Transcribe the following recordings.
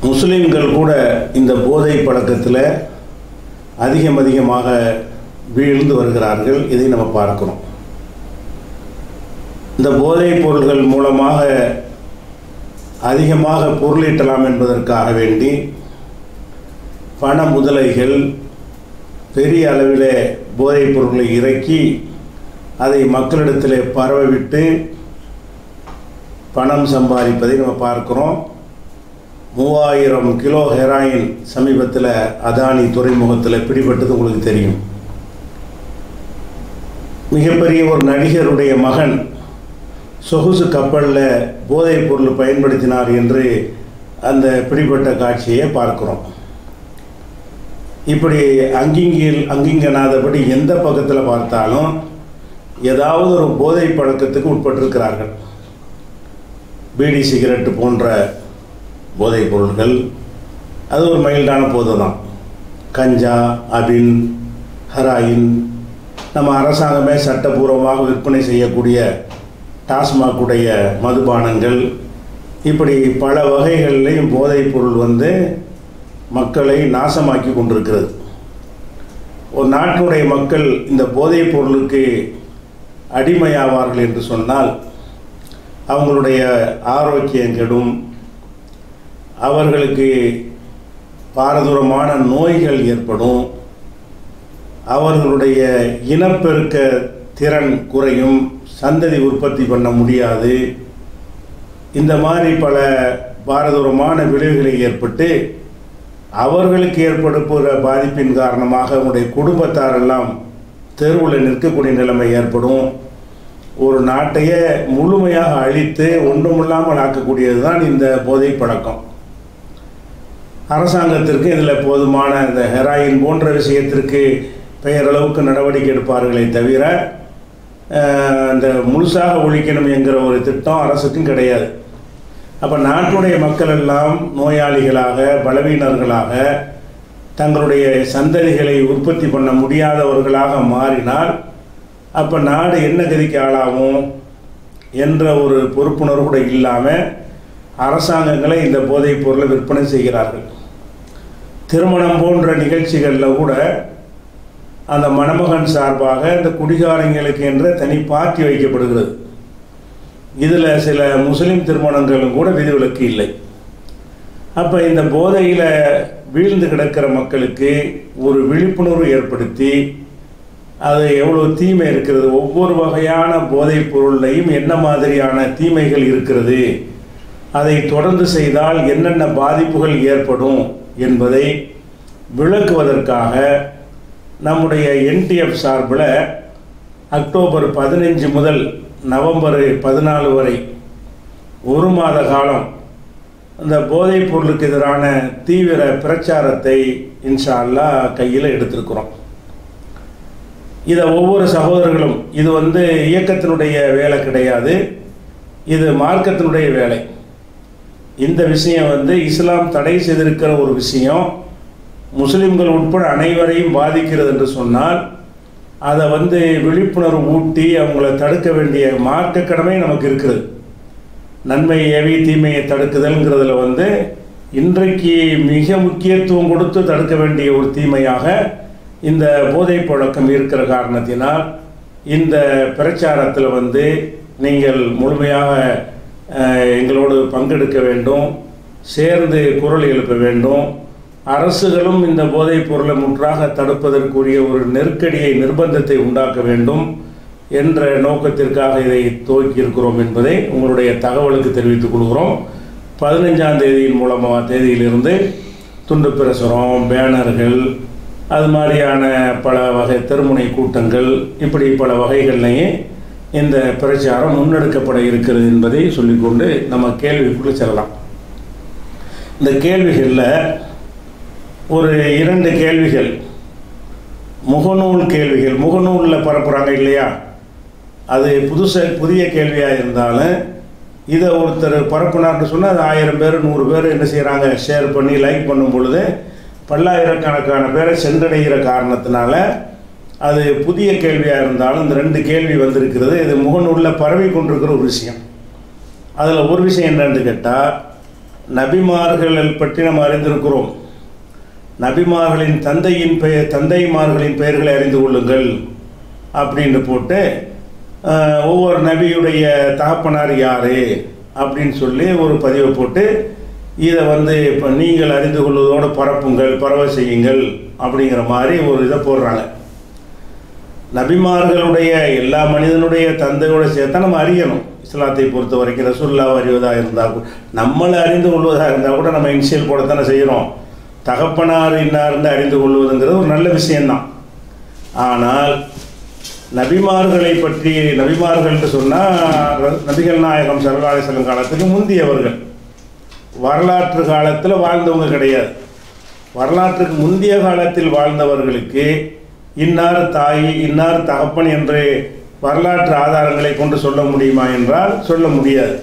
முஸ்லீம்கள் கூட இந்த போதை பழக்கத்தில் அதிகம் அதிகமாக வீழ்ந்து வருகிறார்கள் இதை நம்ம பார்க்கிறோம் இந்த போதைப் பொருள்கள் மூலமாக அதிகமாக பொருளீட்டலாம் என்பதற்காக வேண்டி பண முதலைகள் பெரிய அளவில் போதைப் பொருட்களை இறக்கி அதை மக்களிடத்தில் பரவவிட்டு பணம் சம்பாதிப்பதை நம்ம பார்க்கிறோம் மூவாயிரம் கிலோ ஹெராயின் சமீபத்தில் அதானி துறைமுகத்தில் பிடிபட்டது உங்களுக்கு தெரியும் மிகப்பெரிய ஒரு நடிகருடைய மகன் சொகுசு கப்பலில் போதைப் பொருள் பயன்படுத்தினார் என்று அந்த பிடிபட்ட காட்சியை பார்க்கிறோம் இப்படி அங்கிங்கில் அங்கிங்கனாதபடி எந்த பக்கத்தில் பார்த்தாலும் ஏதாவது ஒரு போதை பழக்கத்துக்கு உட்பட்டிருக்கிறார்கள் பீடி சிகரெட்டு போன்ற போதைப் பொருள்கள் அது ஒரு மைல்டான போதை தான் கஞ்சா அபின் ஹராயின் நம்ம அரசாங்கமே சட்டபூர்வமாக விற்பனை செய்யக்கூடிய டாஸ்மாக் உடைய மதுபானங்கள் இப்படி பல வகைகளிலையும் போதைப் பொருள் வந்து மக்களை நாசமாக்கி கொண்டிருக்கிறது ஒரு நாட்டினுடைய மக்கள் இந்த போதைப் பொருளுக்கு அடிமையாவார்கள் என்று சொன்னால் அவங்களுடைய ஆரோக்கியம் கெடும் அவர்களுக்கு பாரதூரமான நோய்கள் ஏற்படும் அவர்களுடைய இனப்பெருக்க திறன் குறையும் சந்ததி உற்பத்தி பண்ண முடியாது இந்த மாதிரி பல பாரதூரமான விளைவுகளை ஏற்பட்டு அவர்களுக்கு ஏற்படுகிற பாதிப்பின் காரணமாக அவங்களுடைய குடும்பத்தாரெல்லாம் தெருவில் நிற்கக்கூடிய நிலைமை ஏற்படும் ஒரு நாட்டையே முழுமையாக அழித்து ஒன்றுமில்லாமல் ஆக்கக்கூடியது தான் இந்த போதை பழக்கம் அரசாங்கத்திற்கு இதில் போதுமான இந்த ஹெராயின் போன்ற விஷயத்திற்கு பெயரளவுக்கு நடவடிக்கை எடுப்பார்களே தவிர அஹ், இந்த முழுசாக ஒழிக்கணும் என்கிற ஒரு திட்டம் அரசுக்கும் கிடையாது அப்போ நாட்டுடைய மக்கள் எல்லாம் நோயாளிகளாக பலவீனர்களாக தங்களுடைய சந்ததிகளை உற்பத்தி பண்ண முடியாதவர்களாக மாறினால் அப்போ நாடு என்ன கதிக்கு ஆளாகும் என்ற ஒரு பொறுப்புணர்வு கூட இல்லாமல் அரசாங்கங்களை இந்த போதைப் பொருளை விற்பனை செய்கிறார்கள் திருமணம் போன்ற நிகழ்ச்சிகளில் கூட அந்த மணமகன் சார்பாக இந்த குடிகாரங்களுக்கு என்ற தனி பார்ட்டி வைக்கப்படுகிறது இதில் சில முஸ்லீம் திருமணங்களும் கூட விதிவிலக்கு இல்லை அப்போ இந்த போதையில் வீழ்ந்து கிடக்கிற மக்களுக்கு ஒரு விழிப்புணர்வு ஏற்படுத்தி அது எவ்வளோ தீமை இருக்கிறது ஒவ்வொரு வகையான போதைப் பொருளையும் என்ன மாதிரியான தீமைகள் இருக்கிறது அதை தொடர்ந்து செய்தால் என்னென்ன பாதிப்புகள் ஏற்படும் என்பதை விளக்குவதற்காக நம்முடைய என்டிஎஃப் சார்பில் அக்டோபர் பதினஞ்சு முதல் நவம்பர் பதினாலு வரை ஒரு மாத காலம் இந்த போதைப் பொருளுக்கு எதிரான தீவிர பிரச்சாரத்தை இன்ஷா அல்லாஹ் கையில் எடுத்திருக்கிறோம் இதை ஒவ்வொரு சகோதரர்களும் இது வந்து இயக்கத்தினுடைய வேலை கிடையாது இது மார்க்கத்தினுடைய வேலை இந்த விஷயம் வந்து இஸ்லாம் தடை செய்திருக்கிற ஒரு விஷயம் முஸ்லிம்கள் உட்பட அனைவரையும் பாதிக்கிறது என்று சொன்னால் அதை வந்து விழிப்புணர்வு ஊட்டி அவங்கள தடுக்க வேண்டிய மார்க்க கடமை நமக்கு இருக்குது நன்மை ஏவி தீமையை தடுக்குதல்ங்கிறதுல வந்து இன்றைக்கு மிக முக்கியத்துவம் கொடுத்து தடுக்க வேண்டிய ஒரு தீமையாக இந்த போதைப் பழக்கம் இருக்கிற காரணத்தினால் இந்த பிரச்சாரத்தில் வந்து நீங்கள் முழுமையாக அஹ், எங்களோடு பங்கெடுக்க வேண்டும் சேர்ந்து குரல் எழுப்ப வேண்டும் அரசுகளும் இந்த போதைப் பொருளை முற்றாக தடுப்பதற்குரிய ஒரு நெருக்கடியை நிர்பந்தத்தை உண்டாக்க வேண்டும் என்ற நோக்கத்திற்காக இதை துவக்கி இருக்கிறோம் என்பதை உங்களுடைய தகவலுக்கு தெரிவித்துக் கொள்கிறோம் பதினஞ்சாம் தேதியின் மூலமாக தேதியிலிருந்து துண்டு பிரசுரம் பேனர்கள் அது மாதிரியான பல வகை தெருமுனை கூட்டங்கள் இப்படி பல வகைகள்லையும் இந்த பிரச்சாரம் முன்னெடுக்கப்பட இருக்கிறது என்பதை சொல்லிக்கொண்டு நம்ம கேள்விக்குள்ளே செல்லலாம் இந்த கேள்விகளில் ஒரு இரண்டு கேள்விகள் முகநூல் கேள்விகள் முகநூலில் பரப்புகிறாங்க இல்லையா அது புதுச புதிய கேள்வியாக இருந்தாலும் இதை ஒருத்தர் பரப்புனார்னு சொன்னால் அது ஆயிரம் பேர் நூறு பேர் என்ன செய்கிறாங்க ஷேர் பண்ணி லைக் பண்ணும் பொழுது பல்லாயிரக்கணக்கான பேரை சென்றடைகிற காரணத்தினால அது புதிய கேள்வியாக இருந்தாலும் இந்த ரெண்டு கேள்வி வந்திருக்கிறது இது முகநூலில் பரவி கொண்டிருக்கிற ஒரு விஷயம் அதில் ஒரு விஷயம் என்னன்னு கேட்டால் நபிமார்கள் பற்றி நம்ம அறிந்திருக்கிறோம் நபிமார்களின் தந்தையின் பெயர் தந்தைமார்களின் பெயர்களை அறிந்து கொள்ளுங்கள் அப்படின்னு போட்டு அஹ், ஒவ்வொரு நபியுடைய தகப்பனார் யார் அப்படின்னு சொல்லி ஒரு பதிவை போட்டு இதை வந்து இப்போ நீங்கள் அறிந்து கொள்வதோடு பரப்புங்கள் பரவ செய்யுங்கள் அப்படிங்கிற மாதிரி ஒரு இதை போடுறாங்க நபிமார்களுடைய எல்லா மனிதனுடைய தந்தையோட சேர்த்தா நம்ம அறியணும் இஸ்லாத்தை பொறுத்த வரைக்கும் ரசூல்லாவை அறிவதாக இருந்தால் கூட நம்மளை அறிந்து கொள்வதாக இருந்தால் கூட நம்ம இனிஷியல் போடத்தானே செய்கிறோம் தகப்பனார் இன்னார்ந்து அறிந்து கொள்வதுங்கிறது ஒரு நல்ல விஷயம்தான் ஆனால் நபிமார்களை பற்றி நபிமார்கள் என்று சொன்னால் நபிகள் நாயகம் சரலாலை செல்லும் காலத்துக்கு முந்தியவர்கள் வரலாற்று காலத்தில் வாழ்ந்தவங்க கிடையாது வரலாற்றுக்கு முந்தைய காலத்தில் வாழ்ந்தவர்களுக்கு இன்னார் தாய் இன்னார் தகப்பன் என்று வரலாற்று ஆதாரங்களை கொண்டு சொல்ல முடியுமா என்றால் சொல்ல முடியாது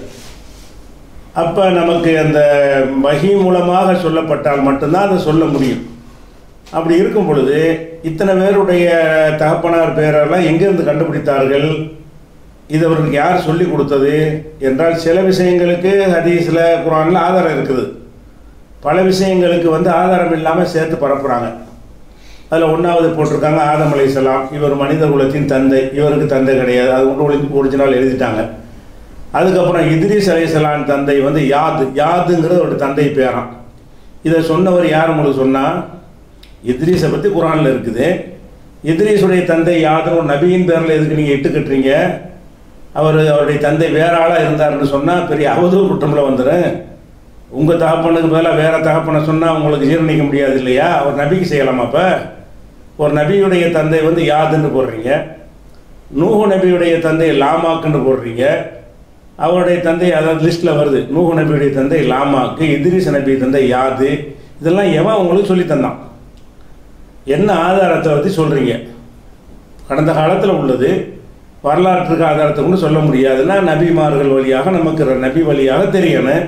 அப்போ நமக்கு அந்த வகி மூலமாக சொல்லப்பட்டால் மட்டும்தான் அதை சொல்ல முடியும் அப்படி இருக்கும் பொழுது இத்தனை பேருடைய தகப்பனார் பேரெல்லாம் எங்கேருந்து கண்டுபிடித்தார்கள் இது அவர்களுக்கு யார் சொல்லி கொடுத்தது என்றால் சில விஷயங்களுக்கு ஹதீஸில் குரானில் ஆதாரம் இருக்குது பல விஷயங்களுக்கு வந்து ஆதாரம் இல்லாமல் சேர்த்து பரப்புகிறாங்க அதில் ஒன்றாவது போட்டிருக்காங்க ஆதம் அலைஹிஸ்ஸலாம் இவர் மனித குலத்தின் தந்தை இவருக்கு தந்தை கிடையாது அது ஒன்று ஒரிஜினல் எழுதிட்டாங்க அதுக்கப்புறம் இத்ரீஸ் அலைஹிஸ்ஸலான் தந்தை வந்து யாது யாதுங்கிறது ஒரு தந்தை பேரான் இதை சொன்னவர் யார் உங்களுக்கு சொன்னால் இத்ரீஸை பற்றி குரானில் இருக்குது இத்ரீஸுடைய தந்தை யாதுன்னு ஒரு நபியின் பேரில் எதுக்கு நீங்கள் இட்டு கட்டுறீங்க அவர் அவருடைய தந்தை வேற ஆளாக இருந்தாருன்னு சொன்னால் பெரிய அவதூறு குற்றமில் வந்துடும் உங்கள் தகப்பனுக்கு பதிலாக வேற தகப்பனை சொன்னால் உங்களுக்கு ஜீரணிக்க முடியாது இல்லையா அவர் நபிக்கு செய்யலாமா அப்போ ஒரு நபியுடைய தந்தை வந்து யாதுன்னு போடுறீங்க நூஹு நபியுடைய தந்தை லாமாக்குன்னு போடுறீங்க அவருடைய தந்தை அதாவது லிஸ்ட்டில் வருது நூஹு நபியுடைய தந்தை லாமாக்கு இத்ரிஸ் நபி தந்தை யாது இதெல்லாம் எவன் உங்களுக்கு சொல்லி தந்தான் என்ன ஆதாரத்தை பற்றி சொல்கிறீங்க கடந்த காலத்தில் உள்ளது வரலாற்றுக்கு ஆதாரத்தை கொண்டு சொல்ல முடியாதுன்னா நபிமார்கள் வழியாக நமக்கு ர- நபி வழியாக தெரியணும்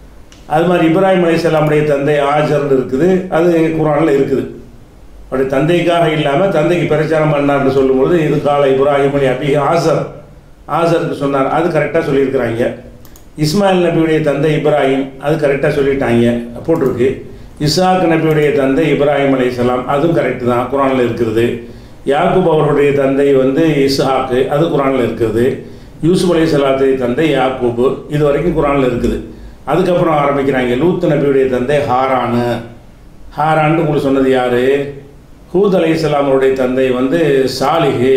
அது மாதிரி இப்ராஹிம் அலைஹிஸ்ஸலாமுடைய தந்தை ஆஜர்னு இருக்குது அது குரானில் இருக்குது அப்படி தந்தைக்காக இல்லாமல் தந்தைக்கு பிரச்சாரம் பண்ணார்னு சொல்லும்பொழுது இது கால இப்ராஹிம் அலி அபி ஆசர் ஆசருக்கு சொன்னார் அது கரெக்டாக சொல்லியிருக்கிறாங்க இஸ்மாயில் நபியுடைய தந்தை இப்ராஹிம் அது கரெக்டாக சொல்லிட்டாங்க போட்டிருக்கு இசாக் நபியுடைய தந்தை இப்ராஹிம் அலைஹிஸ்ஸலாம் அதுவும் கரெக்டு தான் குரானில் இருக்கிறது யாக்கூப் அவருடைய தந்தை வந்து இஸ்ஹாக்கு அது குரானில் இருக்குது யூசுப் அலைஹிஸ்ஸலாத்துடைய தந்தை யாக்கூப் இது வரைக்கும் குரானில் இருக்குது அதுக்கப்புறம் ஆரம்பிக்கிறாங்க லூத் நபியுடைய தந்தை ஹாரானு ஹாரான்னு உங்களுக்கு சொன்னது யாரு ஹூத் அலைஹிஸ்ஸலாமுடைய தந்தை வந்து சாலிஹு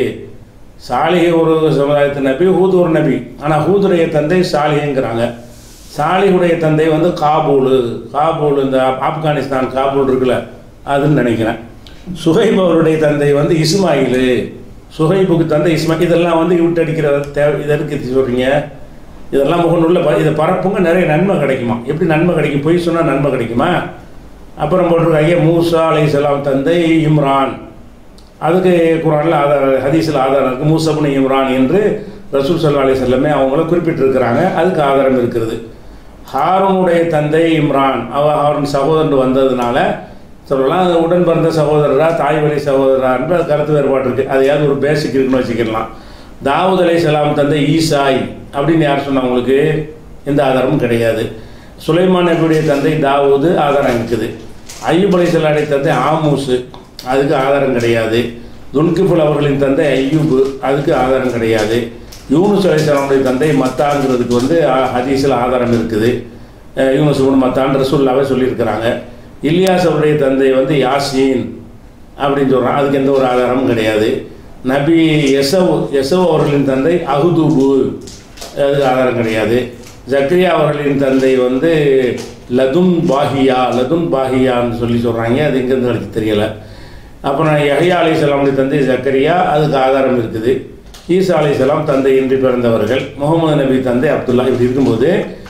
சாலிஹு ஒரு சமுதாயத்து நபி ஹூத் ஒரு நபி ஆனால் ஹூதுடைய தந்தை சாலிஹுங்கிறாங்க சாலிஹுடைய தந்தை வந்து காபூலு காபூல் இந்த ஆப்- ஆப்கானிஸ்தான் காபூல் இருக்குல்ல அதுன்னு நினைக்கிறேன் சுஹைப் அவருடைய தந்தை வந்து இஸ்மாயிலு சுஹைபுக்கு தந்தை இஸ்மாயில் இதெல்லாம் வந்து விட்டடிக்கிற தேவை இதற்கு சொல்கிறீங்க இதெல்லாம் முகநூல்ல ப இதை பரப்புங்க நிறைய நன்மை கிடைக்குமா எப்படி நன்மை கிடைக்கும் பொய் சொன்னால் நன்மை கிடைக்குமா அப்புறம் போட்டிருக்காங்க மூசா அலைஹிஸ்ஸலாம் தந்தை இம்ரான் அதுக்கு குரானில் ஆதார ஹதீஸில் ஆதாரம் இருக்குது மூசப்னு இம்ரான் என்று ரசூல் சல்லா அலி செல்லமே அவங்கள குறிப்பிட்டிருக்கிறாங்க அதுக்கு ஆதாரம் இருக்கிறது ஹாரூனுடைய தந்தை இம்ரான் அவ ஹாரூன் சகோதரன் வந்ததுனால சொல்லலாம் அது உடன் பிறந்த சகோதரரா தாய் வழி சகோதரா என்று அது கருத்து வேறுபாடு இருக்குது அதையாவது ஒரு பேசிக் இருக்குன்னு வச்சுக்கலாம் தாவூத் அலை சலாம் தந்தை ஈசாய் அப்படின்னு யார் சொன்னா உங்களுக்கு எந்த ஆதாரமும் கிடையாது சுலைமான் நபியுடைய தந்தை தாவூது ஆதாரம் இருக்குது ஐயூப் அலை சலாடைய தந்தை ஆமூசு அதுக்கு ஆதாரம் கிடையாது துன்கிஃபுல் அவர்களின் தந்தை ஐயூபு அதுக்கு ஆதாரம் கிடையாது யூனுஸ் அலைசலாமுடைய தந்தை மத்தாங்கிறதுக்கு வந்து அஹ், ஹதீஸில் ஆதாரம் இருக்குது அஹ், யூனுஸ் இப்னு மத்தான் ரசூல்லாவே சொல்லியிருக்கிறாங்க இலியாஸ் அவருடைய தந்தை வந்து யாசீன் அப்படின்னு சொல்கிறான் அதுக்கு எந்த ஒரு ஆதாரமும் கிடையாது நபி எசவ் எசவ் அவர்களின் தந்தை அகுதூபு அதுக்கு ஆதாரம் கிடையாது ஜக்ரியா அவர்களின் தந்தை வந்து லதுன் பாஹியா லதுன் பாஹியான்னு சொல்லி சொல்கிறாங்க அது எங்கேருந்து எனக்கு தெரியலை அப்புறம் யஹ்யா அலைஹிஸ்ஸலாமுடைய தந்தை ஜக்கரியா அதுக்கு ஆதாரம் இருக்குது ஈசா அலைஹிஸ்ஸலாம் தந்தை இன்றி பிறந்தவர்கள் முகமது நபி தந்தை அப்துல்லா இப்படி இருக்கும்போது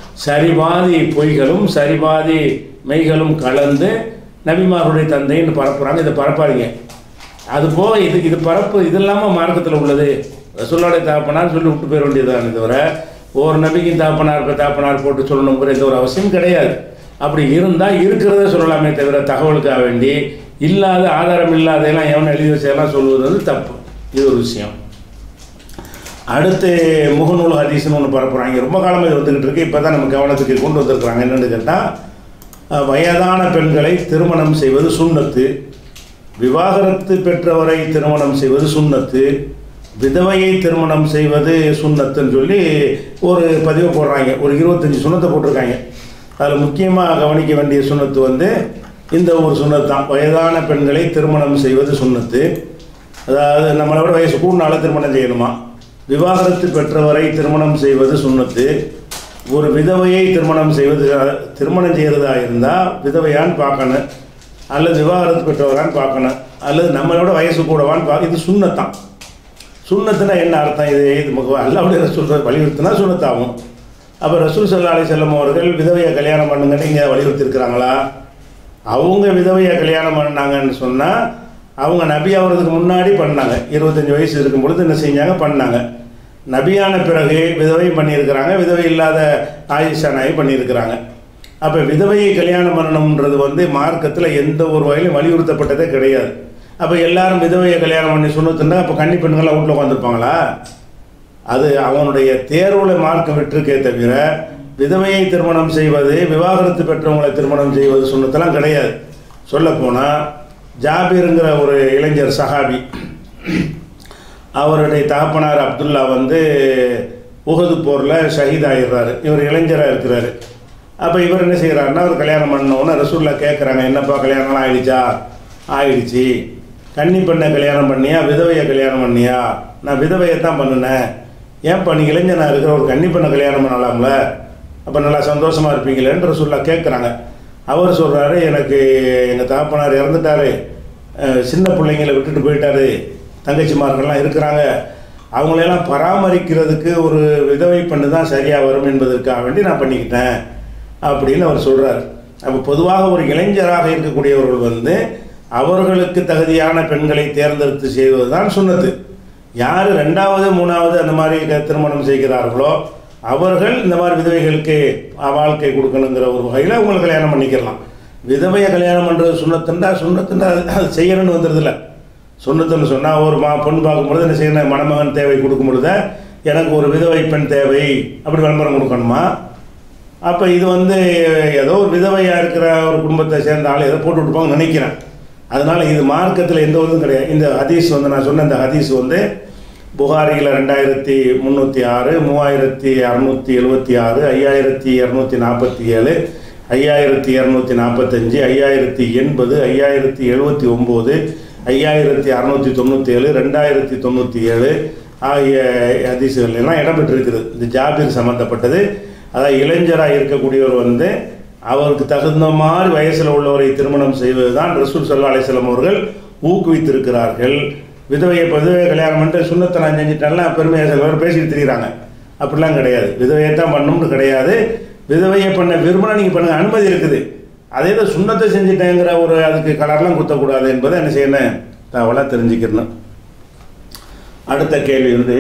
சரிபாதி பொய்களும் சரிபாதி மெய்களும் கலந்து நபிமாருடைய தந்தைன்னு பரப்புகிறாங்க இதை பரப்பாதீங்க அது போக இது இது பரப்பு இது இல்லாமல் மார்க்கத்தில் உள்ளது ரசூலுடைய தாப்பனார் சொல்லி விட்டு போயிட வேண்டியதானே தவிர ஒரு நபிக்கு தாப்பனார் இப்ப தாப்பனார் போட்டு சொல்லணுங்கிற எந்த ஒரு அவசியம் கிடையாது அப்படி இருந்தால் இருக்கிறத சொல்லலாமே தவிர தகவலுக்காக வேண்டி இல்லாத ஆதாரம் இல்லாதெல்லாம் எவன் எழுதி வச்சதெல்லாம் சொல்வது வந்து தப்பு இது ஒரு விஷயம் அடுத்து முகநூல் ஹதீஸ்னு ஒன்று பரப்புகிறாங்க ரொம்ப காலமாக இது வந்துக்கிட்டு இருக்கு இப்போ தான் நம்ம கவனத்துக்கு கொண்டு வந்திருக்கிறாங்க என்னென்னு கேட்டால் அஹ், வயதான பெண்களை திருமணம் செய்வது சுண்ணத்து விவாகரத்து பெற்றவரை திருமணம் செய்வது சுண்ணத்து விதவையை திருமணம் செய்வது சுண்ணத்துன்னு சொல்லி ஒரு பதிவு போடுறாங்க ஒரு இருபத்தஞ்சி சுண்ணத்தை போட்டிருக்காங்க அதில் முக்கியமாக கவனிக்க வேண்டிய சுண்ணத்து வந்து இந்த ஒரு சுண்ணத்து தான் வயதான பெண்களை திருமணம் செய்வது சுண்ணத்து அதாவது நம்மளை விட வயசு கூடுனால திருமணம் செய்யணுமா விவாகரத்து பெற்றவரை திருமணம் செய்வது சுண்ணத்து ஒரு விதவையை திருமணம் செய்வது திருமணம் செய்கிறதா இருந்தால் விதவையான்னு பார்க்கணும் அல்லது விவாகரத்து பெற்றவரான்னு பார்க்கணும் அல்லது நம்மளோட வயசு கூடவான்னு பார்க்க இது சுண்ணத்தான் சுண்ணத்துனா என்ன அர்த்தம் இது இது முக அல்லாவுடைய ரசூல் வலியுறுத்தினா சுண்ணத்தாகும் அப்போ ரசூல் சல்லா அலி செல்லம் அவர்கள் விதவையை கல்யாணம் பண்ணுங்கன்னு இங்கே வலியுறுத்தி இருக்கிறாங்களா அவங்க விதவையை கல்யாணம் பண்ணாங்கன்னு சொன்னால் அவங்க நபி ஆகிறதுக்கு முன்னாடி பண்ணாங்க இருபத்தஞ்சி வயசு இருக்கும் பொழுது என்ன செஞ்சாங்க பண்ணாங்க நபியான பிறகு விதவை பண்ணியிருக்கிறாங்க விதவை இல்லாத ஆயிஷா நாய் பண்ணியிருக்கிறாங்க அப்போ விதவையை கல்யாணம் பண்ணணுன்றது வந்து மார்க்கத்தில் எந்த ஒரு வகையிலும் வலியுறுத்தப்பட்டதே கிடையாது அப்போ எல்லாரும் விதவையை கல்யாணம் பண்ணி சொன்னதுன்னா அப்போ கன்னி பெண்கள்லாம் வீட்டில் உட்காந்துருப்பாங்களா அது அவனுடைய தேர்வில் மார்க்கம் விட்டிருக்கே தவிர விதவையை திருமணம் செய்வது விவாகரத்து பெற்றவங்களை திருமணம் செய்வது சொன்னதெல்லாம் கிடையாது சொல்லப்போனால் ஜாபீருங்கிற ஒரு இளைஞர் சஹாபி அவருடைய தகப்பனார் அப்துல்லா வந்து உகது போரில் ஷஹீதாகிடுறாரு இவர் இளைஞராக இருக்கிறாரு அப்போ இவர் என்ன செய்கிறாருன்னா அவர் கல்யாணம் பண்ணோன்னு ரசூல்லா கேட்குறாங்க என்னப்பா கல்யாணம்லாம் ஆயிடுச்சா ஆயிடுச்சு கன்னி பெண்ணை கல்யாணம் பண்ணியா விதவையை கல்யாணம் பண்ணியா நான் விதவையை தான் பண்ணினேன் ஏன்ப்பா நீ இளைஞனா இருக்கிற ஒரு கன்னி பெண்ணை கல்யாணம் பண்ணலாம்ல அப்போ நல்லா சந்தோஷமாக இருப்பீங்களேன்னு ரசூல்லா கேட்குறாங்க அவர் சொல்கிறாரு எனக்கு எங்கள் தகப்பனார் இறந்துட்டாரு அஹ் சின்ன பிள்ளைங்களை விட்டுட்டு போயிட்டாரு தங்கச்சிமார்கள்லாம் இருக்கிறாங்க அவங்களையெல்லாம் பராமரிக்கிறதுக்கு ஒரு விதவை பண்ணு தான் சரியாக வரும் என்பதற்காக வேண்டி நான் பண்ணிக்கிட்டேன் அப்படின்னு அவர் சொல்கிறார் அப்போ பொதுவாக ஒரு இளைஞராக இருக்கக்கூடியவர்கள் வந்து அவர்களுக்கு தகுதியான பெண்களை தேர்ந்தெடுத்து செய்வது தான் சொன்னது யார் ரெண்டாவது மூணாவது அந்த மாதிரி க- திருமணம் செய்கிறார்களோ அவர்கள் இந்த மாதிரி விதவைகளுக்கு அஹ், வாழ்க்கை கொடுக்கணுங்கிற ஒரு வகையில் அவங்களை கல்யாணம் பண்ணிக்கலாம் விதவையை கல்யாணம் பண்ணுறது சுண்ணத்துண்டா சுண்ணத்துண்டா அது அது செய்யணும்னு வந்துடுதில்ல சுண்ணத்துன்னு சொன்னால் ஒரு மா பொண்ணு பார்க்கும்பொழுது என்ன செய்யணும் மணமகன் தேவை கொடுக்கும் பொழுது எனக்கு ஒரு விதவை பெண் தேவை அப்படி விளம்பரம் கொடுக்கணுமா அப்போ இது வந்து ஏதோ ஒரு விதவையாக இருக்கிற ஒரு குடும்பத்தை சேர்ந்த ஆள் ஏதோ போட்டு விட்டுப்பாங்கன்னு நினைக்கிறேன் அதனால் இது மார்க்கத்தில் எந்த ஒரு இதுவும் கிடையாது இந்த ஹதீஸ் வந்து நான் சொன்ன இந்த ஹதீஸ் வந்து புகாரியில் ரெண்டாயிரத்தி முந்நூற்றி ஆறு மூவாயிரத்தி அறநூற்றி எழுபத்தி ஆறு ஐயாயிரத்தி இரநூத்தி நாற்பத்தி ஏழு ஐயாயிரத்தி இரநூத்தி நாற்பத்தஞ்சு ஐயாயிரத்தி எண்பது ஐயாயிரத்தி எழுபத்தி ஒம்பது ஐயாயிரத்தி அறநூற்றி தொண்ணூற்றி ஏழு ரெண்டாயிரத்தி தொண்ணூற்றி ஏழு ஆகிய ஹதீஸுகள் எல்லாம் இடம்பெற்றிருக்குது இந்த ஜாபீர் சம்மந்தப்பட்டது அதாவது இளைஞராக இருக்கக்கூடியவர் வந்து அவருக்கு தகுந்த மாதிரி வயசில் உள்ளவரை திருமணம் செய்வது தான் ரசூல் சல்லா அலிஸ்லாம் அவர்கள் ஊக்குவித்திருக்கிறார்கள் விதவையை இப்போ விதவையை கல்யாணம் பண்ணிட்டு சுண்ணத்தை நான் செஞ்சிட்டேன்லாம் பெருமையாக சில பேர் பேசிட்டு திரிகிறாங்க அப்படிலாம் கிடையாது விதவையை தான் பண்ணணும்னு கிடையாது விதவையை பண்ண விரும்பினா நீங்கள் பண்ணுங்க அனுமதி இருக்குது அதே தான் சுண்ணத்தை செஞ்சிட்டேங்கிற ஒரு அதுக்கு கலர்லாம் குத்தக்கூடாது என்பதை என்ன செய்யணும் தகவலாக தெரிஞ்சுக்கணும் அடுத்த கேள்வி வந்து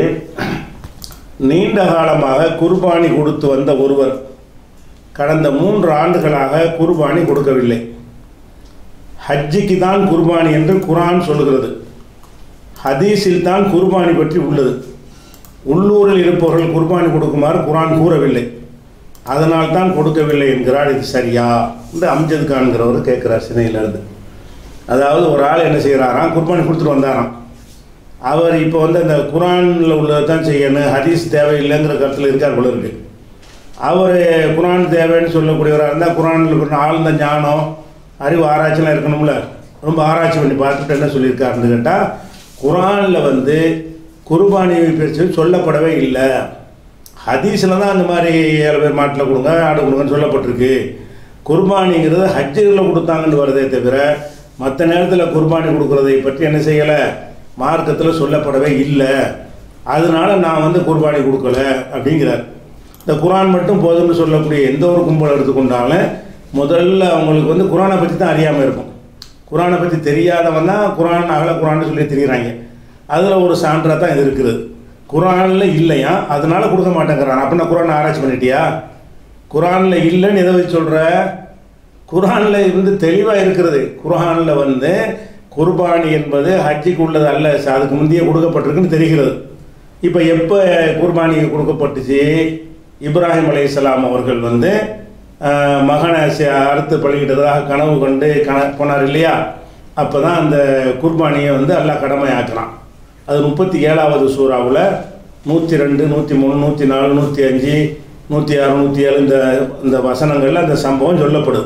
நீண்ட காலமாக குர்பானி கொடுத்து வந்த ஒருவர் கடந்த மூன்று ஆண்டுகளாக குர்பானி கொடுக்கவில்லை ஹஜ்ஜிக்கு தான் குர்பானி என்று குர்ஆன் சொல்லுகிறது ஹதீஸில் தான் குர்பானி பற்றி உள்ளது உள்ளூரில் இருப்பவர்கள் குர்பானி கொடுக்குமாறு குர்ஆன் கூறவில்லை அதனால் தான் கொடுக்கவில்லை என்கிறார் இது சரியா இந்த அம்ஜத் கான்கிறவர் கேட்குறார் சினையிலிருந்து அதாவது ஒரு ஆள் என்ன செய்கிறாராம் குர்பானி கொடுத்துட்டு வந்தாராம் அவர் இப்போ வந்து அந்த குரானில் உள்ளதை தான் செய்யணும் ஹதீஸ் தேவையில்லைங்கிற கருத்தில் இருக்கார் போல இருக்கு அவர் குரான் தேவைன்னு சொல்லக்கூடியவராக இருந்தால் குரானில் இருக்கிற ஆழ்ந்த ஞானம் அறிவு ஆராய்ச்சிலாம் இருக்கணும்ல ரொம்ப ஆராய்ச்சி பண்ணி பார்த்துட்டு என்ன சொல்லியிருக்காருன்னு கேட்டால் குரானில் வந்து குர்பானியை பற்றி சொல்லப்படவே இல்லை ஹதீஸில் தான் அந்த மாதிரி ஏழு பேர் மாட்டில் கொடுங்க ஆடு கொடுங்கன்னு சொல்லப்பட்டிருக்கு குர்பானிங்கிறது ஹஜ்ஜுகளில் கொடுத்தாங்கன்னு வருதே தவிர மற்ற நேரத்தில் குர்பானி கொடுக்குறதை பற்றி என்ன செய்யலை மார்க்கத்தில் சொல்லப்படவே இல்லை அதனால நான் வந்து குர்பானி கொடுக்கல அப்படிங்கிறார் இந்த குரான் மட்டும் போதும்னு சொல்லக்கூடிய எந்த ஒரு கும்பல் எடுத்துக்கொண்டாலும் முதல்ல அவங்களுக்கு வந்து குரானை பற்றி தான் அறியாமல் இருக்கும் குரானை பற்றி தெரியாதவன் தான் குரான் அகல குரான்னு சொல்லி தெரியுறாங்க அதில் ஒரு சான்றாக தான் இது இருக்குது குரானில் இல்லையா அதனால கொடுக்க மாட்டேங்கிறான் அப்படின்னா குரானை ஆராய்ச்சி பண்ணிட்டியா குரானில் இல்லைன்னு எதை வச்சு சொல்கிற குரானில் வந்து தெளிவாக இருக்கிறது குரானில் வந்து குர்பானி என்பது ஹஜ்ஜிக்கு உள்ளது அல்ல அதுக்கு முந்தைய கொடுக்கப்பட்டிருக்குன்னு தெரிகிறது இப்போ எப்போ குர்பானி கொடுக்கப்பட்டுச்சு இப்ராஹிம் அலைஹிஸ்ஸலாம் அவர்கள் வந்து ஆஹ், மகனை சே- அறுத்து பழகிட்டதாக கனவு கொண்டு கன போனார் இல்லையா அப்போ தான் அந்த குர்பானியை வந்து அல்லாஹ் கடமையாக்குறான் அது முப்பத்தி ஏழாவது சூறாவில் நூற்றி ரெண்டு நூற்றி மூணு நூற்றி நாலு நூற்றி அஞ்சு நூற்றி ஆறு நூற்றி ஏழு இந்த இந்த வசனங்களில் அந்த சம்பவம் சொல்லப்படுது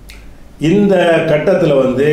இந்த கட்டத்தில் வந்து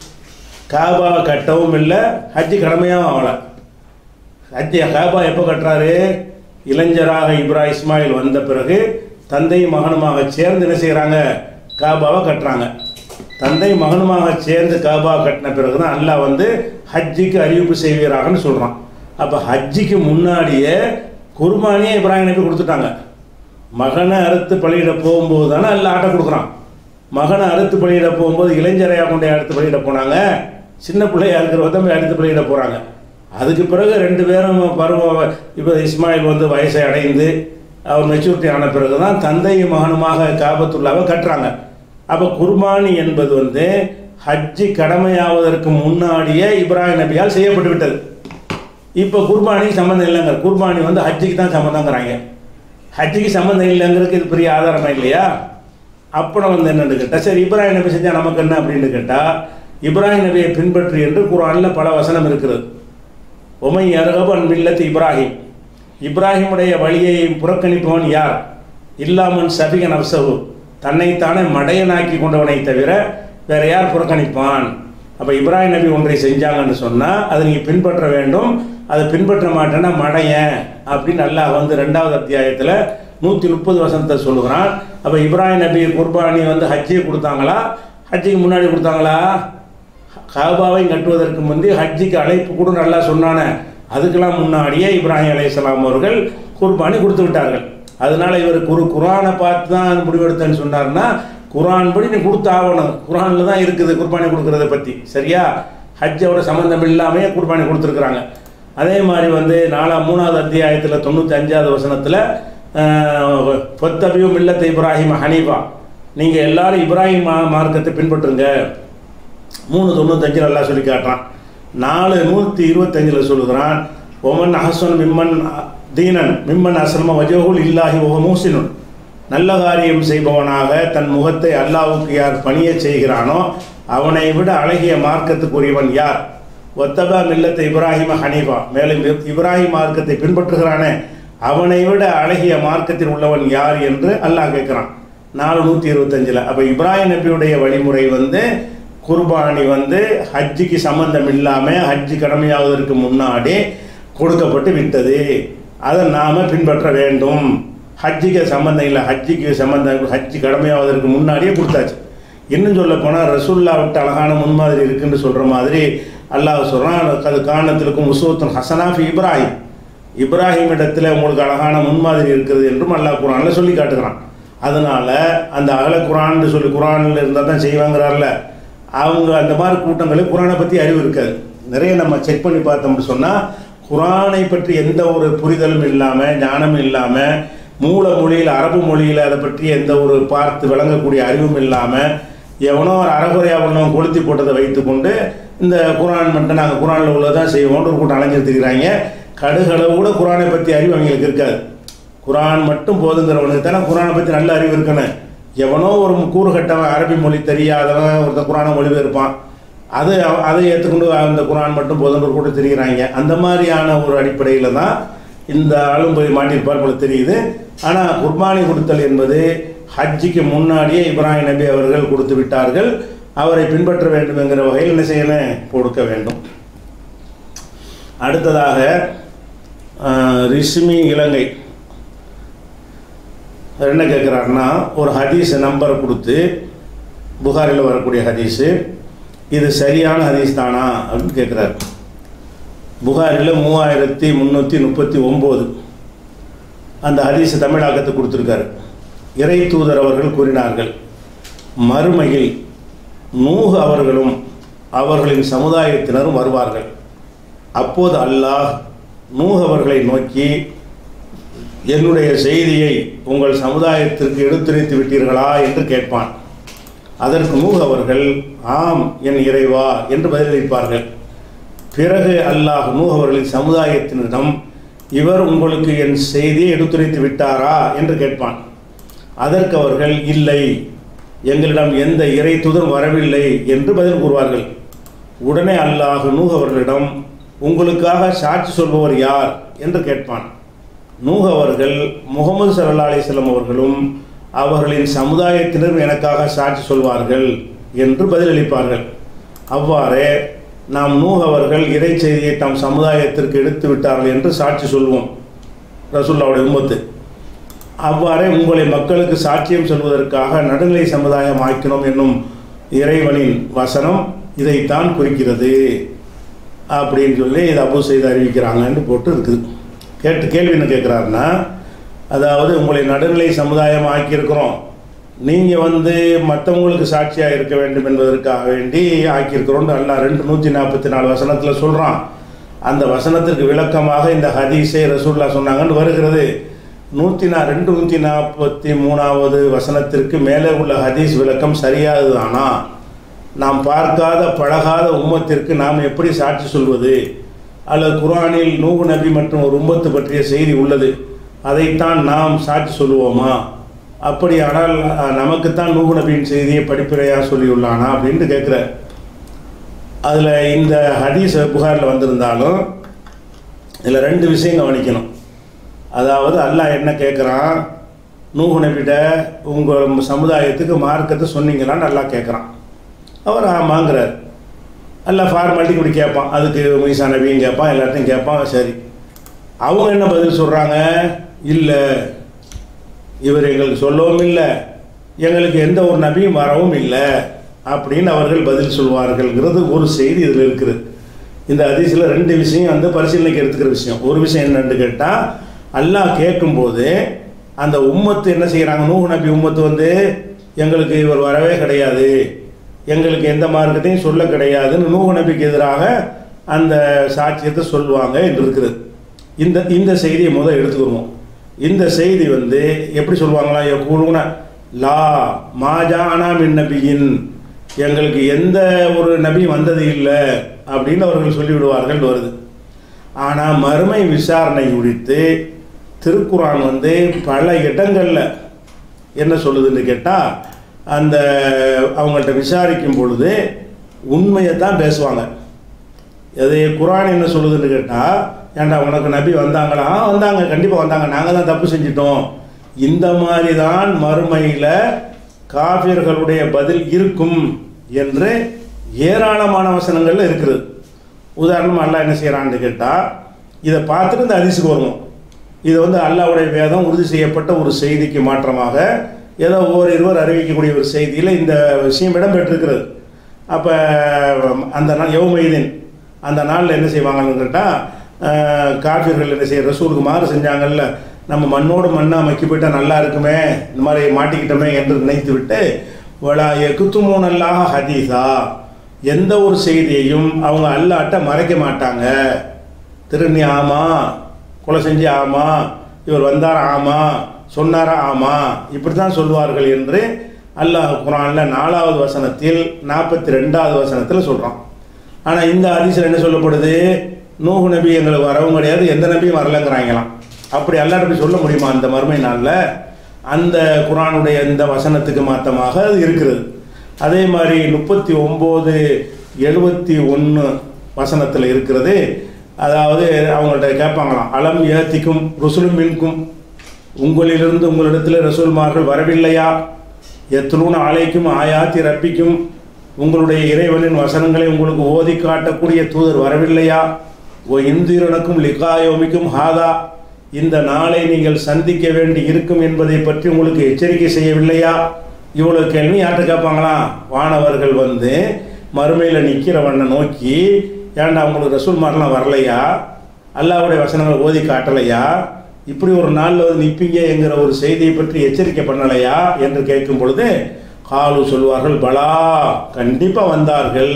காபா கட்டவும் இல்லை ஹஜ்ஜி கடமையாகவும் ஆகலை ஹஜ்ஜி காபா எப்போ கட்டுறாரு இளைஞராக இப்ரா இஸ்மாயில் வந்த பிறகு தந்தையும் மகனுமாக சேர்ந்து என்ன செய்கிறாங்க காபாவை கட்டுறாங்க தந்தை மகனுமாக சேர்ந்து காபா கட்டின பிறகு தான் அல்லாஹ் வந்து ஹஜ்ஜிக்கு அறிவிப்பு செய்வீராகன்னு சொல்கிறான் அப்போ ஹஜ்ஜிக்கு முன்னாடியே குர்பானியை இப்ராஹிம் நபி கொடுத்துட்டாங்க மகனை அறுத்து பலியிட போகும்போது தானே எல்லாம் ஆட்டை கொடுக்குறான் மகனை அறுத்து பலியிட போகும்போது இளைஞரையாக கொண்டு போய் அறுத்து பலியிட போனாங்க சின்ன பிள்ளையா இருக்கிறவங்க தான் போய் அறுத்து பலியிட போகிறாங்க அதுக்கு பிறகு ரெண்டு பேரும் பருவம் இப்போ இஸ்மாயில் வந்து வயசை அடைந்து அவர் மெச்சூரிட்டி ஆன பிறகு தான் தந்தையும் மகனுமாக காபத்துள்ளாவை கட்டுறாங்க அப்போ குர்பானி என்பது வந்து ஹஜ்ஜி கடமையாவதற்கு முன்னாடியே இப்ராஹிம் நபியால் செய்யப்பட்டு விட்டது இப்போ குர்பானி சம்மந்தம் இல்லைங்க குர்பானி வந்து ஹஜ்ஜிக்கு தான் சம்மந்தங்கிறாங்க ஹஜ்ஜிக்கு சம்மந்தம் இல்லைங்கிறதுக்கு இது பெரிய ஆதாரமா இல்லையா அப்புறம் வந்து என்னன்னு கேட்டால் சரி இப்ராஹிம் நபி செஞ்சால் நமக்கு என்ன அப்படின்னு கேட்டால் இப்ராஹிம் நபியை பின்பற்றி என்று குர்ஆனில் பல வசனம் இருக்கிறது உமை அருகபன் மில்லத் இப்ராஹிம் இப்ராஹிமுடைய வழியை புறக்கணிப்பவன் யார் இல்லாமன் சபிக நப்சவு தன்னைத்தானே மடையனாக்கி கொண்டவனை தவிர வேற யார் புறக்கணிப்பான் அப்போ இப்ராஹிம் நபி ஒன்றை செஞ்சாங்கன்னு சொன்னால் அதை நீங்கள் பின்பற்ற வேண்டும் அதை பின்பற்ற மாட்டேன்னா மடையன் அப்படின்னு அல்லாஹ் வந்து ரெண்டாவது அத்தியாயத்தில் நூற்றி முப்பது வசனத்தை சொல்லுகிறான் அப்போ இப்ராஹிம் நபி குர்பானி வந்து ஹஜ்ஜியை கொடுத்தாங்களா ஹஜ்ஜிக்கு முன்னாடி கொடுத்தாங்களா காபாவை கட்டுவதற்கு முந்தி ஹஜ்ஜிக்கு அழைப்பு கூட நல்லா சொன்னானே அதுக்கெல்லாம் முன்னாடியே இப்ராஹிம் அலைஹிஸ்ஸலாம் அவர்கள் குர்பானி கொடுத்து விட்டார்கள் அதனால இவர் குரு குரானை பார்த்து தான் முடிவெடுத்தேன்னு சொன்னார்னா குரான் படி நீ கொடுத்தாகணும் குரானில் தான் இருக்குது குர்பானி கொடுக்கறத பற்றி சரியா ஹஜ்ஜோட சம்மந்தம் இல்லாமையே குர்பானி கொடுத்துருக்குறாங்க அதே மாதிரி வந்து நாலாம் மூணாவது அத்தியாயத்தில் தொண்ணூற்றி அஞ்சாவது வசனத்தில் பொத்தபியும் மில்லத்தை இப்ராஹிம் ஹனீஃபா நீங்கள் எல்லாரும் இப்ராஹிம் மா- மார்க்கத்தை பின்பற்றுங்க மூணு தொண்ணூத்தஞ்சில் எல்லாம் சொல்லி காட்டுறான் நாலு நூற்றி இருபத்தஞ்சில் சொல்லுகிறான் ஒமன் அஹசன் மிம்மன் தீனன் மிம்மன் அஸ்லம வஜோகுல் இல்லாஹி ஒஹ மூசினுன் நல்ல காரியம் செய்பவனாக தன் முகத்தை அல்லாஹ்வுக்கு யார் பணியச் செய்கிறானோ அவனை விட அழகிய மார்க்கத்துக்குரியவன் யார் ஒத்தபா மில்லத்தை இப்ராஹிம ஹனீஃபா மேலும் இப்- இப்ராஹிம் மார்க்கத்தை பின்பற்றுகிறானே அவனை விட அழகிய மார்க்கத்தில் உள்ளவன் யார் என்று அல்லாஹ் கேட்குறான் நாலு நூற்றி இருபத்தஞ்சில் அப்போ இப்ராஹிம் நபியுடைய வழிமுறை வந்து குர்பானி வந்து ஹஜ்ஜிக்கு சம்பந்தம் இல்லாமல் ஹஜ்ஜி கடமையாவதற்கு முன்னாடி கொடுக்கப்பட்டு விட்டது அதை நாம் பின்பற்ற வேண்டும் ஹஜ்ஜிக்கு சம்பந்தம் இல்லை ஹஜ்ஜிக்கு சம்பந்தம் ஹஜ்ஜி கடமையாவதற்கு முன்னாடியே கொடுத்தாச்சு இன்னும் சொல்ல போனால் ரசூல்லா விட்டு அழகான முன்மாதிரி இருக்குன்னு சொல்கிற மாதிரி அல்லாஹ் சொல்கிறான் அது காரணத்திற்கும் உசூத்தன் ஹசனாஃபி இப்ராஹிம் இப்ராஹிம் இடத்துல உங்களுக்கு அழகான முன்மாதிரி இருக்குது என்றும் அல்லாஹ் குரானில் சொல்லி காட்டுகிறான் அதனால அந்த அகல குரான்னு சொல்லி குரானில் இருந்தால் தான் செய்வாங்கிறார்ல அவங்க அந்த மாதிரி கூட்டங்களுக்கு குரானை பற்றி அறிவு இருக்காது நிறைய நம்ம செக் பண்ணி பார்த்தோம்னு சொன்னால் குரானை பற்றி எந்த ஒரு புரிதலும் இல்லாமல் ஞானமும் இல்லாமல் மூல மொழியில் அரபு மொழியில் அதை பற்றி எந்த ஒரு பார்த்து விளங்கக்கூடிய அறிவும் இல்லாமல் எவனோ ஒரு அறகுறையாக ஒன்றும் கொளுத்தி போட்டதை வைத்துக்கொண்டு இந்த குரான் மட்டும் நாங்கள் குரானில் உள்ளதான் செய்வோம்னு ஒரு கூட்டம் அலைஞ்சிட்டு இருக்கிறாங்க கடுகளவு கூட குரானை பற்றி அறிவு அவங்களுக்கு இருக்காது குரான் மட்டும் போதுங்கிறவனுக்கு தானே குரானை பற்றி நல்ல அறிவு இருக்கணும் எவனோ ஒரு கூறுகட்டவன் அரபி மொழி தெரியாதவன் ஒருத்தன் குரானை மொழிபெயர்ப்பான் அது அவ- அதை ஏற்றுக்கொண்டு அந்த குரான் மட்டும் போதுன்ற கூட தெரிகிறாங்க அந்த மாதிரியான ஒரு அடிப்படையில் தான் இந்த ஆளும் போய் மாட்டியிருப்பார் போல தெரியுது ஆனால் குர்பானி கொடுத்தல் என்பது ஹஜ்ஜிக்கு முன்னாடியே இப்ராஹிம் நபி அவர்கள் கொடுத்து விட்டார்கள் அவரை பின்பற்ற வேண்டும் என்கிற வகையில் என்ன செய்யணும் கொடுக்க வேண்டும் அடுத்ததாக ஆஹ், ரிஷ்மி இலங்கை அவர் என்ன கேட்குறாருன்னா ஒரு ஹதீஸ் நம்பர் கொடுத்து புகாரில் வரக்கூடிய ஹதீஸு இது சரியான ஹதீஸ் தானா அப்படின்னு கேட்குறாரு புகாரில் மூவாயிரத்தி முந்நூற்றி முப்பத்தி ஒம்பது அந்த ஹதீஸ் தமிழாக்கத்தை கொடுத்துருக்காரு இறை தூதர் அவர்கள் கூறினார்கள் மறுமையில் நூஹ் அவர்களும் அவர்களின் சமுதாயத்தினரும் வருவார்கள் அப்போது அல்லாஹ் நூஹ் அவர்களை நோக்கி என்னுடைய செய்தியை உங்கள் சமுதாயத்திற்கு எடுத்துரைத்து விட்டீர்களா என்று கேட்பான் அதற்கு நூஹ் அவர்கள் ஆம் என் இறைவா என்று பதிலளிப்பார்கள் பிறகு அல்லாஹ் நூஹ் அவர்களின் சமுதாயத்தினரிடம் இவர் உங்களுக்கு என் செய்தியை எடுத்துரைத்து விட்டாரா என்று கேட்பான் அதற்கு அவர்கள் இல்லை எங்களிடம் எந்த இறை தூதர் வரவில்லை என்று பதில் கூறுவார்கள் உடனே அல்லாஹ் நூஹ் அவர்களிடம் உங்களுக்காக சாட்சி சொல்பவர் யார் என்று கேட்பான் நூஹ் அவர்கள் முகமது சல்லா அலிஸ்லாம் அவர்களும் அவர்களின் சமுதாயத்தினரும் எனக்காக சாட்சி சொல்வார்கள் என்று பதிலளிப்பார்கள் அவ்வாறே நாம் நூஹ் அவர்கள் இறை செய்தியை தம் சமுதாயத்திற்கு எடுத்து விட்டார்கள் என்று சாட்சி சொல்வோம் ரசூல்லாவுடைய உம்மத்து அவ்வாறே உங்களை மக்களுக்கு சாட்சியம் சொல்வதற்காக நடுநிலை சமுதாயம் ஆக்கினோம் என்னும் இறைவனின் வசனம் இதைத்தான் குறிக்கிறது அப்படின்னு சொல்லி இதை அபு செய்து அறிவிக்கிறாங்கன்னு போட்டு இருக்குது கேட்டு கேள்வி என்ன கேட்குறாருன்னா அதாவது உங்களை நடுநிலை சமுதாயம் ஆக்கியிருக்கிறோம் நீங்கள் வந்து மற்றவங்களுக்கு சாட்சியாக இருக்க வேண்டும் என்பதற்காக வேண்டி ஆக்கியிருக்கிறோம்னு அல்லா ரெண்டு நூற்றி நாற்பத்தி நாலு வசனத்தில் சொல்கிறான் அந்த வசனத்திற்கு விளக்கமாக இந்த ஹதீஸே ரசூல்லா சொன்னாங்கன்னு வருகிறது நூற்றி நா ரெண்டு நூற்றி நாற்பத்தி மூணாவது வசனத்திற்கு மேலே உள்ள ஹதீஸ் விளக்கம் சரியானதுதானா நாம் பார்க்காத பழகாத உம்மத்திற்கு நாம் எப்படி சாட்சி சொல்வது அல்லது குரானில் நூகு நபி மற்றும் ஒரு உம்மத்து பற்றிய செய்தி உள்ளது அதைத்தான் நாம் சாட்சி சொல்லுவோமா அப்படியானால் அஹ், நமக்குத்தான் நூகு நபியின் செய்தியை படிப்பினையாக சொல்லியுள்ளானா அப்படின்ட்டு கேட்குற அதில் இந்த ஹதீஸ் புகாரில் வந்திருந்தாலும் இதில் ரெண்டு விஷயம் கவனிக்கணும் அதாவது அல்லாஹ் என்ன கேட்குறான் நூகு நபிட்ட உங்கள் சமுதாயத்துக்கு மார்க்கத்தை சொன்னீங்களான்னு அல்லாஹ் கேட்குறான் அவர் ஆமாங்கிறார் எல்லாம் ஃபார்மாலிட்டி இப்படி கேட்பான் அதுக்கு மீசா நபியும் கேட்பான் எல்லாத்தையும் கேட்பான் சரி அவங்க என்ன பதில் சொல்கிறாங்க இல்லை இவர் எங்களுக்கு சொல்லவும் இல்லை எங்களுக்கு எந்த ஒரு நபியும் வரவும் இல்லை அப்படின்னு அவர்கள் பதில் சொல்வார்கள்ங்கிறது ஒரு செய்தி இதில் இருக்குது இந்த அதிசயில் ரெண்டு விஷயம் வந்து பரிசீலனைக்கு எடுத்துக்கிற விஷயம் ஒரு விஷயம் என்னன்னு கேட்டால் அல்லாஹ் கேட்கும்போது அந்த உம்மத்து என்ன செய்கிறாங்க நூஹ் நபி உம்மத்து வந்து எங்களுக்கு இவர் வரவே கிடையாது எங்களுக்கு எந்த மார்க்கத்தையும் சொல்ல கிடையாதுன்னு நூஹ் நபிக்கு எதிராக அந்த சாட்சியத்தை சொல்லுவாங்க என்று இருக்குது இந்த இந்த செய்தியை முதல் எடுத்துக்கிடுவோம் இந்த செய்தி வந்து எப்படி சொல்லுவாங்களா கூறுன லா மாஜானா மின் நபியின் எங்களுக்கு எந்த ஒரு நபி வந்தது இல்லை அப்படின்னு அவர்கள் சொல்லிவிடுவார்கள் வருது ஆனால் மறுமை விசாரணை குறித்து திருக்குறான் வந்து பல இடங்களில் என்ன சொல்லுதுன்னு கேட்டால் அந்த அவங்கள்ட்ட விசாரிக்கும் பொழுது உண்மையை தான் பேசுவாங்க அது குரான் என்ன சொல்லுதுன்னு கேட்டால் ஏன்டா உனக்கு நபி வந்தாங்களா ஆ, வந்தாங்க கண்டிப்பாக வந்தாங்க நாங்கள் தான் தப்பு செஞ்சிட்டோம் இந்த மாதிரி தான் மறுமையில் காபியர்களுடைய பதில் இருக்கும் என்று ஏராளமான வசனங்கள்ல இருக்குது உதாரணமாக அல்லாஹ் என்ன செய்கிறான்னு கேட்டால் இதை பார்த்துட்டு இந்த அதிசுக்கு வருவோம் இது வந்து அல்லாஹ்வுடைய வேதம் உறுதி செய்யப்பட்ட ஒரு செய்திக்கு மாற்றமாக ஏதோ ஓரிருவர் அறிவிக்கக்கூடிய ஒரு செய்தியில் இந்த விஷயம் இடம்பெற்றிருக்கிறது அப்போ அந்த நாள் யௌமைதீன் அந்த நாளில் என்ன செய்வாங்கன்னு கேட்டால் காஃபிர்கள் என்ன செய்ய ரசூலுக்கு மாறு செஞ்சாங்கல்ல நம்ம மண்ணோடு மண்ணாக மக்கி போயிட்டா நல்லா இருக்குமே இந்த மாதிரி மாட்டிக்கிட்டோமே என்று நினைத்து விட்டு வலா எகுத்துமோ நல்லாக ஹதீஸா எந்த ஒரு செய்தியையும் அவங்க அல்லாட்ட மறைக்க மாட்டாங்க திருநி ஆமா கொலை செஞ்சு ஆமா இவர் வந்தார் ஆமா சொன்னாரா ஆமா இப்படி தான் சொல்வார்கள் என்று அல்லாஹ் குரானில் நாலாவது வசனத்தில் நாற்பத்தி ரெண்டாவது வசனத்தில் சொல்கிறான் ஆனால் இந்த ஹதீஸில் என்ன சொல்லப்படுது நூஹு நபி எங்களுக்கு வரவும் கிடையாது எந்த நபியும் வரலங்கிறாங்களாம் அப்படி அல்லா நபி சொல்ல முடியுமா அந்த மறுமை நாளில் அந்த குரானுடைய இந்த வசனத்துக்கு மாற்றமாக அது இருக்கிறது அதே மாதிரி முப்பத்தி ஒம்பது எழுபத்தி ஒன்று வசனத்தில் இருக்கிறது அதாவது அவங்கள்ட்ட கேட்பாங்களாம் அலம் ஏத்திக்கும் ருசுலும் மின்கும் உங்களிலிருந்து உங்களிடத்தில் ரசூல்மார்கள் வரவில்லையா எத்தலூன ஆலைக்கும் ஆயாத்தி ரப்பிக்கும் உங்களுடைய இறைவனின் வசனங்களை உங்களுக்கு ஓதி காட்டக்கூடிய தூதர் வரவில்லையா ஓ இந்திரனுக்கும் லிகாயோமிக்கும் ஹாதா இந்த நாளை நீங்கள் சந்திக்க வேண்டி இருக்கும் என்பதை பற்றி உங்களுக்கு எச்சரிக்கை செய்யவில்லையா இவ்வளவு கேள்வி யார்கிட்ட கேட்பாங்களா வானவர்கள் வந்து மறுமையில் நிற்கிறவனை நோக்கி ஏன்டா உங்களுக்கு ரசூல் மாதிரிலாம் வரலையா அல்லாவுடைய வசனங்களை ஓதி காட்டலையா இப்படி ஒரு நாளில் வந்து நிற்பீங்க என்கிற ஒரு செய்தியை பற்றி எச்சரிக்கை பண்ணலையா என்று கேட்கும் பொழுது காலு சொல்வார்கள் பலா கண்டிப்பாக வந்தார்கள்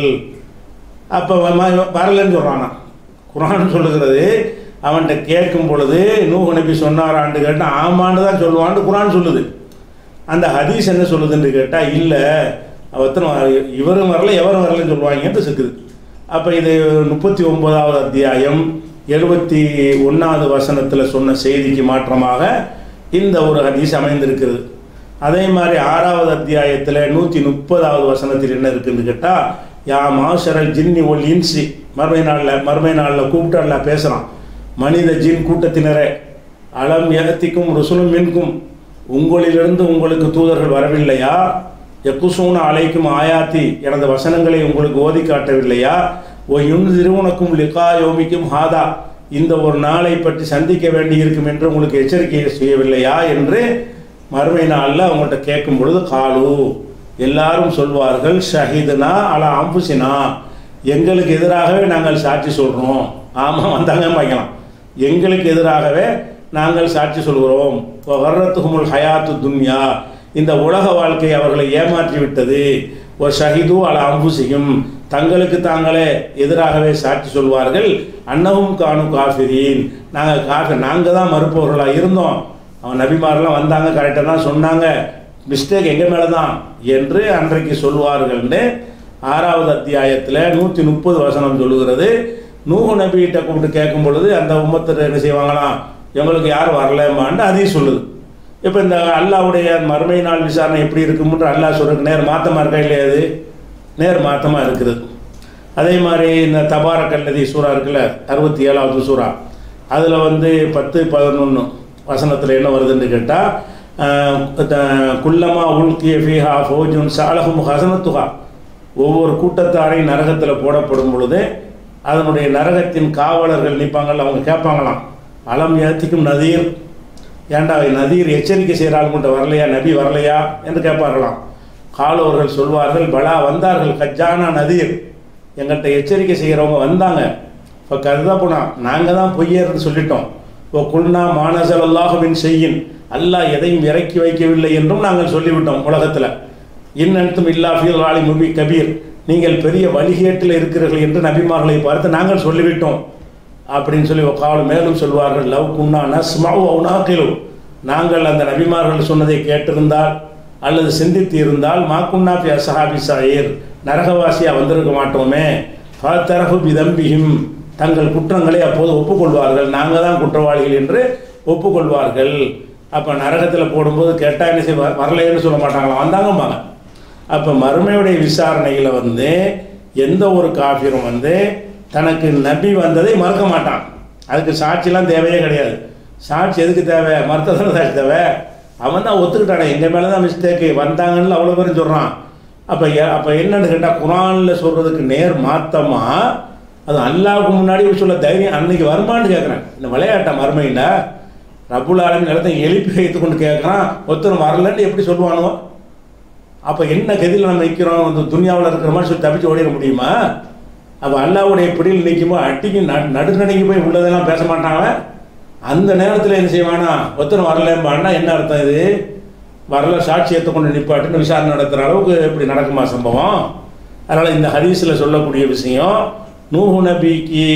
அப்போ வரலன்னு சொல்கிறானா குரான் சொல்லுகிறது அவன்கிட்ட கேட்கும் பொழுது நூஹ் நபி சொன்னாரான்னு கேட்டால் ஆமான்னு தான் சொல்லுவான்னு குரான் சொல்லுது அந்த ஹதீஸ் என்ன சொல்லுதுன்னு கேட்டால் இல்லை அவத்தனை இவரும் வரல எவரும் வரலன்னு சொல்லுவாங்கன்ட்டு இருக்குது அப்போ இது முப்பத்தி ஒன்பதாவது அத்தியாயம் எழுபத்தி ஒன்றாவது வசனத்தில் சொன்ன செய்திக்கு மாற்றமாக இந்த ஒரு ஹதீஸ் அமைந்திருக்கிறது அதே மாதிரி ஆறாவது அத்தியாயத்தில் நூற்றி முப்பதாவது வசனத்தில் என்ன இருக்குன்னு கேட்டால் யா மாஷரல் ஜின்னி ஒல் இன்சி மறுமை நாளில் மறுமை நாளில் கூப்பிட்டு அல்ல பேசுகிறான் மனித ஜின் கூட்டத்தினரே அலம் எகத்திக்கும் ருசுலும் மின்கும் உங்களிலிருந்து உங்களுக்கு தூதர்கள் வரவில்லையா எக்குசூன அலைக்கும் ஆயாத்தி எனது வசனங்களை உங்களுக்கு ஓதி காட்டவில்லையா ஓ இன் திருவுனக்கும் லிகா யோமிக்கும் ஹாதா இந்த ஒரு நாளை பற்றி சந்திக்க வேண்டியிருக்கும் என்று உங்களுக்கு எச்சரிக்கை செய்யவில்லையா என்று மறுமை நாளில் அவங்கள்ட்ட கேட்கும் பொழுது காலு எல்லாரும் சொல்வார்கள் ஷஹீதுனா அலா அம்புசினா எங்களுக்கு எதிராகவே நாங்கள் சாட்சி சொல்கிறோம் ஆமாம் வந்தாங்க பார்க்கலாம் எங்களுக்கு எதிராகவே நாங்கள் சாட்சி சொல்கிறோம் வர்றத்துகுமுல் ஹயாத்து துன்யா இந்த உலக வாழ்க்கை அவர்களை ஏமாற்றி விட்டது ஒரு ஷஹிது அல அம்புசியும் தங்களுக்கு தாங்களே எதிராகவே சாட்சி சொல்வார்கள் அன்னவும் கானு காஃபிரீன் நாங்கள் காஃபி நாங்கள் தான் மறுப்பவர்களாக இருந்தோம் அவன் நபிமாரெலாம் வந்தாங்க கரெக்டாக தான் சொன்னாங்க மிஸ்டேக் எங்கள் மேலே தான் என்று அன்றைக்கு சொல்வார்கள்னு ஆறாவது அத்தியாயத்தில் நூற்றி முப்பது வசனம் சொல்லுகிறது நூகு நபிகிட்ட கூப்பிட்டு கேட்கும் பொழுது அந்த உம்மத்தர் என்ன செய்வாங்களாம் எங்களுக்கு யாரும் வரலமான்னு அதையும் சொல்லுது இப்போ இந்த அல்லாவுடைய மறுமை நாள் விசாரணை எப்படி இருக்கும்ன்ற அல்லாஹ் சொல்றதுக்கு நேர் மாத்தமாக இருக்கா இல்லையா அது நேர் மாத்தமாக இருக்குது அதே மாதிரி இந்த தபாரக்கல்லதி சூறா இருக்குல்ல அறுபத்தி ஏழாவது சூறா அதில் வந்து பத்து பதினொன்று வசனத்தில் என்ன வருதுன்னு கேட்டால் குல்லமா உல்கிய ஃபீஹா ஃபோஜுன் சாலகும் ஹசனத்துஹா ஒவ்வொரு கூட்டத்தாரையும் நரகத்தில் போடப்படும் பொழுது அதனுடைய நரகத்தின் காவலர்கள் நிற்பாங்கள்ல அவங்க கேட்பாங்களாம் அலம் ஏத்திக்கும் நதீர் ஏன்டா நதீர் எச்சரிக்கை செய்கிற ஆளுங்கிட்ட வரலையா நபி வரலையா என்று கேட்பார்களாம் காலவர்கள் சொல்வார்கள் பலா வந்தார்கள் கஜானா நதீர் எங்கள்கிட்ட எச்சரிக்கை செய்கிறவங்க வந்தாங்க இப்போ கருதா போனா நாங்கள் தான் பொய்யர்னு சொல்லிட்டோம் இப்போ குல்னா மானசல் அல்லாஹுவின் செய்யின் அல்லாஹ் எதையும் இறக்கி வைக்கவில்லை என்றும் நாங்கள் சொல்லிவிட்டோம் உலகத்தில் இன்னத்தும் இல்லா ஃபீல் ஆலி முபி கபீர் நீங்கள் பெரிய வழிகேட்டில் இருக்கிறீர்கள் என்று நபிமார்களை பார்த்து நாங்கள் சொல்லிவிட்டோம் அப்படின்னு சொல்லி காலம் மேலும் சொல்வார்கள் லவ் குன்னா நஸ்மாவு அவுனாக்கிலு நாங்கள் அந்த நபிமார்கள் சொன்னதை கேட்டிருந்தால் அல்லது சிந்தித்து இருந்தால் மாக்குன்னா பி அசஹாபி சாயிர் நரகவாசியாக வந்திருக்க மாட்டோமே ஃபத்தரஹு பிதம்பிஹிம் தங்கள் குற்றங்களை அப்போது ஒப்புக்கொள்வார்கள் நாங்கள் தான் குற்றவாளிகள் என்று ஒப்புக்கொள்வார்கள் அப்போ நரகத்தில் போடும்போது கேட்டால் என்ன செய்வார் வரலைன்னு சொல்ல மாட்டாங்களா வந்தாங்கம்பாங்க அப்போ மறுமையுடைய விசாரணையில் வந்து எந்த ஒரு காஃபிரும் வந்து தனக்கு நபி வந்ததை மறுக்க மாட்டான் அதுக்கு சாட்சிலாம் தேவையே கிடையாது சாட்சி எதுக்கு தேவை மறுத்ததான சாட்சி தேவை அவன் தான் ஒத்துக்கிட்டானே எங்கள் மேலே தான் மிஸ்டேக்கு வந்தாங்கன்னு அவ்வளோ பேரும் சொல்கிறான் அப்போ அப்போ என்னன்னு கேட்டால் குரானில் சொல்கிறதுக்கு நேர் மாத்தமாக அது அல்லாவுக்கு முன்னாடி சொல்ல தைரியம் அன்னைக்கு வருமானு கேட்குறேன் இந்த விளையாட்டை மறுமையில் ரபுல் ஆலமின் இடத்த எழுப்பி வைத்து கொண்டு கேட்குறான் ஒருத்தர் வரலன்னு எப்படி சொல்லுவானுவோ அப்போ என்ன கதியில் நம்ம நிற்கிறோம் இந்த துனியாவில் இருக்கிற மாதிரி சொல்லி தப்பிச்சு ஓடிட முடியுமா அப்போ அல்லாவுடைய பிடியில் நிற்கும்போது அட்டிக்கு நடு நடுநடுங்கி போய் உள்ளதெல்லாம் பேச மாட்டாங்க அந்த நேரத்தில் என்ன செய்வானா ஒருத்தர் வரலம்பான்னா என்ன அர்த்தம் இது வரல சாட்சியத்தை கொண்டு நிப்பாட்டுன்னு விசாரணை நடத்துகிற அளவுக்கு இப்படி நடக்குமா சம்பவம் அதனால் இந்த ஹதீஸில் சொல்லக்கூடிய விஷயம் நூஹு நபிக்கு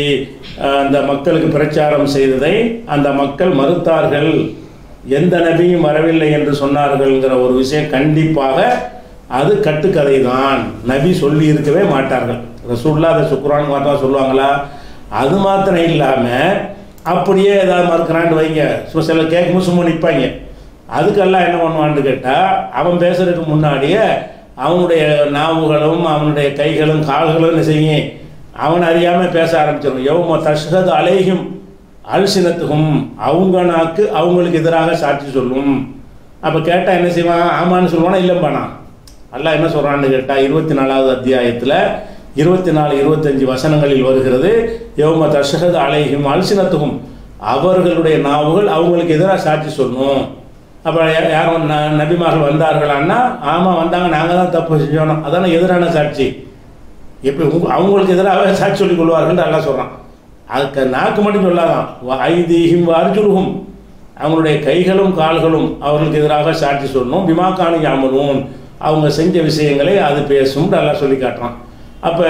அந்த மக்களுக்கு பிரச்சாரம் செய்ததை அந்த மக்கள் மறுத்தார்கள் எந்த நபியும் வரவில்லை என்று சொன்னார்கள்ங்கிற ஒரு விஷயம் கண்டிப்பாக அது கட்டுக்கதை தான் நபி சொல்லி இருக்கவே மாட்டார்கள் ரசூல்லா அதை சுக்குரான் மாத்திரம் சொல்லுவாங்களா அது மாத்திரம் இல்லாமல் அப்படியே ஏதாவது மறுக்கிறான்னு வைங்க சும்மா சில கேட்கும்போது சும்மா நிற்பாங்க அதுக்கெல்லாம் என்ன பண்ணுவான்னு கேட்டால் அவன் பேசுறதுக்கு முன்னாடியே அவனுடைய நாவுகளும் அவனுடைய கைகளும் கால்களும் என்ன செய்யும் அவன் அறியாமல் பேச ஆரம்பிச்சிடும் எவ்வளோ தஷ்கது அலேகும் அல்சினத்துக்கும் அவங்க நாக்கு அவங்களுக்கு எதிராக சாட்சி சொல்லும் அப்போ கேட்டால் என்ன செய்வான் ஆமான்னு சொல்லுவானா இல்லைம்பானா அல்லாஹ் என்ன சொல்கிறான்னு கேட்டால் இருபத்தி நாலாவது அத்தியாயத்தில் இருபத்தி நாலு இருபத்தஞ்சு வசனங்களில் வருகிறது யௌம தஷகது அலைஹிம் அல்சினத்துக்கும் அவர்களுடைய நாவுகள் அவங்களுக்கு எதிராக சாட்சி சொல்லணும் அப்போ யாரும் ந நபிமார்கள் வந்தார்களான்னா ஆமாம் வந்தாங்க நாங்கள் தான் தப்பு செஞ்சோம் அதான எதிரான சாட்சி எப்படி உங்க- அவங்களுக்கு எதிராக சாட்சி சொல்லிக் கொள்வார்கள் எல்லாம் சொல்கிறான் அதுக்கு நாக்கு மட்டும் சொல்லாதான் ஐதீகம் அர்ஜுலுகும் அவங்களுடைய கைகளும் கால்களும் அவர்களுக்கு எதிராக சாட்சி சொல்லணும் பிமாக்கானு யாமலும் அவங்க செஞ்ச விஷயங்களை அது பேசும் நல்லா சொல்லி காட்டுறான் அப்போ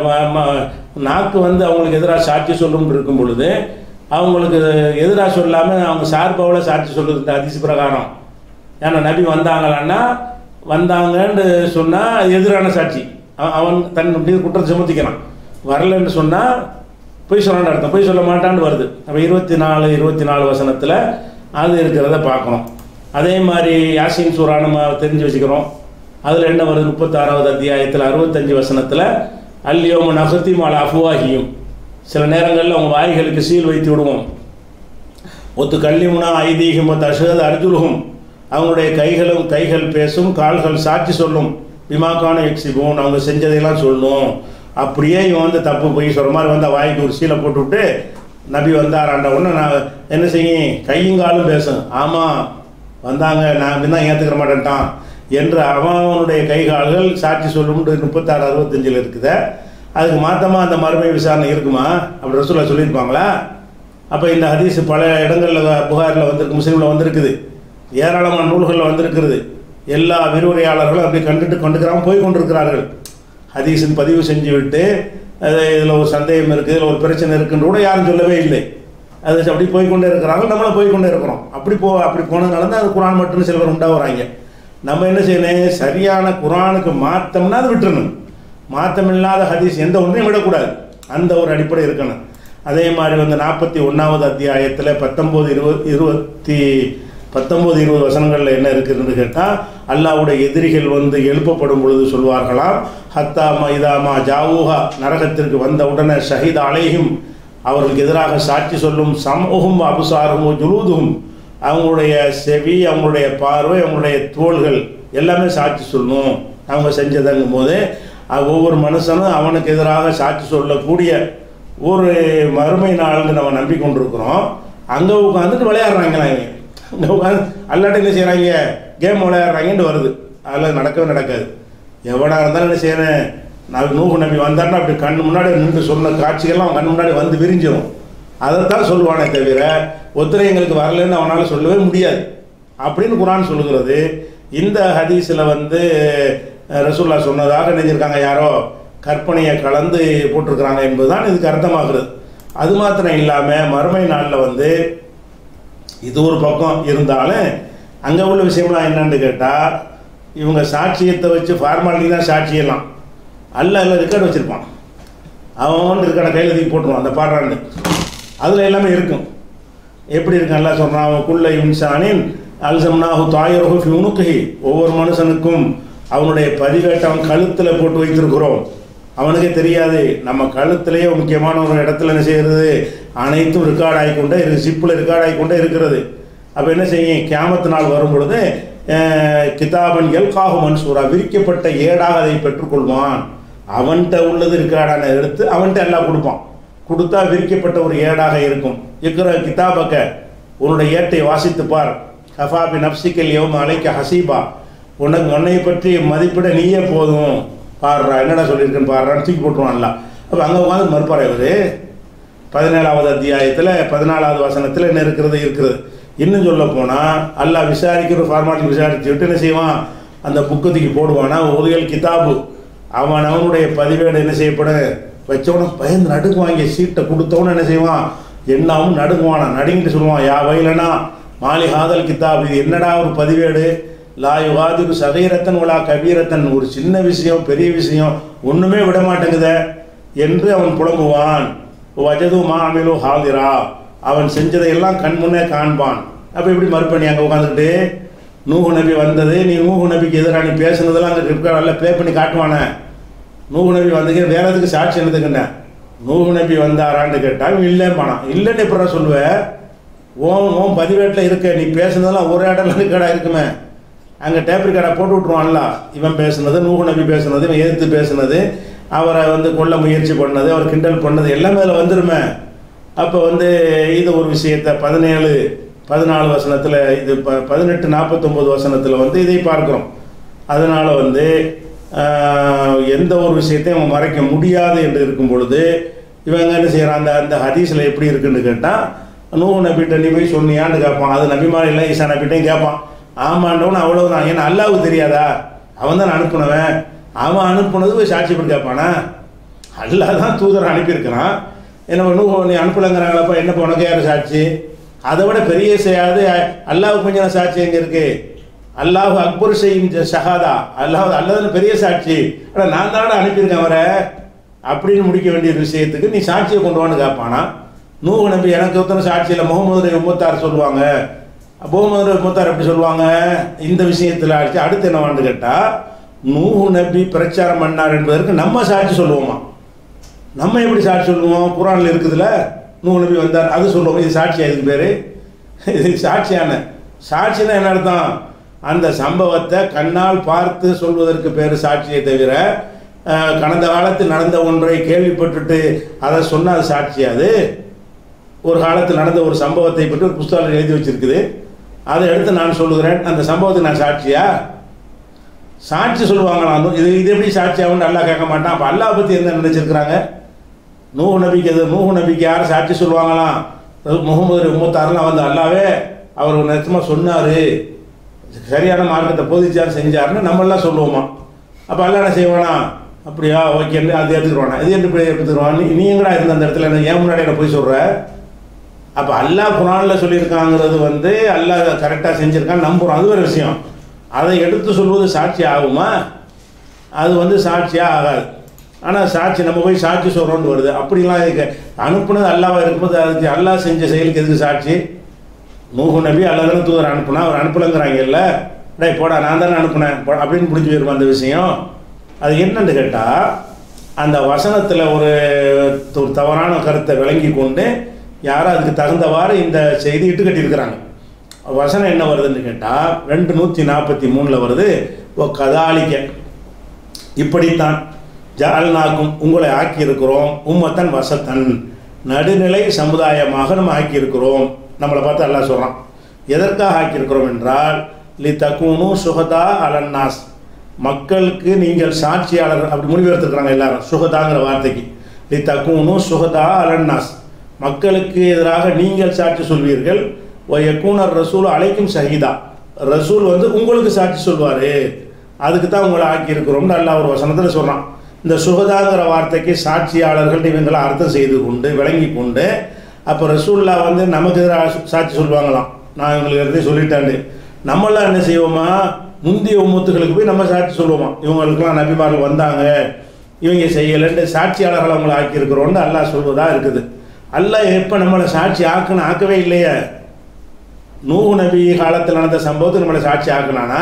நாக்கு வந்து அவங்களுக்கு எதிராக சாட்சி சொல்லும் இருக்கும் பொழுது அவங்களுக்கு எதிராக சொல்லாமல் அவங்க சார்பாவில் சாட்சி சொல்லுது இந்த அதிசி பிரகாரம் ஏன்னா நபி வந்தாங்களான்னா வந்தாங்கன்னு சொன்னால் அது எதிரான சாட்சி அவன் அவன் தன் மீது குற்றத்தை சுமத்திக்கிறான் வரலன்னு சொன்னால் பொய் சொல்லான்னு அர்த்தம் பொய் சொல்ல மாட்டான்னு வருது அப்போ இருபத்தி நாலு இருபத்தி நாலு வசனத்தில் அது இருக்கிறத பார்க்கணும் அதே மாதிரி யாசின் சூரா நம்ம தெரிஞ்சு வச்சுக்கிறோம் அதில் என்ன வருது முப்பத்தாறாவது அத்தியாயத்தில் அறுபத்தஞ்சு வசனத்தில் அல்லியோம நகர்த்தி மால அஃபுவாகியும் சில நேரங்களில் அவங்க வாய்களுக்கு சீல் வைத்து விடுவோம் ஒத்து கல்லிமுனா ஐதீகம் தஷது அர்ஜுலுகும் அவங்களுடைய கைகளும் கைகள் பேசும் கால்கள் சாட்சி சொல்லும் விமாக்கான எக்ஸிபோன் அவங்க செஞ்சதையெல்லாம் சொல்லும் அப்படியே இவன் வந்து தப்பு போய் சொல்கிற மாதிரி வந்து வாய்க்கு ஒரு சீலை போட்டுவிட்டு நபி வந்தாராண்ட உடனே நான் என்ன செய்யும் கையும் காலும் பேசும் ஆமாம் வந்தாங்க நான் தான் ஏற்றுக்கிற மாட்டேன்ட்டான் என்று அவனுடைய கை கால்கள் சாட்சி சொல்லும்னு முப்பத்தாறு அறுபத்தஞ்சில் இருக்குதே அதுக்கு மாத்தமாக அந்த மறுமை விசாரணை இருக்குமா அப்படி ரசூலா சொல்லியிருப்பாங்களா அப்போ இந்த ஹதீஸ் பல இடங்களில் புகாரில் வந்திருக்கு முஸ்லீமில் வந்திருக்குது ஏராளமான நூல்களில் வந்திருக்கிறது எல்லா விரிவுரையாளர்களும் அப்படி கண்டுட்டு கொண்டுக்கிறாம போய் கொண்டிருக்கிறார்கள் ஹதீஸின் பதிவு செஞ்சு விட்டு அது இதில் ஒரு சந்தேகம் இருக்குது இதில் ஒரு பிரச்சனை இருக்குன்னு கூட யாரும் சொல்லவே இல்லை அது அப்படி போய் கொண்டே இருக்கிறாங்க நம்மளும் போய் கொண்டே இருக்கிறோம் அப்படி போ அப்படி போனதுனால தான் அது குரான் மட்டும் சில பேர் உண்டாகிறாங்க நம்ம என்ன செய்யணும் சரியான குரானுக்கு மாற்றம்னா அது விட்டுறணும் மாற்றமில்லாத ஹதீஸ் எந்த ஒன்றையும் விடக்கூடாது அந்த ஒரு அடிப்படை இருக்கணும் அதே மாதிரி வந்து நாற்பத்தி ஒன்றாவது அத்தியாயத்தில் பத்தொம்போது இருபது இருபத்தி பத்தொம்போது இருபது வசனங்களில் என்ன இருக்குதுன்னு கேட்டால் அல்லாவுடைய எதிரிகள் வந்து எழுப்பப்படும் பொழுது சொல்வார்களாம் ஹத்தாமா இதாமா ஜாவூஹா நரகத்திற்கு வந்த உடனே ஷஹீத் அலையும் அவர்களுக்கு எதிராக சாட்சி சொல்லும் சமூகம் அபுசாரும் ஜுலூதும் அவங்களுடைய செவி அவங்களுடைய பார்வை அவங்களுடைய தோள்கள் எல்லாமே சாட்சி சொல்லணும் அவங்க செஞ்சதங்கும் போது ஒவ்வொரு மனுஷனும் அவனுக்கு எதிராக சாட்சி சொல்லக்கூடிய ஒரு மறுமை நாள்னு நம்ம நம்பிக்கொண்டிருக்கிறோம் அங்கே உட்காந்துட்டு விளையாடுறாங்களா இவங்க அங்கே உட்காந்து அல்லாட்ட என்ன செய்கிறாங்க கேம் விளையாடுறாங்கன்னு வருது அதெல்லாம் நடக்கவே நடக்காது எவனாக இருந்தாலும் என்ன செய்யறேன் நான் நூகு நம்பி வந்தாருன்னா அப்படி கண் முன்னாடி நின்று சொன்ன காட்சிகள்லாம் கண் முன்னாடி வந்து விரிஞ்சிடும் அதைத்தான் சொல்லுவானே தவிர ஒத்துரை எங்களுக்கு வரலன்னு அவனால் சொல்லவே முடியாது அப்படின்னு குரான் சொல்லுகிறது இந்த ஹதீஸில் வந்து ரசூல்லா சொன்னதாக நினைஞ்சிருக்காங்க யாரோ கற்பனையை கலந்து போட்டிருக்கிறாங்க என்பதுதான் இதுக்கு அர்த்தமாகிறது அது மாத்திரம் இல்லாமல் மறுமை நாளில் வந்து இது ஒரு பக்கம் இருந்தாலும் அங்கே உள்ள விஷயம்லாம் என்னன்னு கேட்டால் இவங்க சாட்சியத்தை வச்சு ஃபார்மாலிட்டி தான் சாட்சியெல்லாம் அல்ல எல்லாம் ரெக்கார்டு வச்சுருப்பான் அவன் ரெக்கார்டை கையில் தூக்கி போட்டுருவான் அந்த பாடுறான்னு அதில் எல்லாமே இருக்கும் எப்படி இருக்கு நல்லா சொல்கிறான் அவனுக்குள்ள இன்சானின் அல்சம்னாஹு தாயருகு ஃபியூனுக்கி ஒவ்வொரு மனுஷனுக்கும் அவனுடைய பதிவேட்டை அவன் கழுத்தில் போட்டு வைத்திருக்கிறோம் அவனுக்கே தெரியாது நம்ம கழுத்திலேயே முக்கியமான ஒரு இடத்துல என்ன செய்கிறது அனைத்தும் ரெக்கார்ட் ஆகிக்கொண்டே இருக்கு சிப்பில் ரெக்கார்ட் ஆகிக்கொண்டே இருக்கிறது அப்போ என்ன செய்யும் கேமத்து நாள் வரும் பொழுது கிதாபன் எல்காஹு மன்சூரா விரிக்கப்பட்ட ஏடாக அதை பெற்றுக்கொள்வான் அவன்கிட்ட உள்ளது ரெக்கார்டான எடுத்து அவன்கிட்ட எல்லாம் கொடுப்பான் கொடுத்தா விரிக்கப்பட்ட ஒரு ஏடாக இருக்கும் இருக்கிற கிதாபக்க உன்னுடைய ஏட்டை வாசித்து பார் ஹஃபாபி நப்சிக்கல் யோம் அலைக்க ஹசீபா உனக்கு உன்னை பற்றி மதிப்பிட நீயே போதும் பாடுறா என்னடா சொல்லியிருக்கேன்னு பாடுறான்னு தூக்கி போட்டுருவான்ல அப்போ அங்கே உட்காந்து மறுப்பார் இவர் பதினேழாவது அத்தியாயத்தில் பதினாலாவது வசனத்தில் என்ன இருக்கிறது இருக்கிறது இன்னும் சொல்ல போனால் அல்லாஹ் விசாரிக்கிற ஃபார்மாலிட்டி விசாரிச்சு விட்டு என்ன செய்வான் அந்த புக்கத்துக்கு போடுவானா உதவியல் கிதாபு அவன் அவனுடைய பதிவேடு என்ன செய்யப்படும் வச்சவன பயந்து நடுக்கு வாங்கிய சீட்டை கொடுத்தவன என்ன செய்வான் என்னாவும் நடுங்குவானா நடுங்கிட்டு சொல்லுவான் யா வயலனா மாலி ஹாதல் கிதாப் இது என்னடா ஒரு பதிவேடு லா யுகாதிரு சகைரத்தன் உலா கபீரத்தன் ஒரு சின்ன விஷயம் பெரிய விஷயம் ஒன்றுமே விட மாட்டேங்குத என்று அவன் புலம்புவான் வஜது மாமிலு ஹாதிரா அவன் செஞ்சதையெல்லாம் கண் முன்னே காண்பான் அப்போ எப்படி மறுப்பணி அங்கே உட்காந்துக்கிட்டு நூகு நபி வந்தது நீ நூகு நபிக்கு எதிராக நீ பேசுனதெல்லாம் அங்கே ரிப்கார்டில் ப்ளே பண்ணி காட்டுவானே நூகு நபி வந்தீங்க வேற எதுக்கு சாட்சி என்னதுக்குண்ணே நூகு நபி வந்தாரான்னு கேட்டால் இல்லைம்பானா இல்லைன்னு எப்படா சொல்லுவேன் ஓன் ஓன் பதிவேட்டில் இருக்க நீ பேசுனதெல்லாம் ஒரு இடம்ல ரெக்கார்டாக இருக்குமே அங்கே டேப் ரெக்கார்டை போட்டு விட்ருவான்ல இவன் பேசுனது நூகு நபி பேசுனது இவன் எதிர்த்து பேசுனது அவரை வந்து கொல்ல முயற்சி பண்ணது அவர் கிண்டல் பண்ணது எல்லாமே அதில் வந்துருமே அப்போ வந்து இது ஒரு விஷயத்தை பதினேழு பதினாலு வசனத்தில் இது ப பதினெட்டு நாற்பத்தொம்போது வசனத்தில் வந்து இதை பார்க்குறோம் அதனால் வந்து ஆஹ், எந்த ஒரு விஷயத்தையும் அவன் மறைக்க முடியாது என்று இருக்கும் பொழுது இவங்க என்ன செய்கிறான் அந்த அந்த ஹதீஸில் எப்படி இருக்குன்னு கேட்டால் நூ நபிட்ட நீ போய் சொன்னியான்னு கேட்பான் அது நபிமாரி இல்லை ஈசா நபிட்டையும் கேட்பான் ஆமாண்டவன் அவ்வளவுதான் ஏன்னா அல்லாவுக்கு தெரியாதா அவன் தான் அனுப்புனவன் அவன் அனுப்புனது போய் சாட்சி பண்ணி கேட்பானா அல்லாஹ் தான் தூதரை அனுப்பியிருக்கிறான் என்ன நூ நீ அனுப்பலங்கிறாங்களப்பா என்னப்பா உனக்கு யார் சாட்சி அதை விட பெரிய செய்யாது அல்லாஹ் கொஞ்சம் சாட்சி எங்கே இருக்கு அல்லாஹ் அக்பர் செய்யும் ஷஹாதா அல்லாஹ் அல்லாஹ் பெரிய சாட்சி ஆனால் நான் தானே அனுப்பியிருக்கேன் அவரை அப்படின்னு முடிக்க வேண்டிய விஷயத்துக்கு நீ சாட்சியை கொண்டு வான்னு கேட்பானா நூறு நம்பி எனக்கு ஒருத்தன சாட்சி இல்லை முகமது உம்மத்தார் சொல்லுவாங்க முகமது முத்தார் எப்படி சொல்லுவாங்க இந்த விஷயத்தில் அடிச்சு அடுத்து என்னவான்னு கேட்டால் நூஹு நபி பிரச்சாரம் பண்ணார் என்பதற்கு நம்ம சாட்சி சொல்லுவோமா நம்ம எப்படி சாட்சி சொல்லுவோம் குரானில் இருக்குதுல்ல நூஹு நபி வந்தார் அது சொல்லுவோம் இது சாட்சியா இதுக்கு பேர் இது சாட்சியான சாட்சினா என்ன அர்த்தம் அந்த சம்பவத்தை கண்ணால் பார்த்து சொல்வதற்கு பேர் சாட்சியை தவிர அஹ், கடந்த காலத்தில் நடந்த ஒன்றை கேள்விப்பட்டுட்டு அதை சொன்னால் அது சாட்சியாது ஒரு காலத்தில் நடந்த ஒரு சம்பவத்தை பற்றி ஒரு புஸ்தகம் எழுதி வச்சிருக்குது அதை எடுத்து நான் சொல்லுகிறேன் அந்த சம்பவத்துக்கு நான் சாட்சியா சாட்சி சொல்லுவாங்களாம் இது இது எப்படி சாட்சியாகும்னு நல்லா கேட்க மாட்டான் அப்போ அல்லாஹ் பற்றி என்ன நினைச்சிருக்கிறாங்க நூஹு நபிக்கு எது நூஹு நபிக்கு யார் சாட்சி சொல்லுவாங்களாம் அது முகமது உம்மத்தாரெலாம் வந்து அல்லாவே அவர் ஒரு நிச்சயமாக சொன்னார் சரியான மார்க்கத்தை போதிச்சார் செஞ்சாருன்னு நம்மளாம் சொல்லுவோமா அப்போ அல்லா என்ன செய்வானா அப்படியா ஓகேன்னு அது எடுத்துக்கிறோனா இது எப்படி போய் எடுத்துக்கிறோம் நீ எங்கடா இருந்த அந்த இடத்துல என்ன ஏன் முன்னாடி என்ன போய் சொல்கிற அப்போ அல்லாஹ் குரானில் சொல்லியிருக்காங்கிறது வந்து அல்லாஹ் கரெக்டாக செஞ்சுருக்கான்னு நம்புகிறோம் அது ஒரு விஷயம் அதை எடுத்து சொல்வது சாட்சி ஆகுமா அது வந்து தாட்சியாக ஆகாது ஆனால் சாட்சி நம்ம போய் சாட்சி சொல்கிறோன்னு வருது அப்படிலாம் இருக்கு அனுப்புனது அல்லாவாக இருக்கும்போது அதுக்கு அல்லாஹ் செஞ்ச செயலுக்கு எதுக்கு சாட்சி நூஹு நபி அல்லாஹ் தானே தூதர் அனுப்புனா அவர் அனுப்பலைங்கிறாங்க இல்லை டேய் போடா நான் தானே அனுப்புனேன் போ- அப்படின்னு முடிஞ்சு போயிருமா அந்த விஷயம் அது என்னன்னு கேட்டால் அந்த வசனத்தில் ஒரு ஒரு தவறான கருத்தை விளங்கி கொண்டு யாரும் அதுக்கு தகுந்தவாறு இந்த செய்தி இட்டு கட்டியிருக்கிறாங்க வசனம் என்ன வருதுன்னு கேட்டால் ரெண்டு நூற்றி நாற்பத்தி மூணில் வருது ஓ கதாலிக்க இப்படித்தான் ஜால்நாக்கும் உங்களை ஆக்கியிருக்கிறோம் உம்மத்தன் வசத்தன் நடுநிலை சமுதாயமாக நம்ம ஆக்கியிருக்கிறோம் நம்மளை பார்த்து அல்லாஹ் சொல்கிறான் எதற்காக ஆக்கியிருக்கிறோம் என்றால் லி தக்கூனு சுகதா அலன்னாஸ் மக்களுக்கு நீங்கள் சாட்சியாளர் அப்படி முடிவெடுத்துருக்குறாங்க எல்லாரும் சுகதாங்கிற வார்த்தைக்கு லி தக்கூனு சுகதா அலன்னாஸ் மக்களுக்கு எதிராக நீங்கள் சாட்சி சொல்வீர்கள் ஒ யக்கூனர் ரசூல் அழைக்கும் ஷஹீதா ரசூல் வந்து உங்களுக்கு சாட்சி சொல்வார் அதுக்கு தான் உங்களை ஆக்கியிருக்கிறோம்னு அல்லாஹ் ஒரு வசனத்தில் சொல்கிறான் இந்த சுகதாங்கிற வார்த்தைக்கு சாட்சியாளர்கள் இவங்களை அர்த்தம் செய்து கொண்டு விளங்கி கொண்டு அப்போ ரசூல்லா வந்து நமக்கு எதிராக சாட்சி சொல்லுவாங்களாம் நான் இவங்களுக்கு எடுத்து சொல்லிட்டாண்டு நம்மளாம் என்ன செய்வோமா முந்தைய உம்மத்துகளுக்கு போய் நம்ம சாட்சி சொல்லுவோமா இவங்களுக்கெல்லாம் நபிமார்கள் வந்தாங்க இவங்க செய்யலைன்னு சாட்சியாளர்கள் அவங்களை ஆக்கியிருக்கிறோன்னு அல்லாஹ் சொல்வதா இருக்குது அல்லாஹ் எப்போ நம்மளை சாட்சி ஆக்குன்னு ஆக்கவே இல்லையே நூஹு நபி காலத்தில் நடந்த சம்பவத்துக்கு நம்மளை சாட்சி ஆக்கினானா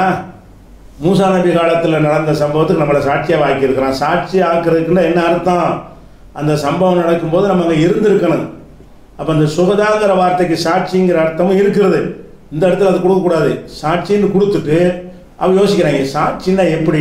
மூசா நபி காலத்தில் நடந்த சம்பவத்துக்கு நம்மளை சாட்சியாக ஆக்கியிருக்கிறான் சாட்சி ஆக்குறதுக்குன்னா என்ன அர்த்தம் அந்த சம்பவம் நடக்கும்போது நம்ம அங்கே இருந்திருக்கணும் அப்போ அந்த சுகதாங்கிற வார்த்தைக்கு சாட்சிங்கிற அர்த்தமும் இருக்கிறது இந்த இடத்துல அது கொடுக்கக்கூடாது சாட்சின்னு கொடுத்துட்டு அவ யோசிக்கிறாங்க சாட்சின்னா எப்படி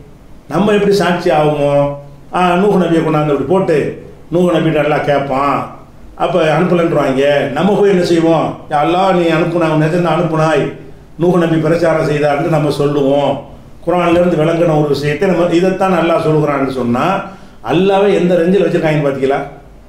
நம்ம எப்படி சாட்சி ஆகுமோ ஆ நூகு நபியை கொண்டாந்து அப்படி போட்டு நூகு நபிகிட்ட எல்லாம் கேட்பான் அப்போ அனுப்பலன்றாங்க நம்ம போய் என்ன செய்வோம் எல்லாம் நீ அனுப்புனா நிஜம் அனுப்புனாய் நூகு நபி பிரச்சாரம் செய்தார்னு நம்ம சொல்லுவோம் குரான்லேருந்து விளங்கின ஒரு விஷயத்தை நம்ம இதைத்தான் நல்லா சொல்லுகிறான்னு சொன்னால் அல்லாவே எந்த ரெஞ்சில் வச்சுருக்காங்கன்னு பார்த்தீங்களா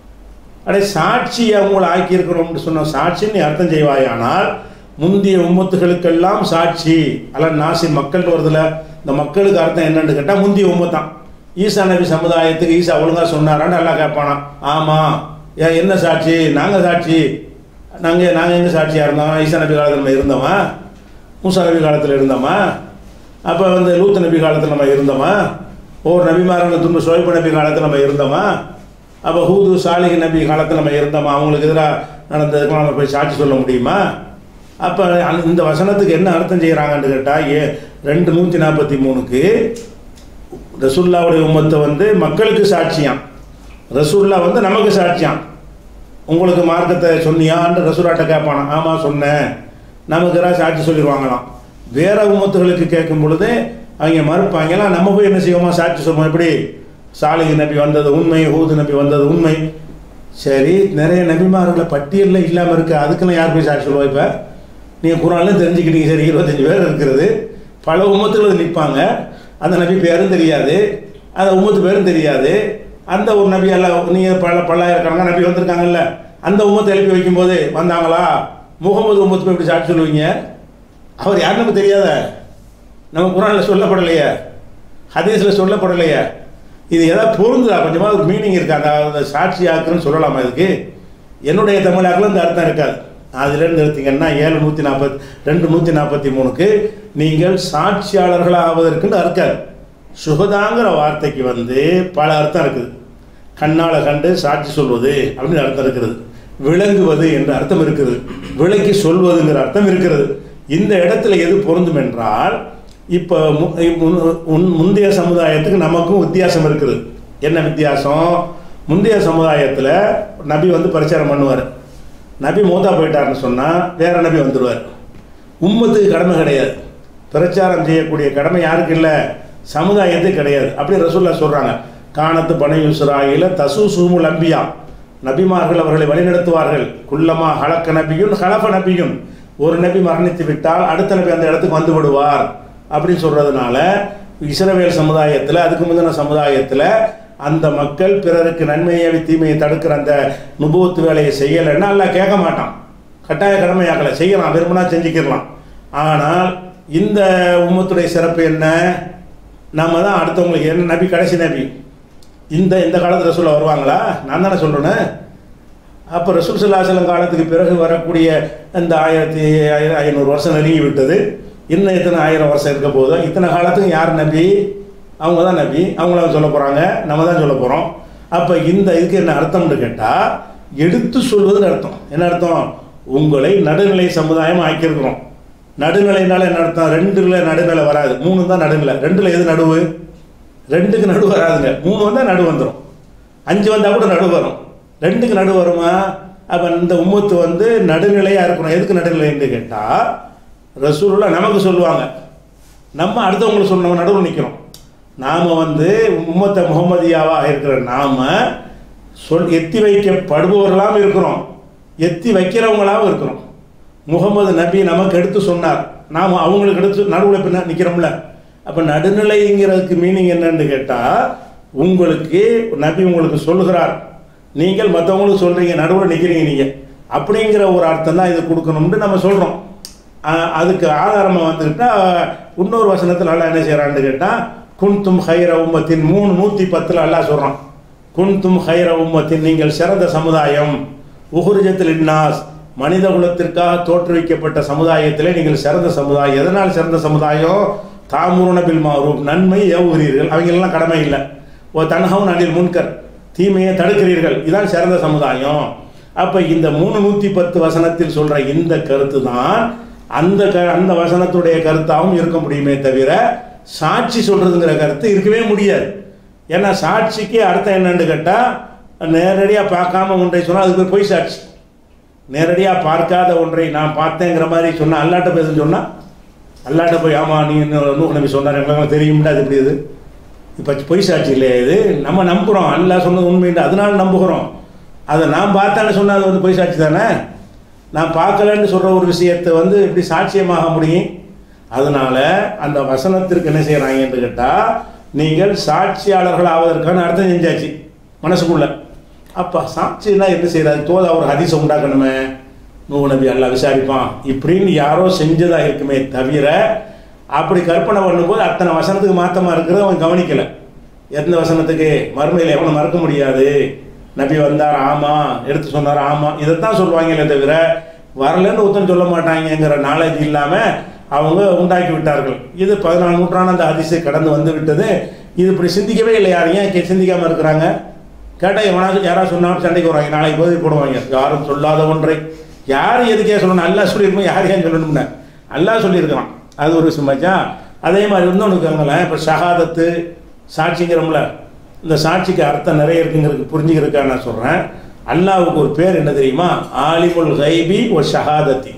அடே சாட்சி அவங்கள ஆக்கியிருக்கிறோம்னு சொன்ன சாட்சின்னு நீ அர்த்தம் செய்வாயானால் முந்தைய உம்மத்துகளுக்கெல்லாம் சாட்சி அல்ல நாசின் மக்கள் வருதுல இந்த மக்களுக்கு அர்த்தம் என்னன்னு கேட்டால் முந்தைய உம்மத்தான் ஈசா நபி சமுதாயத்துக்கு ஈசா ஒழுங்கா சொன்னாரான்னு நல்லா கேட்பானா ஆமாம் ஏன் என்ன சாட்சி நாங்கள் சாட்சி நாங்கள் நாங்கள் எங்கே சாட்சியாக இருந்தோம் ஈசா நபி காலத்தில் நம்ம இருந்தோமா மூசா நபி காலத்தில் இருந்தோமா அப்போ வந்து லூத் நபி காலத்தில் நம்ம இருந்தோமா ஒரு நபிமாரான துன்பு சோய்பு நபி காலத்தில் நம்ம இருந்தோமா அப்போ ஹூது சாலிஹ் நபி காலத்தில் நம்ம இருந்தோமா அவங்களுக்கு எதிராக நடந்ததுக்கெல்லாம் நம்ம போய் சாட்சி சொல்ல முடியுமா அப்போ இந்த வசனத்துக்கு என்ன அர்த்தம் செய்கிறாங்கன்னு கேட்டால் ஏ ரெண்டு நூற்றி நாற்பத்தி மூணுக்கு ரசுல்லாவுடைய உம்மத்தை வந்து மக்களுக்கு சாட்சியாம் ரசூல்லா வந்து நமக்கு சாட்சியாம் உங்களுக்கு மார்க்கத்தை சொன்னியான்னு ரசூலாட்ட கேட்பானா ஆமாம் சொன்னேன் நமக்கு எதாவது சாட்சி சொல்லிடுவாங்களாம் வேற உம்மத்துகளுக்கு கேட்கும் பொழுது அவங்க மறுப்பாங்கலாம் நம்ம போய் என்ன செய்வோமா சாட்சி சொல்லுவோம் எப்படி சாலிஹ் நபி வந்தது உண்மை ஹூது நபி வந்தது உண்மை சரி நிறைய நபிமார்களை பட்டியலில் இல்லாமல் இருக்கு அதுக்கெல்லாம் யார் போய் சாட்சி சொல்லுவா இப்போ நீங்கள் குரான்லாம் தெரிஞ்சுக்கிட்டீங்க சரி இருபத்தஞ்சி பேர் இருக்கிறது பல உம்மத்துகள் நிற்பாங்க அந்த நபி பேரும் தெரியாது அந்த உம்மத்து பேரும் தெரியாது அந்த ஒரு நபி எல்லாம் நீங்கள் பல பல்லாயிரக்கணக்கான நபி வந்திருக்காங்கல்ல அந்த உம்மத்தை எழுப்பி வைக்கும்போது வந்தாங்களா முகமது உம்மத்து போய் எப்படி சாட்சி சொல்லுவீங்க அவர் யார் நமக்கு தெரியாத நம்ம குரானில் சொல்லப்படலையே ஹதீஸில் சொல்லப்படலையே இது எதாவது பொருந்துதா கொஞ்சமாக ஒரு மீனிங் இருக்கா அந்த சாட்சி ஆக்குன்னு சொல்லலாமா இதுக்கு என்னுடைய தமிழாக்கில் இந்த அர்த்தம் இருக்காது அதுலேருந்து எடுத்தீங்கன்னா ஏழு நூற்றி நாற்பத்தி ரெண்டு நூற்றி நாற்பத்தி மூணுக்கு நீங்கள் சாட்சியாளர்களாக ஆவதற்குன்னு இருக்காது சுகதாங்கிற வார்த்தைக்கு வந்து பல அர்த்தம் இருக்குது கண்ணால் கண்டு சாட்சி சொல்வது அப்படின்னு அர்த்தம் இருக்குது விளங்குவது என்ற அர்த்தம் இருக்கிறது விளக்கி சொல்வதுங்கிற அர்த்தம் இருக்கிறது இந்த இடத்துல எது பொருந்தும் என்றால் இப்போ மு- முன்- முன்- முந்தைய சமுதாயத்துக்கு நமக்கும் வித்தியாசம் இருக்குது என்ன வித்தியாசம் முந்தைய சமுதாயத்தில் நபி வந்து பிரச்சாரம் பண்ணுவார் நபி மூத்தா போயிட்டாருன்னு சொன்னால் வேற நபி வந்துடுவார் உம்மத்துக்கு கடமை கிடையாது பிரச்சாரம் செய்யக்கூடிய கடமை யாருக்கு இல்லை சமுதாயத்துக்கு கிடையாது அப்படி ரசூல்லா சொல்கிறாங்க காணத்து பனை யுஸ்ராயில தசு சூமுல் அம்பியா நபிமார்கள் அவர்களை வழிநடத்துவார்கள் குல்லமா ஹலக்க நபியும் ஹலஃப நபியும் ஒரு நபி மரணித்து விட்டால் அடுத்த நபி அந்த இடத்துக்கு வந்து விடுவார் அப்படின்னு சொல்றதுனால இஸ்ரவேல் சமுதாயத்தில் அதுக்கு முந்தின சமுதாயத்தில் அந்த மக்கள் பிறருக்கு நன்மையை தீமையை தடுக்கிற அந்த நுபுவத்து வேலையை செய்யலைன்னா எல்லாம் கேட்க மாட்டான் கட்டாய கடமையாக்கலை செய்யலாம் விரும்பினா செஞ்சுக்கிடலாம் ஆனால் இந்த உம்மத்துடைய சிறப்பு என்ன நம்ம தான் அடுத்தவங்களுக்கு என்ன நபி கடைசி நபி இந்த இந்த காலத்தில் சொல்ல வருவாங்களா நான் தானே சொல்கிறேன்னு அப்போ ரசூல் சல்லாஹலம் காலத்துக்கு பிறகு வரக்கூடிய இந்த ஆயிரத்தி ஐ- ஐநூறு வருஷம் நெருங்கி விட்டது இன்னும் எத்தனை ஆயிரம் வருஷம் இருக்க போதோ இத்தனை காலத்துக்கு யார் நபி அவங்க தான் நபி அவங்கள சொல்ல போகிறாங்க நம்ம தான் சொல்ல போகிறோம் அப்போ இந்த இதுக்கு என்ன அர்த்தம்னு கேட்டால் எடுத்து சொல்வதுன்னு அர்த்தம் என்ன அர்த்தம் உங்களை நடுநிலை சமுதாயம் ஆக்கியிருக்கிறோம் நடுநிலைனால என்ன அர்த்தம் ரெண்டுல நடுநிலை வராது மூணு தான் நடுநிலை ரெண்டுல எது நடுவு ரெண்டுக்கு நடு வராதுங்க மூணு வந்தால் நடு வந்துடும் அஞ்சு வந்தால் கூட நடு வரும் ரெண்டுக்கு நடு வருமா அப்போ இந்த உம்மத்து வந்து நடுநிலையாக இருக்கணும் எதுக்கு நடுநிலைன்னு கேட்டால் ரசூலுல்லா நமக்கு சொல்லுவாங்க நம்ம அடுத்தவங்களுக்கு சொன்ன நடுவில் நிற்கிறோம் நாம் வந்து உம்மத்த முகமதியாவாக இருக்கிற நாம சொல் எத்தி வைக்கப்படுபவர்களாகவும் இருக்கிறோம் எத்தி வைக்கிறவங்களாகவும் இருக்கிறோம் முகமது நபி நமக்கு எடுத்து சொன்னார் நாம் அவங்களுக்கு எடுத்து நடுவில் பின்ன நிற்கிறோம்ல அப்போ நடுநிலைங்கிறதுக்கு மீனிங் என்னன்னு கேட்டால் உங்களுக்கு நபி உங்களுக்கு சொல்லுகிறார் நீங்கள் மற்றவங்களுக்கு சொல்கிறீங்க நடுவில் நிற்கிறீங்க நீங்கள் அப்படிங்கிற ஒரு அர்த்தம் தான் இது கொடுக்கணும்னு நம்ம சொல்கிறோம் அதுக்கு ஆதாரமாக வந்துக்கிட்டா இன்னொரு வசனத்தில் அல்லாஹ் என்ன செய்கிறான்னு கேட்டால் குன்தும் ஹைர உம்மத்தின் மூணு நூற்றி பத்தில் அல்லாஹ் சொல்கிறான் குன்தும் ஹைர உம்மத்தின் நீங்கள் சிறந்த சமுதாயம் உகுர்ஜத்தில் இன்னாஸ் மனித குலத்திற்காக தோற்றுவிக்கப்பட்ட சமுதாயத்திலே நீங்கள் சிறந்த சமுதாயம் எதனால் சிறந்த சமுதாயம் தாமுருன பில் மாரூப் நன்மை ஏவுகிறீர்கள் அவங்களெல்லாம் கடமை இல்லை ஓ தன்ஹவுன் அனில் முன்கர் தீமையை தடுக்கிறீர்கள் இதான் சிறந்த சமுதாயம் அப்போ இந்த மூணு நூற்றி பத்து வசனத்தில் சொல்கிற இந்த கருத்து தான் அந்த க அந்த வசனத்துடைய கருத்தாகவும் இருக்க முடியுமே தவிர சாட்சி சொல்கிறதுங்கிற கருத்து இருக்கவே முடியாது ஏன்னா சாட்சிக்கு அர்த்தம் என்னன்னு கேட்டால் நேரடியாக பார்க்காம ஒன்றை சொன்னால் அதுக்கு பேர் பொய் சாட்சி நேரடியாக பார்க்காத ஒன்றை நான் பார்த்தேங்கிற மாதிரி சொன்னால் அல்லாட்ட பேசுன்னு சொன்னால் அல்லாட்ட போய் ஆமாம் நீ நூறு நம்பி சொன்னார் எங்களுக்கு தெரியும்டா அது இப்படி இது இப்போ பொய் சாட்சி இல்லையா இது நம்ம நம்புகிறோம் அல்லாஹ் சொன்னது உண்மைண்டு அதனால நம்புகிறோம் அதை நான் பார்த்தான்னு சொன்னால் அது வந்து பொய் சாட்சி தானே நான் பார்க்கலன்னு சொல்கிற ஒரு விஷயத்தை வந்து எப்படி சாட்சியமாக முடியும் அதனால அந்த வசனத்திற்கு என்ன செய்கிறாங்கன்னு கேட்டால் நீங்கள் சாட்சியாளர்கள் ஆவதற்கான அர்த்தம் செஞ்சாச்சு மனசுக்குள்ள அப்போ சாட்சினா என்ன செய்யறாரு தோத அவர் ஹதீஸை உண்டாக்கணுமே நூ நபி அல்லாஹ் விசாரிப்பான் இப்படின்னு யாரோ செஞ்சதா இருக்குமே தவிர அப்படி கற்பனை பண்ணும்போது அத்தனை வசனத்துக்கு மாத்தமா இருக்கிறத அவன் கவனிக்கல எந்த வசனத்துக்கு மறுமையில் எவனை மறக்க முடியாது நபி வந்தார் ஆமா எடுத்து சொன்னார் ஆமா இதைத்தான் சொல்லுவாங்களே தவிர வரலன்னு ஒருத்தன் சொல்ல மாட்டாங்கங்கிற நாலேஜ் இல்லாம அவங்க உண்டாக்கி விட்டார்கள் இது பதினாலு நூற்றாண்டு அந்த அதிசை கடந்து வந்து விட்டது இது இப்படி சிந்திக்கவே இல்லை யாரும் ஏன் கே- சிந்திக்காம இருக்கிறாங்க கேட்டால் எவனாச்சும் யாராவது சொன்னாலும் சண்டைக்கு வருவாங்க நாளைக்கு போதை போடுவாங்க யாரும் சொல்லாத ஒன்றை யார் எதுக்கே சொல்லணும் அல்லா சொல்லியிருக்கோம் யார் ஏன் சொல்லணும்னு அல்லாஹ் சொல்லியிருக்கிறான் அது ஒரு சும்மாச்சா அதே மாதிரி இன்னொன்று இருக்காங்களேன் இப்போ ஷஹாதத்து சாட்சிங்கிறோம்ல இந்த சாட்சிக்கு அர்த்தம் நிறைய இருக்குங்கிறதுக்கு புரிஞ்சுக்கிறதுக்காக நான் சொல்கிறேன் அல்லாஹ்வுக்கு ஒரு பேர் என்ன தெரியுமா ஆலிமுல் கைபி ஒரு ஷஹாதத்தி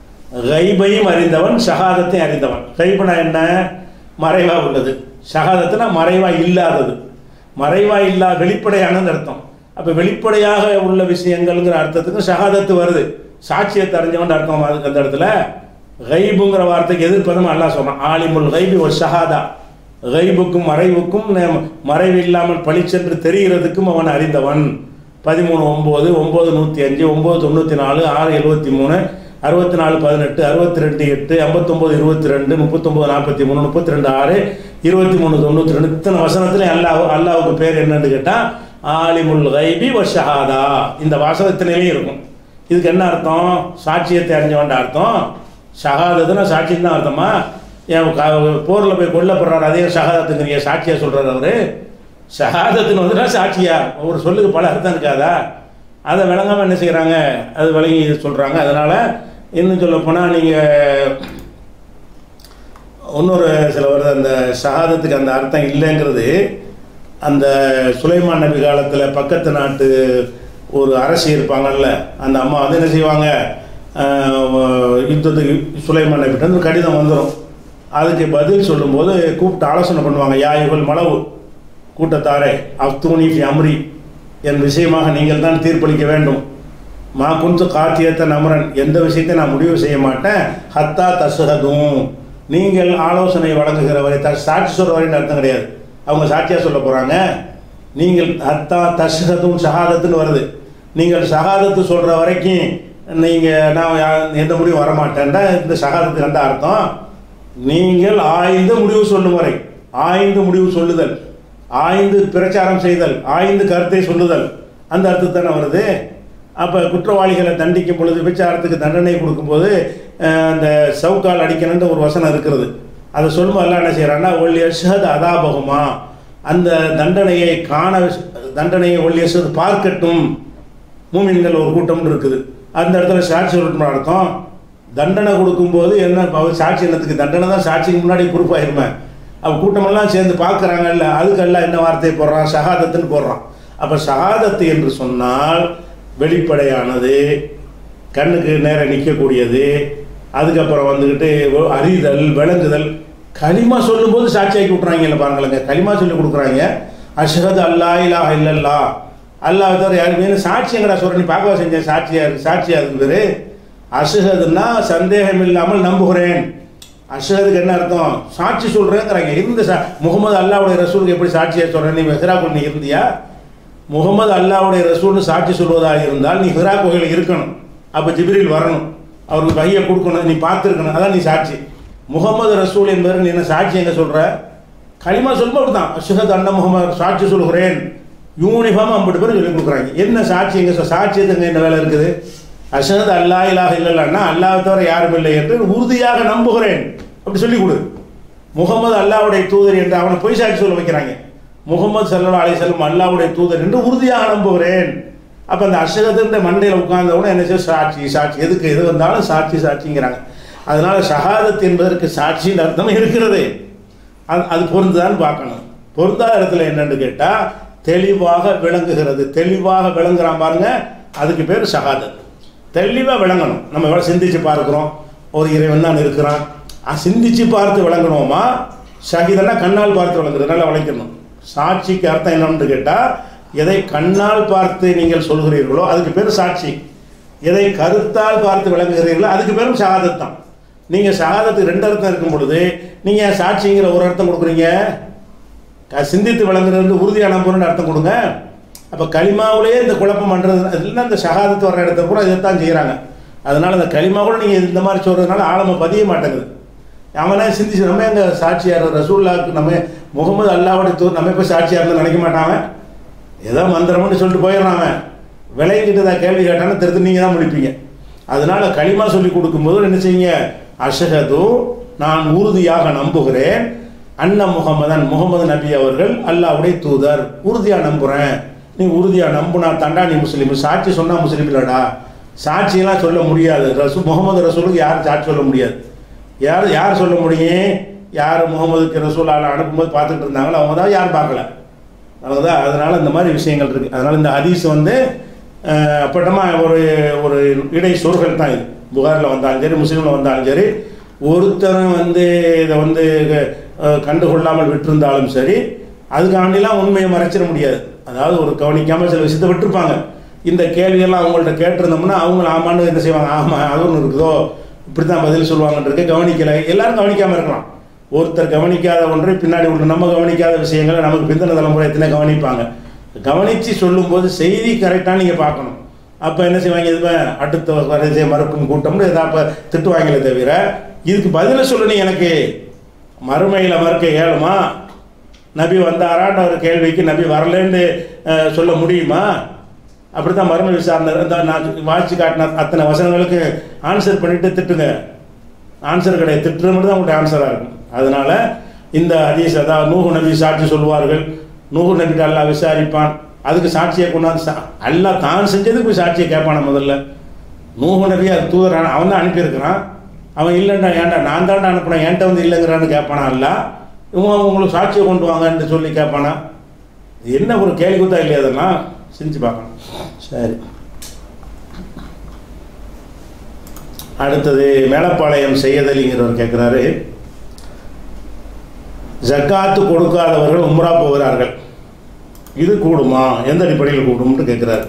கைபையும் அறிந்தவன் ஷஹாதத்தையும் அறிந்தவன் கைபுனா என்ன மறைவா உள்ளது ஷஹாதத்துனா மறைவா இல்லாதது மறைவா இல்லா வெளிப்படையானது அர்த்தம் அப்போ வெளிப்படையாக உள்ள விஷயங்கள்ங்கிற அர்த்தத்துக்கு ஷஹாதத்து வருது சாட்சியத்தை அறிஞ்சவன் அர்த்தம் அதுக்கு அந்த இடத்துல கைபுங்கிற வார்த்தைக்கு எதிர்ப்பதும் அல்லாஹ் சொல்றான் ஆலிமுல் கைபி ஒரு ஷஹாதா கைபுக்கும் மறைவுக்கும் நே- மறைவு இல்லாமல் பளிச்சென்று தெரிகிறதுக்கும் அவன் அறிந்தவன் பதிமூணு ஒம்பது ஒம்பது நூற்றி அஞ்சு ஒம்பது தொண்ணூற்றி நாலு ஆறு எழுபத்தி மூணு அறுபத்தி நாலு பதினெட்டு அறுபத்தி ரெண்டு எட்டு ஐம்பத்தொம்போது இருபத்தி ரெண்டு முப்பத்தொம்போது நாற்பத்தி மூணு முப்பத்தி ரெண்டு ஆறு இருபத்தி மூணு தொண்ணூற்றி ரெண்டு இத்தனை வசனத்துல அல்லாஹ் அல்லாஹ்வுக்கு பேர் என்னன்னு கேட்டால் ஆலிமுல் கைபி வ ஷஹாதா இந்த வாசகத்திலேயே இருக்கும் இதுக்கு என்ன அர்த்தம் சாட்சியத்தை அறிஞ்சவன்ட அர்த்தம் ஷஹாதத்துனா சாட்சியம் தான் அர்த்தமா என் போரில் போய் கொல்லப்படுறாரு அதே ஷஹாதத்துங்கிறீங்க சாட்சியா சொல்றாரு அவரு ஷஹாதத்துன்னு வந்துட்டா சாட்சியா ஒரு சொல்லுக்கு பல அர்த்தம் இருக்காதா அதை விளங்காமல் என்ன செய்கிறாங்க அது விளங்கி சொல்கிறாங்க அதனால் இன்னும் சொல்லப்போனால் நீங்கள் இன்னொரு சில வருது அந்த ஷஹாதத்துக்கு அந்த அர்த்தம் இல்லைங்கிறது அந்த சுலைமான் நபி காலத்தில் பக்கத்து நாட்டு ஒரு அரசி இருப்பாங்கல்ல அந்த அம்மா வந்து என்ன செய்வாங்க ஆஹ், யுத்தத்துக்கு சுலைமான் நபிட்ட இருந்து கடிதம் வந்துடும் அதுக்கு பதில் சொல்லும்போது கூப்பிட்டு ஆலோசனை பண்ணுவாங்க யா இவள் மளவு கூட்டத்தாரே அப்தூனி ஃபி அம்ரி என் விஷயமாக நீங்கள் தான் தீர்ப்பளிக்க வேண்டும் மா குஞ்சு காத்தியத்த நமரன் எந்த விஷயத்தை நான் முடிவு செய்ய மாட்டேன் ஹத்தா தசுகதும் நீங்கள் ஆலோசனை வழங்குகிற வரை த சாட்சி சொல்கிற வரைன்னு அர்த்தம் கிடையாது அவங்க சாட்சியாக சொல்ல போகிறாங்க நீங்கள் ஹத்தா தசுகதும் ஷஹாதத்துன்னு வருது நீங்கள் ஷஹாதத்து சொல்கிற வரைக்கும் நீங்கள் நான் யா- எந்த முடிவும் வரமாட்டேன்டா இந்த ஷஹாதத்துக்கு அந்த அர்த்தம் நீங்கள் ஆய்ந்து முடிவு சொல்லும் வரை ஆய்ந்து முடிவு சொல்லுதல் ஆய்ந்து பிரச்சாரம் செய்தல் ஆய்ந்து கருத்தை சொல்லுதல் அந்த அர்த்தத்தானே வருது அப்போ குற்றவாளிகளை தண்டிக்கும் பொழுது விபச்சாரத்துக்கு தண்டனை கொடுக்கும்போது அஹ், அந்த சவுக்கால் அடிக்கணுன்ற ஒரு வசனம் இருக்கிறது அதை சொல்லும்போது எல்லாம் என்ன செய்கிறான்னா ஒல்லி அஷத் அதாபகுமா அந்த தண்டனையை காண தண்டனையை ஒல்லி அஷத் பார்க்கட்டும் மூமின்கள் ஒரு கூட்டம்னு இருக்குது அந்த இடத்துல சாட்சி சொல்லணும் அர்த்தம் தண்டனை கொடுக்கும்போது என்ன அவர் சாட்சி என்னத்துக்கு தண்டனை தான் சாட்சிக்கு முன்னாடி பொறுப்பாயிருமே அப்போ கூட்டமெல்லாம் சேர்ந்து பார்க்குறாங்கல்ல அதுக்கெல்லாம் என்ன வார்த்தை போடுறான் ஷஹாதத்துன்னு போடுறான் அப்போ ஷஹாதத்து என்று சொன்னால் வெளிப்படையானது கண்ணுக்கு நேரம் நிற்கக்கூடியது அதுக்கப்புறம் வந்துக்கிட்டு ஒ- அறிதல் விளங்குதல் களிமா சொல்லும்போது சாட்சியாக்கி விட்றாங்கல்ல பாருங்களேங்க களிமா சொல்லி கொடுக்குறாங்க அஷ்ஹது அல்லா இலாஹ இல்லல்லா அல்லாஹ் தவிர யாருமே சாட்சி எங்கடா சொல்ற நீ பார்க்கவா செஞ்சேன் சாட்சியா இருக்கு சாட்சியா இருக்குது அசுகதுன்னா சந்தேகம் இல்லாமல் நம்புகிறேன் அசுகதுக்கு என்ன அர்த்தம் சாட்சி சொல்றேங்கிறாங்க இருந்த சா முகமது அல்லாவுடைய ரசூலுக்கு எப்படி சாட்சியா சொல்றேன் நீ ஹிராக்குள் நீ இருந்தியா முகமது அல்லாவுடைய ரசூல்னு சாட்சி சொல்வதாக இருந்தால் நீ ஹிரா கோயிலில் இருக்கணும் அப்போ ஜிப்ரீல் வரணும் அவருக்கு பையை கொடுக்கணும் நீ பார்த்துருக்கணும் அதான் நீ சாட்சி முகமது ரசூல் என்பதற்கு நீ என்ன சாட்சி எங்க சொல்ற களிமா சொல்லும்போது அப்படிதான் அஷஹத் அண்ணா முகமது சாட்சி சொல்கிறேன் யூனிஃபார்ம் ஐம்பது பேர் சொல்லி கொடுக்குறாங்க என்ன சாட்சி எங்க சொ- சாட்சியத்துக்கு என்ன வேலை இருக்குது அஷஹத் அல்லா இலாஹ இல்லைன்னா அல்லாஹ் தவிர யாரும் இல்லை என்று உறுதியாக நம்புகிறேன் அப்படி சொல்லி கொடு முகமது அல்லாவுடைய தூதர் என்று அவனை பொய் சாட்சி சொல்ல வைக்கிறாங்க முகமது சல்லா அலிசல்லம் அல்லாவுடைய தூதர் என்று உறுதியாக நம்புகிறேன் அப்போ அந்த அஷகத்துன்ற மண்டையில் உட்கார்ந்தவன என்ன செய்ய சாட்சி சாட்சி எதுக்கு எது வந்தாலும் சாட்சி சாட்சிங்கிறாங்க அதனால ஷஹாதத் என்பதற்கு சாட்சின்னு அர்த்தம் இருக்கிறது அது அது பொருந்துதான்னு பார்க்கணும் பொருந்தாத இடத்துல என்னன்னு கேட்டால் தெளிவாக விளங்குகிறது தெளிவாக விளங்குறான் பாருங்க அதுக்கு பேர் ஷஹாதத் தெளிவாக விளங்கணும் நம்ம எவ்வளோ சிந்திச்சு பார்க்குறோம் ஒரு இறைவன் தான் இருக்கிறான் அஹ் சிந்திச்சு பார்த்து விளங்கணுமா ஷஹீதனா கண்ணால் பார்த்து விளங்குறது நல்லா விளக்கணும் சாட்சிக்கு அர்த்தம் என்னன்னு கேட்டால் எதை கண்ணால் பார்த்து நீங்கள் சொல்கிறீர்களோ அதுக்கு பேர் சாட்சி எதை கருத்தால் பார்த்து விளங்குகிறீர்களோ அதுக்கு பேரும் ஷஹாதத் தான் நீங்கள் ஷஹாதத்துக்கு ரெண்டு அர்த்தம் இருக்கும் பொழுது நீங்கள் சாட்சிங்கிற ஒரு அர்த்தம் கொடுக்குறீங்க க- சிந்தித்து விளங்குறது உறுதியான பொருள்னு அர்த்தம் கொடுங்க அப்போ களிமாவிலேயே இந்த குழப்பம் பண்ணுறது இல்லைன்னா இந்த ஷஹாதத்து வர்ற இடத்த கூட இதைத்தான் செய்கிறாங்க அதனால் அந்த களிமா கூட நீங்கள் இந்த மாதிரி சொல்கிறதுனால ஆழமா பதிய மாட்டேங்குது அவனே சிந்திச்சு நம்ம எங்க சாட்சியார் ரசூல்லாவுக்கு நம்ம முகமது அல்லாவுடைய தூர் நம்ம இப்போ சாட்சியாக இருந்தால் நினைக்க மாட்டாங்க ஏதோ மந்திரம்னு சொல்லிட்டு போயிடுறான் அவன் விளையிக்கிட்டு தான் கேள்வி கேட்டாலும் திருத்து நீங்கள் தான் முடிப்பீங்க அதனால களிமா சொல்லி கொடுக்கும்போது என்ன செய்யுங்க அஷஹது நான் உறுதியாக நம்புகிறேன் அண்ண முகமதன் முகமது நபி அவர்கள் அல்லாவுடைய தூதர் உறுதியாக நம்புகிறேன் நீ உறுதியாக நம்புனா தாண்டா நீ முஸ்லீம் சாட்சி சொன்னால் முஸ்லீம் இல்லடா சாட்சியெல்லாம் சொல்ல முடியாது ரசூ முகமது ரசூலுக்கு யாரும் சாட்சி சொல்ல முடியாது யார் யார் சொல்ல முடியும் யார் முகமதுக்கு ரசூலால அனுப்பும்போது பார்த்துட்டு இருந்தாங்களோ அவங்க தான் யார் பார்க்கல அவ்வளோதான் அதனால் இந்த மாதிரி விஷயங்கள் இருக்குது அதனால் இந்த ஹதீஸ் வந்து அஹ், அப்பட்டமா ஒரு ஒரு இடை சொற்கள் தான் இது புகாரில் வந்தாலும் சரி முஸ்லீமில் வந்தாலும் சரி ஒருத்தரும் வந்து இதை வந்து அஹ், கண்டுகொள்ளாமல் விட்டிருந்தாலும் சரி அதுக்காண்டிலாம் உண்மையை மறைச்சிட முடியாது அதாவது ஒரு கவனிக்காமல் சில விஷயத்தை விட்டுருப்பாங்க இந்த கேள்வியெல்லாம் அவங்கள்ட்ட கேட்டிருந்தோம்னா அவங்க ஆமான்னு என்ன செய்வாங்க ஆமாம் அது ஒன்று இருக்குதோ இப்படி தான் பதில் சொல்லுவாங்கன்றது கவனிக்கலை எல்லாரும் கவனிக்காமல் இருக்கலாம் ஒருத்தர் கவனிக்காத ஒன்றை பின்னாடி உள்ள நம்ம கவனிக்காத விஷயங்களை நமக்கு பிந்தின தலைமுறை எத்தனை கவனிப்பாங்க கவனித்து சொல்லும்போது செய்தி கரெக்டாக நீங்கள் பார்க்கணும் அப்போ என்ன செய்வாங்க இது அடுத்த வரிசை மறுக்கும் கூட்டம்னு எதாவது அப்போ திட்டுவாங்களே தவிர இதுக்கு பதிலை சொல்லு நீ எனக்கு மறுமையில் மறுக்க இயலுமா நபி வந்தாரான்ற ஒரு கேள்விக்கு நபி வரலன்னு அஹ், சொல்ல முடியுமா அப்படி தான் மர்ம விசாரணை இந்த நான் வாட்சி காட்டின அத்தனை வசனங்களுக்கு ஆன்சர் பண்ணிட்டு திட்டுங்க ஆன்சர் கிடையாது திட்டுறது மட்டும் தான் உங்களுடைய ஆன்சராக இருக்கும் அதனால இந்த ஹதீஸ் அதாவது நூஹு நபி சாட்சி சொல்வார்கள் நூஹு நபிட்டு அல்லாஹ் விசாரிப்பான் அதுக்கு சாட்சியை கொண்டாந்து சா அல்லாஹ் தான் செஞ்சதுக்கு போய் சாட்சியை கேட்பான முதல்ல நூஹு நபி அது தூதரான அவன் தான் அனுப்பியிருக்கிறான் அவன் இல்லைண்டா ஏன்டா நான் தான்டா அனுப்புனேன் என்கிட்ட வந்து இல்லைங்கிறான்னு கேட்பானா அல்ல இவன் உங்களுக்கு சாட்சியை கொண்டு வாங்கன்னு சொல்லி கேட்பானா இது என்ன ஒரு கேள்வி குத்தா இல்லையா அதெல்லாம் செஞ்சு பார்க்கணும் சரி அடுத்தது மேலப்பாளையம் செய்யதலிங்கிறவர் கேட்குறாரு ஜக்காத்து கொடுக்காதவர்கள் உம்ரா போகிறார்கள் இது கூடுமா எந்த அடிப்படையில் கூடும்னு கேட்குறாரு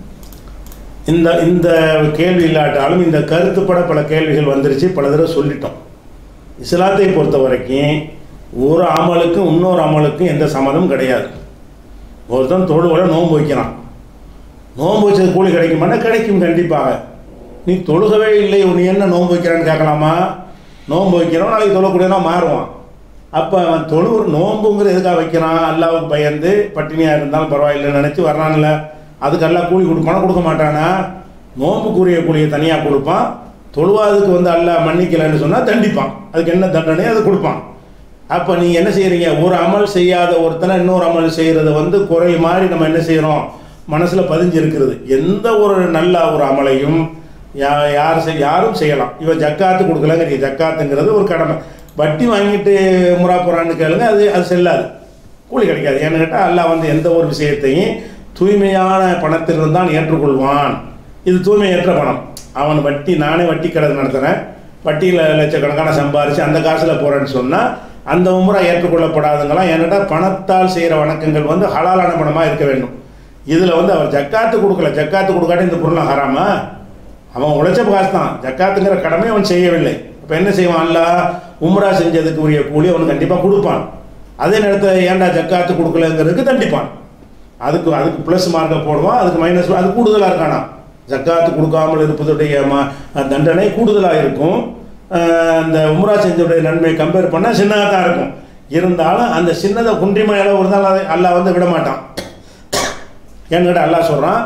இந்த இந்த கேள்வி இல்லாட்டாலும் இந்த கருத்துப்பட பல கேள்விகள் வந்துருச்சு பல தடவை சொல்லிட்டோம் இஸ்லாத்தை பொறுத்த வரைக்கும் ஒரு அமலுக்கும் இன்னொரு அமலுக்கும் எந்த சம்மதமும் கிடையாது ஒருத்தன் தொழுவலை நோன்பு வைக்கிறான் நோன்பு வச்சது கூலி கிடைக்குமானா கிடைக்கும் கண்டிப்பாக நீ தொழுகவே இல்லை நீ என்ன நோன்பு வைக்கிறான்னு கேட்கலாமா நோன்பு வைக்கிறோம் நாளைக்கு தொழக்கூடியனா மாறுவான் அப்போ அவன் தொழுவுற நோன்புங்கிற எதுக்காக வைக்கிறான் அல்லாவுக்கு பயந்து பட்டினியாக இருந்தாலும் பரவாயில்லைன்னு நினச்சி வர்றான்ல அதுக்கு எல்லாம் கூலி கொடுப்பானா கொடுக்க மாட்டானா நோன்புக்குரிய கூலியை தனியாக கொடுப்பான் தொழுவாதுக்கு வந்து அல்லாஹ் மன்னிக்கலைன்னு சொன்னால் தண்டிப்பான் அதுக்கு என்ன தண்டனை அது கொடுப்பான் அப்போ நீங்கள் என்ன செய்கிறீங்க ஒரு அமல் செய்யாத ஒருத்தனை இன்னொரு அமல் செய்கிறத வந்து குறை மாதிரி நம்ம என்ன செய்கிறோம் மனசில் பதிஞ்சு இருக்கிறது எந்த ஒரு நல்ல ஒரு அமலையும் யா யார் செய் யாரும் செய்யலாம் இவன் ஜக்காத்து கொடுக்கலங்கிறீங்க ஜக்காத்துங்கிறது ஒரு கடமை வட்டி வாங்கிட்டு முறா போகிறான்னு கேளுங்க அது அது செல்லாது கூலி கிடைக்காது ஏன்னு கேட்டால் அல்லாஹ் வந்து எந்த ஒரு விஷயத்தையும் தூய்மையான பணத்திலிருந்து தான் ஏற்றுக்கொள்வான் இது தூய்மையற்ற பணம் அவன் வட்டி நானே வட்டி கடை நடத்துகிறேன் வட்டியில் லட்சக்கணக்கான சம்பாரித்து அந்த காசில் போகிறேன்னு சொன்னால் அந்த உம்ரா ஏற்றுக்கொள்ளப்படாதுங்களாம் ஏன்னாட்டா பணத்தால் செய்கிற வணக்கங்கள் வந்து ஹலாலான பணமாக இருக்க வேண்டும் இதில் வந்து அவர் ஜக்காத்து கொடுக்கல ஜக்காத்து கொடுக்காட்டி இந்த பொருளை ஹராமா அவன் உழைச்ச காசு தான் ஜக்காத்துங்கிற கடமை அவன் செய்யவில்லை இப்போ என்ன செய்வான் அல்ல உம்ரா செஞ்சதுக்கு உரிய கூலி அவனுக்கு கண்டிப்பாக கொடுப்பான் அதே நேரத்தில் ஏன்டா ஜக்காத்து கொடுக்கலங்கிறதுக்கு தண்டிப்பான் அதுக்கு அதுக்கு ப்ளஸ் மார்க்கை போடுவான் அதுக்கு மைனஸ் அது கூடுதலாக இருக்கானா ஜக்காத்து கொடுக்காமல் இருப்பதுடைய ம தண்டனை கூடுதலாக இருக்கும் அஹ் அந்த உம்ரா செஞ்சவுடைய நன்மை கம்பேர் பண்ணால் சின்னதாக தான் இருக்கும் இருந்தாலும் அந்த சின்னதை குன்றிமையால் ஒரு நாள் அதை அல்லாஹ் வந்து விட மாட்டான் என்கிட்ட அல்லாஹ் சொல்கிறான்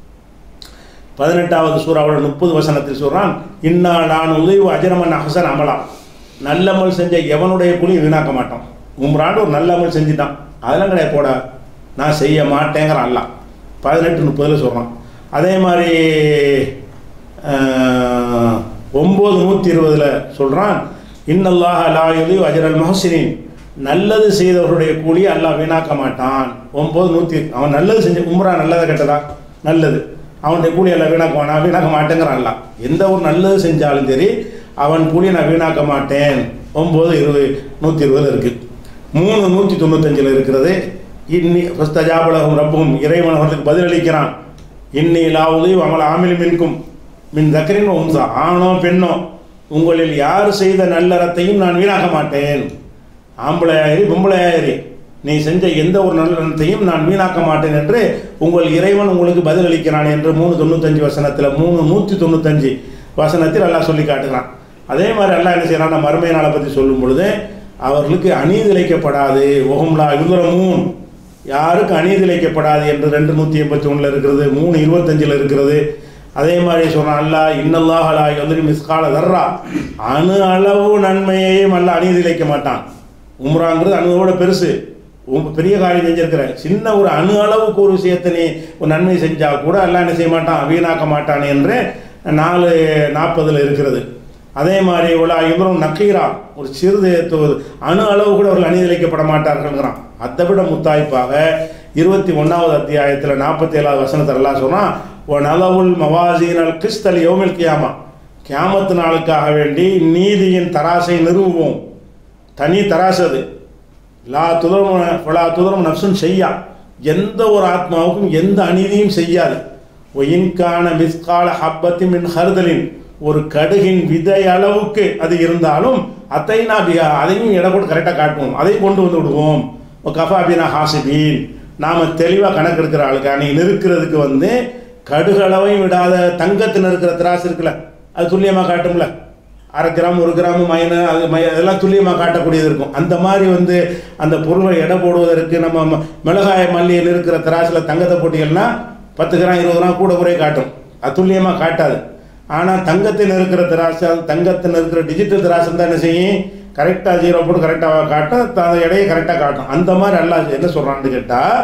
பதினெட்டாவது சூறாவோட முப்பது வசனத்தில் சொல்கிறான் இன்னா நான் உதவி அஜரமன் அஹசன் அமலாம் நல்லமல் செஞ்ச எவனுடைய கூலியும் வீணாக்க மாட்டோம் உம்ராண்டு ஒரு நல்ல அமல் செஞ்சுட்டான் அதெல்லாம் கிடையாது போட நான் செய்ய மாட்டேங்கிறான் அல்லாஹ் பதினெட்டு முப்பதில் சொல்கிறான் அதே மாதிரி அஹ், ஒம்பது நூற்றி இருபதில் சொல்கிறான் இன்னல்லாஹ் லா யுலிவ் அஜரல் மஹசினின் நல்லது செய்தவருடைய கூலியை அல்லாஹ் வீணாக்க மாட்டான் ஒம்பது நூற்றி அவன் நல்லது செஞ்ச உம்ரா நல்லதை கெட்டதா நல்லது அவனுடைய கூலி எல்லாம் வீணாக்குவானா வீணாக்க மாட்டேங்கிறான் அல்லாஹ் எந்த ஒரு நல்லது செஞ்சாலும் சரி அவன் கூலியை நான் வீணாக்க மாட்டேன் ஒம்பது இருபது நூற்றி இருபது இருக்குது மூணு நூற்றி தொண்ணூத்தஞ்சில் இருக்கிறது இன்னி ஃபஸ்தஜாபலகம் ரப்பும் இறைவன் அவர்களுக்கு பதிலளிக்கிறான் இன்னி லாவுதி அமல் ஆமில் மின்கும் மின் தக்கரின் உம்சா ஆணோ பெண்ணோ உங்களில் யார் செய்த நல்லறத்தையும் நான் வீணாக்க மாட்டேன் ஆம்பளையாயிரி பொம்பளையாயிரி நீ செஞ்ச எந்த ஒரு நல்லறத்தையும் நான் வீணாக்க மாட்டேன் என்று உங்கள் இறைவன் உங்களுக்கு பதிலளிக்கிறான் என்று மூணு தொண்ணூத்தஞ்சு வசனத்தில் மூணு நூற்றி தொண்ணூத்தஞ்சு வசனத்தில் அல்லாஹ் சொல்லி காட்டுகிறான் அதே மாதிரி அல்லாஹ் என்ன செய்யறான் மறுமை நாளை பற்றி சொல்லும் பொழுது அவர்களுக்கு அநீதிழைக்கப்படாது ஒஹம்லா யுதுரமூன் யாருக்கு அநீதிழைக்கப்படாது என்று ரெண்டு நூற்றி எண்பத்தி ஒன்றில் இருக்கிறது மூணு இருபத்தஞ்சில் இருக்கிறது அதே மாதிரி சொன்னான் அல்லாஹ் இன்னல்லாஹ் அலா யுதிரி மிஸ்கால தர்றா அணு அளவு நன்மையையும் அல்ல அநீதிழைக்க மாட்டான் உம்ராங்கிறது அணுவோட பெருசு உம் பெரிய காரியம் செஞ்சிருக்கிற சின்ன ஒரு அணு அளவுக்கு ஒரு விஷயத்தை நீ ஒரு நன்மை செஞ்சா கூட எல்லாம் என்ன செய்ய மாட்டான் வீணாக்க மாட்டான் என்று நாலு நாற்பதில் இருக்கிறது அதே மாதிரி உலா இவரும் நக்கீரா ஒரு சிறிது து- அணு அளவு கூட அவர்கள் அநீதிழைக்கப்பட மாட்டார்கள்ங்கிறான் அதை விட முத்தாய்ப்பாக இருபத்தி ஒன்றாவது அத்தியாயத்தில் நாற்பத்தி ஏழாவது வசனத்தில் எல்லாம் சொன்னால் ஓ நலவுல் மவாசீனல் கிறிஸ்தல் யோமில் கியாமா கியாமத்து நாளுக்காக வேண்டி நீதியின் தராசை நிறுவுவோம் தனி தராசு அது லா துதரம் லா துதரம் நப்சும் செய்யா எந்த ஒரு ஆத்மாவுக்கும் எந்த அநீதியும் செய்யாது ஒயின்கான மிஸ்கால ஹப்பத்தி மின் ஹர்தலின் ஒரு கடுகின் விதை அளவுக்கு அது இருந்தாலும் அத்தை நான் பிகா அதையும் எடை போட்டு கரெக்டாக காட்டுவோம் அதையும் கொண்டு வந்து விடுவோம் கஃபா பினா ஹாசிபீன் நாம் தெளிவாக கணக்கு எடுக்கிற ஆளுக்கு அன்னைக்கு நிறுக்கிறதுக்கு வந்து கடுகளவையும் விடாத தங்கத்தில் இருக்கிற திராசு இருக்குல்ல அது துல்லியமாக காட்டும்ல அரை கிராம் ஒரு கிராம் மைனு அது மை அதெல்லாம் துல்லியமாக காட்டக்கூடியது இருக்கும் அந்த மாதிரி வந்து அந்த பொருளை எடை போடுவதற்கு நம்ம ம- மிளகாய மல்லியில் இருக்கிற திராசில் தங்கத்தை போட்டிகள்னா பத்து கிராம் இருபது கிராம் கூட குறைய காட்டும் அது துல்லியமாக காட்டாது ஆனால் தங்கத்தில் இருக்கிற திராசு அது தங்கத்தில் இருக்கிற டிஜிட்டல் திராசு தான் என்ன செய்யும் கரெக்டாக ஜீரோ போட்டு கரெக்டாக காட்டும் த- அந்த எடையை கரெக்டாக காட்டும் அந்த மாதிரி எல்லாம் என்ன சொல்கிறான்னு கேட்டால்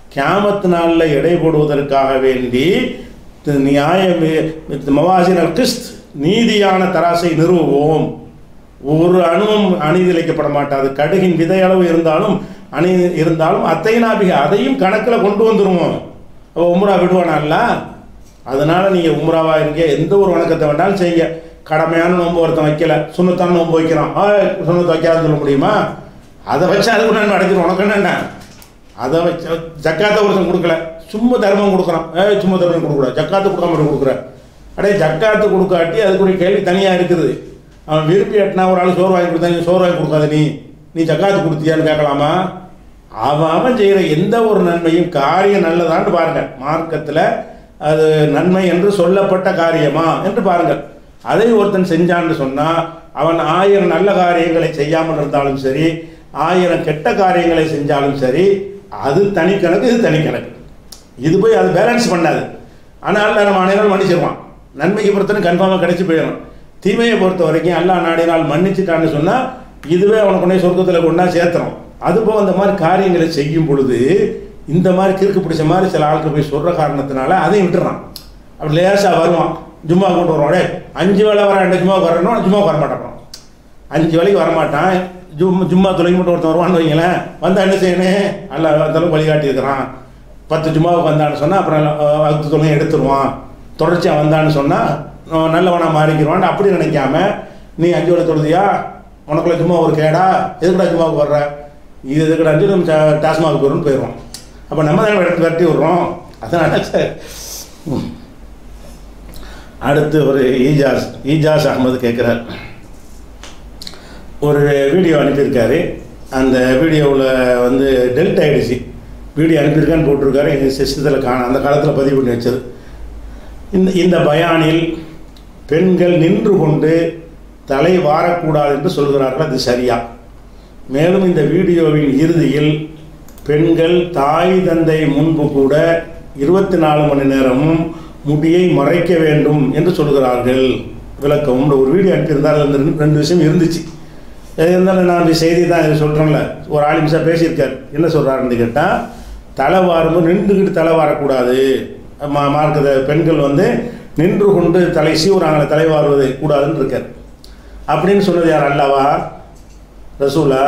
கியாமத்து நாளில் எடை போடுவதற்காக வேண்டி தி- நியாயம் மவாசினல் கிறிஸ்த் நீதியான தராசை நிறுவுவோம் ஒரு அணுவும் அணிதிழைக்கப்பட மாட்டாது கடுகின் விதையளவு இருந்தாலும் அணி இருந்தாலும் அத்தை நாபிக அதையும் கணக்கில் கொண்டு வந்துருவோம் அப்போ உம்ரா விடுவானால அதனால நீங்கள் உம்ராவா இருங்க எந்த ஒரு வணக்கத்தை வேண்டாலும் செய்யுங்க கடமையான நோன்பு ஒருத்தன் வைக்கல சுண்ணத்தான நோன்பு வைக்கிறான் ஆ சுண்ணத்தை வைக்காதுன்னு சொல்ல முடியுமா அதை வச்சு அதுக்கு நான் அடைஞ்சிடும் உனக்கு என்னண்ணா அதை வச்சு ஜக்காத்தை ஒருத்தன் கொடுக்கல சும்மா தர்மம் கொடுக்குறான் ஏ சும்மா தர்மம் கொடுக்குற ஜக்காத்து கொடுக்காம மட்டும் கொடுக்குற அடே ஜக்காத்து கொடுக்காட்டி அதுக்குரிய கேள்வி தனியாக இருக்குது அவன் விருப்பி எட்டினா ஒரு ஆள் சோறு வாங்கி கொடுத்தா நீ சோறு வாங்கி கொடுக்காத நீ நீ ஜக்காத்து கொடுத்தியான்னு கேட்கலாமா அவன் அவன் செய்கிற எந்த ஒரு நன்மையும் காரியம் நல்லதான்னு பாருங்க மார்க்கத்தில் அது நன்மை என்று சொல்லப்பட்ட காரியமா என்று பாருங்கள் அதை ஒருத்தன் செஞ்சான்னு சொன்னால் அவன் ஆயிரம் நல்ல காரியங்களை செய்யாமல் இருந்தாலும் சரி ஆயிரம் கெட்ட காரியங்களை செஞ்சாலும் சரி அது தனி கணக்கு இது தனி கணக்கு இது போய் அது பேலன்ஸ் பண்ணாது ஆனால் நம்ம அனைவரும் மன்னிச்சிருவான் நன்மைக்கு பொறுத்தவரை கன்ஃபார்மாக கிடைச்சி போயிடும் தீமையை பொறுத்த வரைக்கும் எல்லாம் நாடினால் மன்னிச்சிட்டான்னு சொன்னால் இதுவே அவனை கொண்டே சொர்க்கத்தில் கொண்டா சேர்த்துறோம் அதுபோல் அந்த மாதிரி காரியங்களை செய்யும் பொழுது இந்த மாதிரி கிறுக்கு பிடிச்ச மாதிரி சில ஆளுக்கு போய் சொல்கிற காரணத்தினால அதையும் விட்டுறான் அப்படி லேசாக வருவான் ஜும்மா கொண்டு வருவான் டேய் அஞ்சு வேலை வர ரெண்டு ஜும்மா வரணும் ஜும்மா வர மாட்டான் அஞ்சு வேலைக்கு வரமாட்டான் ஜும் ஜும்மா தொலைக்கு மட்டும் ஒருத்தன் வருவான்னு வைங்களேன் வந்தா என்ன செய்யணும் அல்ல அந்தளவுக்கு வழிகாட்டி இருக்கிறான் பத்து ஜும்மாவுக்கு வந்தான்னு சொன்னால் அப்புறம் அஹ், அழுத்து தொலையும் எடுத்துருவான் தொடர்ச்சியாக வந்தான்னு சொன்னால் நல்லவனாக மாறிக்கிறான் அப்படி நினைக்காம நீ அஞ்சு வேலை தொழுதியா உனக்குள்ள ஜும்மா ஒரு கேடா எதுக்குடா ஜும்மாவுக்கு வர்ற இது எதுக்குடா அஞ்சு நம்ம டா- டாஸ்மாக் போயிடும்னு போயிடுவோம் அப்போ நம்ம தான் விரட்டி விரட்டி விடுறோம் அதனால சரி. ம். அடுத்து ஒரு ஈஜாஸ் ஈஜாஸ் அகமது கேட்குறார் ஒரு வீடியோ அனுப்பியிருக்காரு அந்த வீடியோவில் வந்து டெல்ட் ஆயிடுச்சு வீடியோ அனுப்பியிருக்கான்னு போட்டிருக்காரு எங்கள் சிஸ்டத்தில் காண அந்த காலத்தில் பதிவு பண்ணி வச்சது இந்த இந்த பயானில் பெண்கள் நின்று கொண்டு தலை வாரக்கூடாது என்று சொல்கிறார்கள் அது சரியா மேலும் இந்த வீடியோவின் இறுதியில் பெண்கள் தாய் தந்தை முன்பு கூட இருபத்தி நாலு மணி நேரமும் முடியை மறைக்க வேண்டும் என்று சொல்கிறார்கள் விளக்கம்னு ஒரு வீடியோ அனுப்பியிருந்தால் அந்த ரெண்டு- ரெண்டு விஷயம் இருந்துச்சு எது இருந்தாலும் நான் இந்த செய்தி தான் இது சொல்கிறேன்ல ஒரு ஆலிமிஷா பேசியிருக்கார் என்ன சொல்கிறாருன்னு கேட்டால் தலை வாரும்போது நின்றுக்கிட்டு தலை வாரக்கூடாது மா மார்க்கத பெண்கள் வந்து நின்று கொண்டு தலை சீவுறாங்களே தலை வாருவது கூடாதுன்னு இருக்கார் அப்படின்னு சொன்னது யார் அல்லவா ரசூலா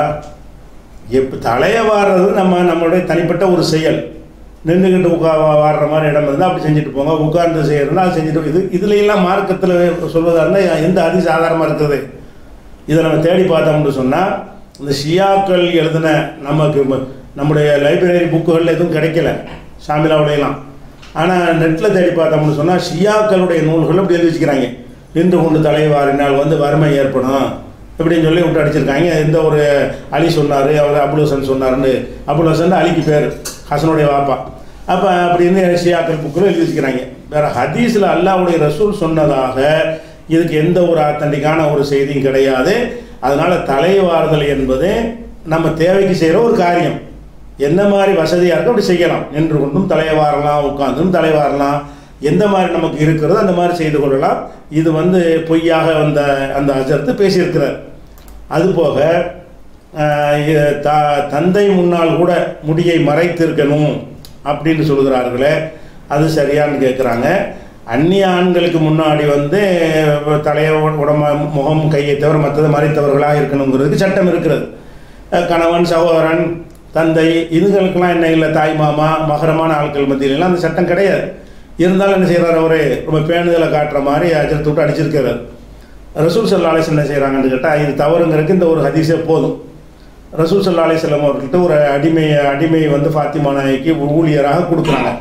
எப்போ தலையை வாடுறது நம்ம நம்மளுடைய தனிப்பட்ட ஒரு செயல் நின்றுக்கிட்டு உட்கா வாடுற மாதிரி இடம் இருந்தால் அப்படி செஞ்சுட்டு போங்க உட்கார்ந்து செய்யறதுனா அது செஞ்சுட்டு இது இதுல எல்லாம் மார்க்கத்தில் சொல்வதா இருந்தால் எந்த அதிச ஆதாரமாக இருக்குது இதை நம்ம தேடி பார்த்தோம்னு சொன்னால் இந்த ஷியாக்கள் எழுதின நமக்கு ம- நம்முடைய லைப்ரரி புக்குகளில் எதுவும் கிடைக்கல ஷாமிலாவுடையெல்லாம் ஆனால் நெட்டில் தேடி பார்த்தோம்னு சொன்னால் ஷியாக்களுடைய நூல்கள் அப்படி எழுதி வச்சுக்கிறாங்க நின்று கொண்டு தலைவாரினால் வந்து வறுமை ஏற்படும் இப்படின்னு சொல்லி விட்டு அடிச்சிருக்காங்க எந்த ஒரு அலி சொன்னார் அவர் அபுல் ஹசன் சொன்னார்னு அபுல் ஹசன் அலிக்கு பேர் ஹசனுடைய வாப்பா அப்போ அப்படின்னு ஷியாக்கள் புக்கில் எழுதி வச்சுக்கிறாங்க வேற ஹதீஸில் அல்லாஹ்வுடைய ரசூல் சொன்னதாக இதுக்கு எந்த ஒரு ஆத்தண்டிக்கான ஒரு செய்தியும் கிடையாது அதனால தலைவாறுதல் என்பது நம்ம தேவைக்கு செய்கிற ஒரு காரியம் என்ன மாதிரி வசதியாக இருக்கோ அப்படி செய்யலாம் நின்று கொண்டும் தலையை வாரலாம் உட்கார்ந்தும் தலை வாரலாம் எந்த மாதிரி நமக்கு இருக்கிறதோ அந்த மாதிரி செய்து கொள்ளலாம் இது வந்து பொய்யாக வந்த அந்த அஜர்த்து பேசியிருக்கிறார் அதுபோக ஆஹ், இ- த தந்தை முன்னால் கூட முடியை மறைத்திருக்கணும் அப்படின்னு சொல்கிறார்களே அது சரியான்னு கேட்குறாங்க அந்நிய ஆண்களுக்கு முன்னாடி வந்து தலையை உடம்ப முகம் கையை தவிர மற்றது மறைத்தவர்களாக இருக்கணுங்கிறதுக்கு சட்டம் இருக்கிறது அஹ் கணவன் சகோதரன் தந்தை இதுகளுக்கெல்லாம் என்ன இல்லை தாய் மாமா மகரமான ஆட்கள் மத்தியிலலாம் அந்த சட்டம் கிடையாது இருந்தாலும் என்ன செய்கிறார் அவரு ரொம்ப பேணுதலை காட்டுற மாதிரி அஜர் தொட்டு அடிச்சிருக்கிறார் ரசூல் சல்லா அலிஸ் என்ன செய்கிறாங்கன்னு கேட்டால் இது தவறுங்கிறதுக்கு இந்த ஒரு ஹதீஸே போதும் ரசூல் சல்லா அலிஸ்லாம் அவர்கள்ட்ட ஒரு அடிமை அடிமை வந்து ஃபாத்திமா நாய்க்கு ஒரு ஊழியராக கொடுக்குறாங்க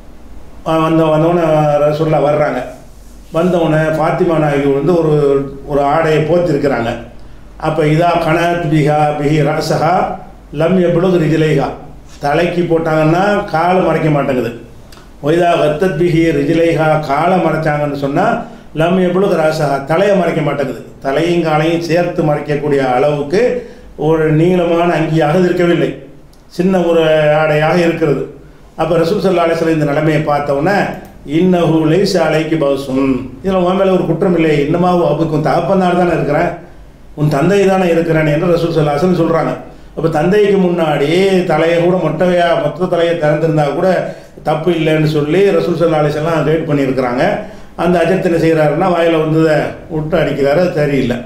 அஹ் வந்த வந்தவொடனே ரசூல்லா வர்றாங்க வந்தவொடனே ஃபாத்திமா நாயகி வந்து ஒரு ஒரு ஆடையை போத்திருக்கிறாங்க அப்போ இதா கனத் பிஹா பிஹி ரசஹா லம் எப்பொழுது ரிஜிலைகா தலைக்கு போட்டாங்கன்னா காலை மறைக்க மாட்டேங்குது ஒய்தா வத்தத் பிஹி ரிஜிலைகா காலை மறைச்சாங்கன்னு சொன்னால் லம் எப்பொழுது ரசஹா தலையை மறைக்க மாட்டேங்குது தலையும் காலையும் சேர்த்து மறைக்கக்கூடிய அளவுக்கு ஒரு நீளமான அங்கியாக இது இருக்கவில்லை சின்ன ஒரு ஆடையாக இருக்கிறது அப்போ ரசூல் சல்லா அலிஸ்லாம் இந்த நிலைமையை பார்த்த உடனே இன்னஹு லைஸ் அலைக்கு பவுசுன் இதில் உன் மேலே ஒரு குற்றம் இல்லை இன்னமா அவருக்கு உன் தகப்பனார் தானே இருக்கிறேன் உன் தந்தை தானே இருக்கிறேன் என்று ரசூல் சல்லா அலிஸ்லாம் சொல்கிறாங்க அப்போ தந்தைக்கு முன்னாடி தலையை கூட மொட்டையா மொத்த தலையை திறந்திருந்தா கூட தப்பு இல்லைன்னு சொல்லி ரசூல் சல்லா அலிஸ்லாம் கைட் பண்ணியிருக்கிறாங்க அந்த அஜத் என்ன செய்கிறாருன்னா வாயில் வந்ததை விட்டு அடிக்கிறாரு அது சரியில்லை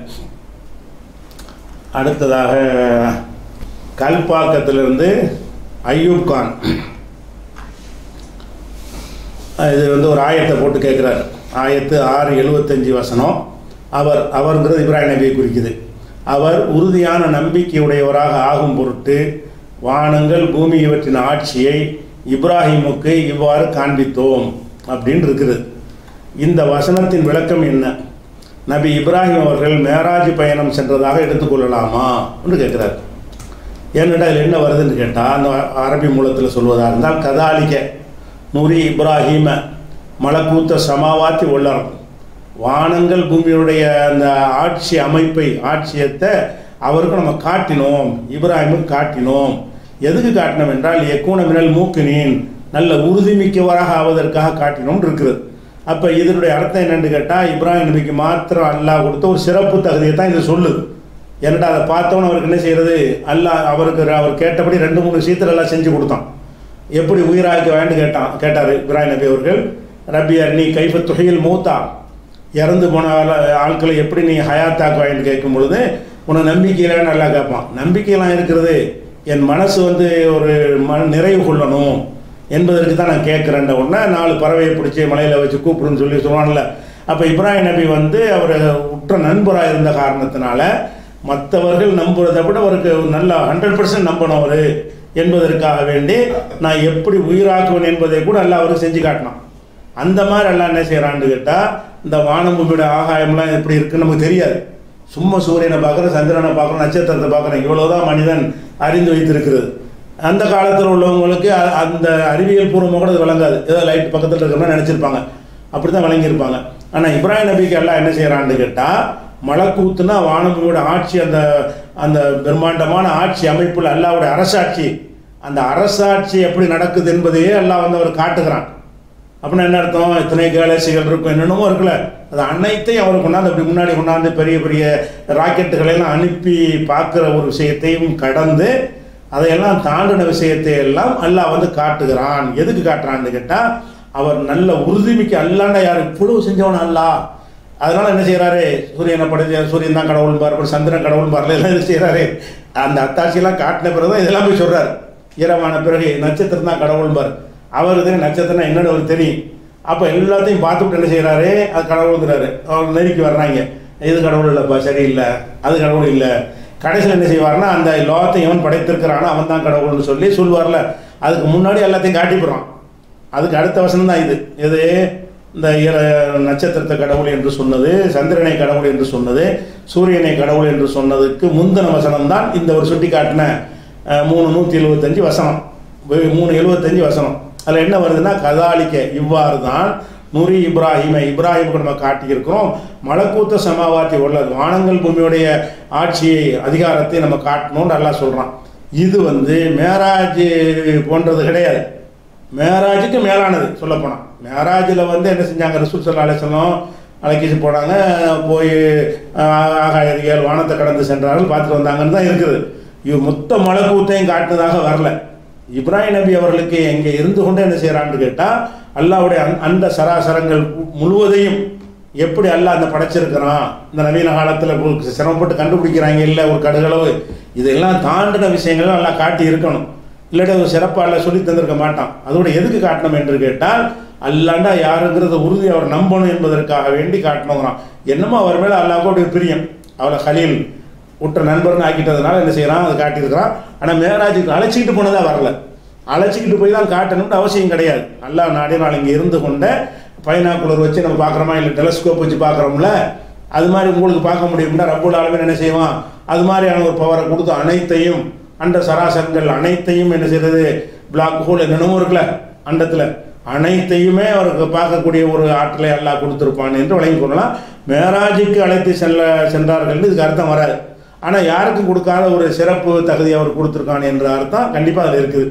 அடுத்ததாக கல்பாக்கத்திலிருந்து ஐயூப் கான் இது வந்து ஒரு ஆயத்தை போட்டு கேட்குறாரு ஆயத்து ஆறு எழுபத்தஞ்சி வசனம் அவர் அவர்ங்கிறது இப்ராஹிம் நபியை குறிக்குது அவர் உறுதியான நம்பிக்கையுடையவராக ஆகும் பொருட்டு வானங்கள் பூமி இவற்றின் ஆட்சியை இப்ராஹிமுக்கு இவ்வாறு காண்பித்தோம் அப்படின்னு இருக்குது இந்த வசனத்தின் விளக்கம் என்ன நபி இப்ராஹிம் அவர்கள் மேராஜ் பயணம் சென்றதாக எடுத்துக்கொள்ளலாமா என்று கேட்குறாரு ஏன்னுட்டா அதில் என்ன வருதுன்னு கேட்டால் அந்த அரபி மூலத்தில் சொல்வதாக இருந்தால் கதாலிக்க நுரி இப்ராஹிம மலக்கூத்த சமாவாத்தி உள்ளறம் வானங்கள் பூமியுடைய அந்த ஆட்சி அமைப்பை ஆட்சியத்தை அவருக்கு நம்ம காட்டினோம் இப்ராஹிமுக்கு காட்டினோம் எதுக்கு காட்டினோம் என்றால் எக்கூன மினல் மூக்கினீன் நல்ல உறுதிமிக்கவராக ஆவதற்காக காட்டினோம் இருக்குது அப்போ இதனுடைய அர்த்தம் என்னன்னு கேட்டால் இப்ராஹிம் நபிக்கு மாத்திரம் அல்லாஹ் கொடுத்த ஒரு சிறப்பு தகுதியை தான் இது சொல்லுது என்னடா அதை பார்த்தவன அவருக்கு என்ன செய்யறது அல்லாஹ் அவருக்கு அவர் கேட்டபடி ரெண்டு மூணு விஷயத்தில் எல்லாம் செஞ்சு கொடுத்தான் எப்படி உயிராக்க வேண்டு கேட்டான் கேட்டார் இப்ராஹிம் நபி அவர்கள் ரபியர் நீ கைஃப துகையில் மூத்தா இறந்து போன ஆள- ஆட்களை எப்படி நீ ஹயாத்தாக்குவாயின்னு கேட்கும் பொழுது உனக்கு நம்பிக்கையில நல்லா கேட்பான் நம்பிக்கையெல்லாம் இருக்கிறது என் மனசு வந்து ஒரு மன நிறைவு கொள்ளணும் என்பதற்கு தான் நான் கேட்குறேன்ட உடனே நாலு பறவையை பிடிச்சி மலையில் வச்சு கூப்பிடுன்னு சொல்லி சொல்லுவான்ல அப்போ இப்ராஹிம் நபி வந்து அவர் உற்ற நண்பராக இருந்த காரணத்தினால மற்றவர்கள் நம்புறதை விட அவருக்கு ஒரு நல்ல ஹண்ட்ரட் பர்சன்ட் நம்பணும் அவர் என்பதற்காக வேண்டி நான் எப்படி உயிராக்குவேன் என்பதை கூட எல்லாம் அவருக்கு செஞ்சு காட்டினான் அந்த மாதிரி எல்லாம் என்ன செய்கிறான்னு கேட்டால் இந்த வானம் பூமியோட ஆகாயம்லாம் எப்படி இருக்குன்னு நமக்கு தெரியாது சும்மா சூரியனை பார்க்குறேன் சந்திரனை பார்க்குறோம் நட்சத்திரத்தை பார்க்குறேன் இவ்வளவுதான் மனிதன் அறிந்து வைத்திருக்கிறது அந்த காலத்தில் உள்ளவங்களுக்கு அ- அந்த அறிவியல் பூர்வமாக கூட அது விளங்காது ஏதோ லைட் பக்கத்தில் இருக்கிற நினச்சிருப்பாங்க அப்படி தான் விளங்கியிருப்பாங்க ஆனால் இப்ராஹிம் நபிக்கு எல்லாம் என்ன செய்கிறான்னு கேட்டால் மலக்கூத்துனா வானபூமியோட ஆட்சி அந்த அந்த பிரம்மாண்டமான ஆட்சி அமைப்பில் அல்லாவுடைய அரசாட்சி அந்த அரசாட்சி எப்படி நடக்குது என்பதையே அல்லாஹ் வந்து அவர் காட்டுகிறான் அப்படின்னா என்ன அர்த்தம் இத்தனை கேலக்சிகள் இருக்கும் என்னென்னமோ இருக்குல்ல அது அனைத்தையும் அவர் கொண்டாந்து அப்படி முன்னாடி கொண்டாந்து பெரிய பெரிய ராக்கெட்டுகளை எல்லாம் அனுப்பி பார்க்குற ஒரு விஷயத்தையும் கடந்து அதையெல்லாம் தாண்டின விஷயத்தை எல்லாம் அல்லாஹ் வந்து காட்டுகிறான் எதுக்கு காட்டுறான்னு கேட்டால் அவர் நல்ல உறுதிமிக்க அல்லாண்டா யார் இவ்வளவு செஞ்சவன் அல்லாஹ் அதனால என்ன செய்யறாரு சூரியனை படைச்ச சூரியன் தான் கடவுள் பாரு அப்புறம் சந்திரன் கடவுள் பாருல எல்லாம் என்ன செய்யறாரு அந்த அத்தாட்சியெல்லாம் காட்டின பிறகு தான் இதெல்லாம் போய் சொல்றாரு இரவான பிறகு நட்சத்திரம் தான் கடவுள் பார் அவருக்கு நட்சத்திரம் என்னன்னு அவருக்கு தெரியும் அப்போ எல்லாத்தையும் பார்த்துட்டு என்ன செய்யறாரு அது கடவுளுங்கிறாரு அவர் நெருக்கி வர்றாங்க இது கடவுள் இல்லைப்பா சரியில்லை அது கடவுள் இல்லை கடைசியில் என்ன செய்வார்னா அந்த லோகத்தை எவன் படைத்திருக்கிறானோ அவன் தான் கடவுள்னு சொல்லி சொல்லுவார்ல அதுக்கு முன்னாடி எல்லாத்தையும் காட்டிப்படுறான் அதுக்கு அடுத்த வசனம் தான் இது இது இந்த இர- நட்சத்திரத்தை கடவுள் என்று சொன்னது சந்திரனை கடவுள் என்று சொன்னது சூரியனை கடவுள் என்று சொன்னதுக்கு முந்தின வசனம் தான் இந்த ஒரு சுட்டி காட்டின அஹ், மூணு நூற்றி எழுபத்தஞ்சு வசனம் வெ- மூணு எழுபத்தஞ்சு வசனம் அதில் என்ன வருதுன்னா கதாலிக்க இவ்வாறு தான் நுரி இப்ராஹிமை இப்ராஹிமுக்கு நம்ம காட்டியிருக்கிறோம் மலக்கூத்த சமாவாத்தி உள்ளது வானங்கள் பூமியுடைய ஆட்சியை அதிகாரத்தை நம்ம காட்டணும்னு நல்லா சொல்கிறான் இது வந்து மேராஜ் போன்றது கிடையாது மேராஜுக்கு மேலானது சொல்லப்போனால் மேராஜில் வந்து என்ன செஞ்சாங்க ரசூல் சல்லா அலிஸ்லாம் அழைக்கிச்சு போனாங்க போய் ஆஹ், ஆகாயதிகள் வானத்தை கடந்து சென்றார்கள் பார்த்துட்டு வந்தாங்கன்னு தான் இருக்குது இது மொத்த மலக்கூத்தையும் காட்டுனதாக வரல இப்ராஹிம் நபி அவர்களுக்கு எங்கே இருந்து கொண்டு என்ன செய்கிறான்னு கேட்டால் அல்லாவுடைய அந் அந்த சராசரங்கள் முழுவதையும் எப்படி அல்லாஹ் அந்த படைச்சிருக்கிறான் இந்த நவீன காலத்தில் சிரமப்பட்டு கண்டுபிடிக்கிறாங்க இல்லை ஒரு கடுகளவு இதெல்லாம் தாண்டின விஷயங்களும் எல்லாம் காட்டி இருக்கணும் இல்லாட்டி அது சிறப்பாக அல்ல சொல்லி தந்திருக்க மாட்டான் அதோட எதுக்கு காட்டணும் என்று கேட்டால் அல்லாண்டா யாருங்கிறத உறுதி அவர் நம்பணும் என்பதற்காக வேண்டி காட்டணுங்கிறான் என்னமோ அவர் மேலே அல்லாஹ்வுடைய பிரியம் அவளை ஹலீல் உற்ற நண்பர்னு ஆக்கிட்டதுனால என்ன செய்கிறான் அதை காட்டியிருக்கிறான் ஆனால் மேராஜுக்கு அழைச்சிக்கிட்டு போனதா வரல அழைச்சிக்கிட்டு போய் தான் காட்டணும்னு அவசியம் கிடையாது அல்லாஹ் நாடே நாள் இங்கே இருந்து கொண்ட பைனாக்குலர் வச்சு நம்ம பார்க்குறோமா இல்லை டெலஸ்கோப் வச்சு பார்க்குறோம்ல அது மாதிரி உங்களுக்கு பார்க்க முடியும்னா ரப்புல் ஆலமீன் என்ன செய்வான் அது மாதிரியான ஒரு பவரை கொடுத்து அனைத்தையும் அண்ட சராசரங்கள் அனைத்தையும் என்ன செய்யறது பிளாக் ஹோல் என்னென்னமோ இருக்குல்ல அண்டத்தில் அனைத்தையுமே அவருக்கு பார்க்கக்கூடிய ஒரு ஆற்றலை அல்லாஹ் கொடுத்துருப்பான் என்று வழங்கிக் கொள்ளலாம் மேராஜுக்கு அழைத்து செல்ல சென்றார்கள் இதுக்கு அர்த்தம் வராது ஆனால் யாருக்கும் கொடுக்காத ஒரு சிறப்பு தகுதி அவர் கொடுத்துருக்கான் என்ற அர்த்தம் கண்டிப்பாக அதில் இருக்குது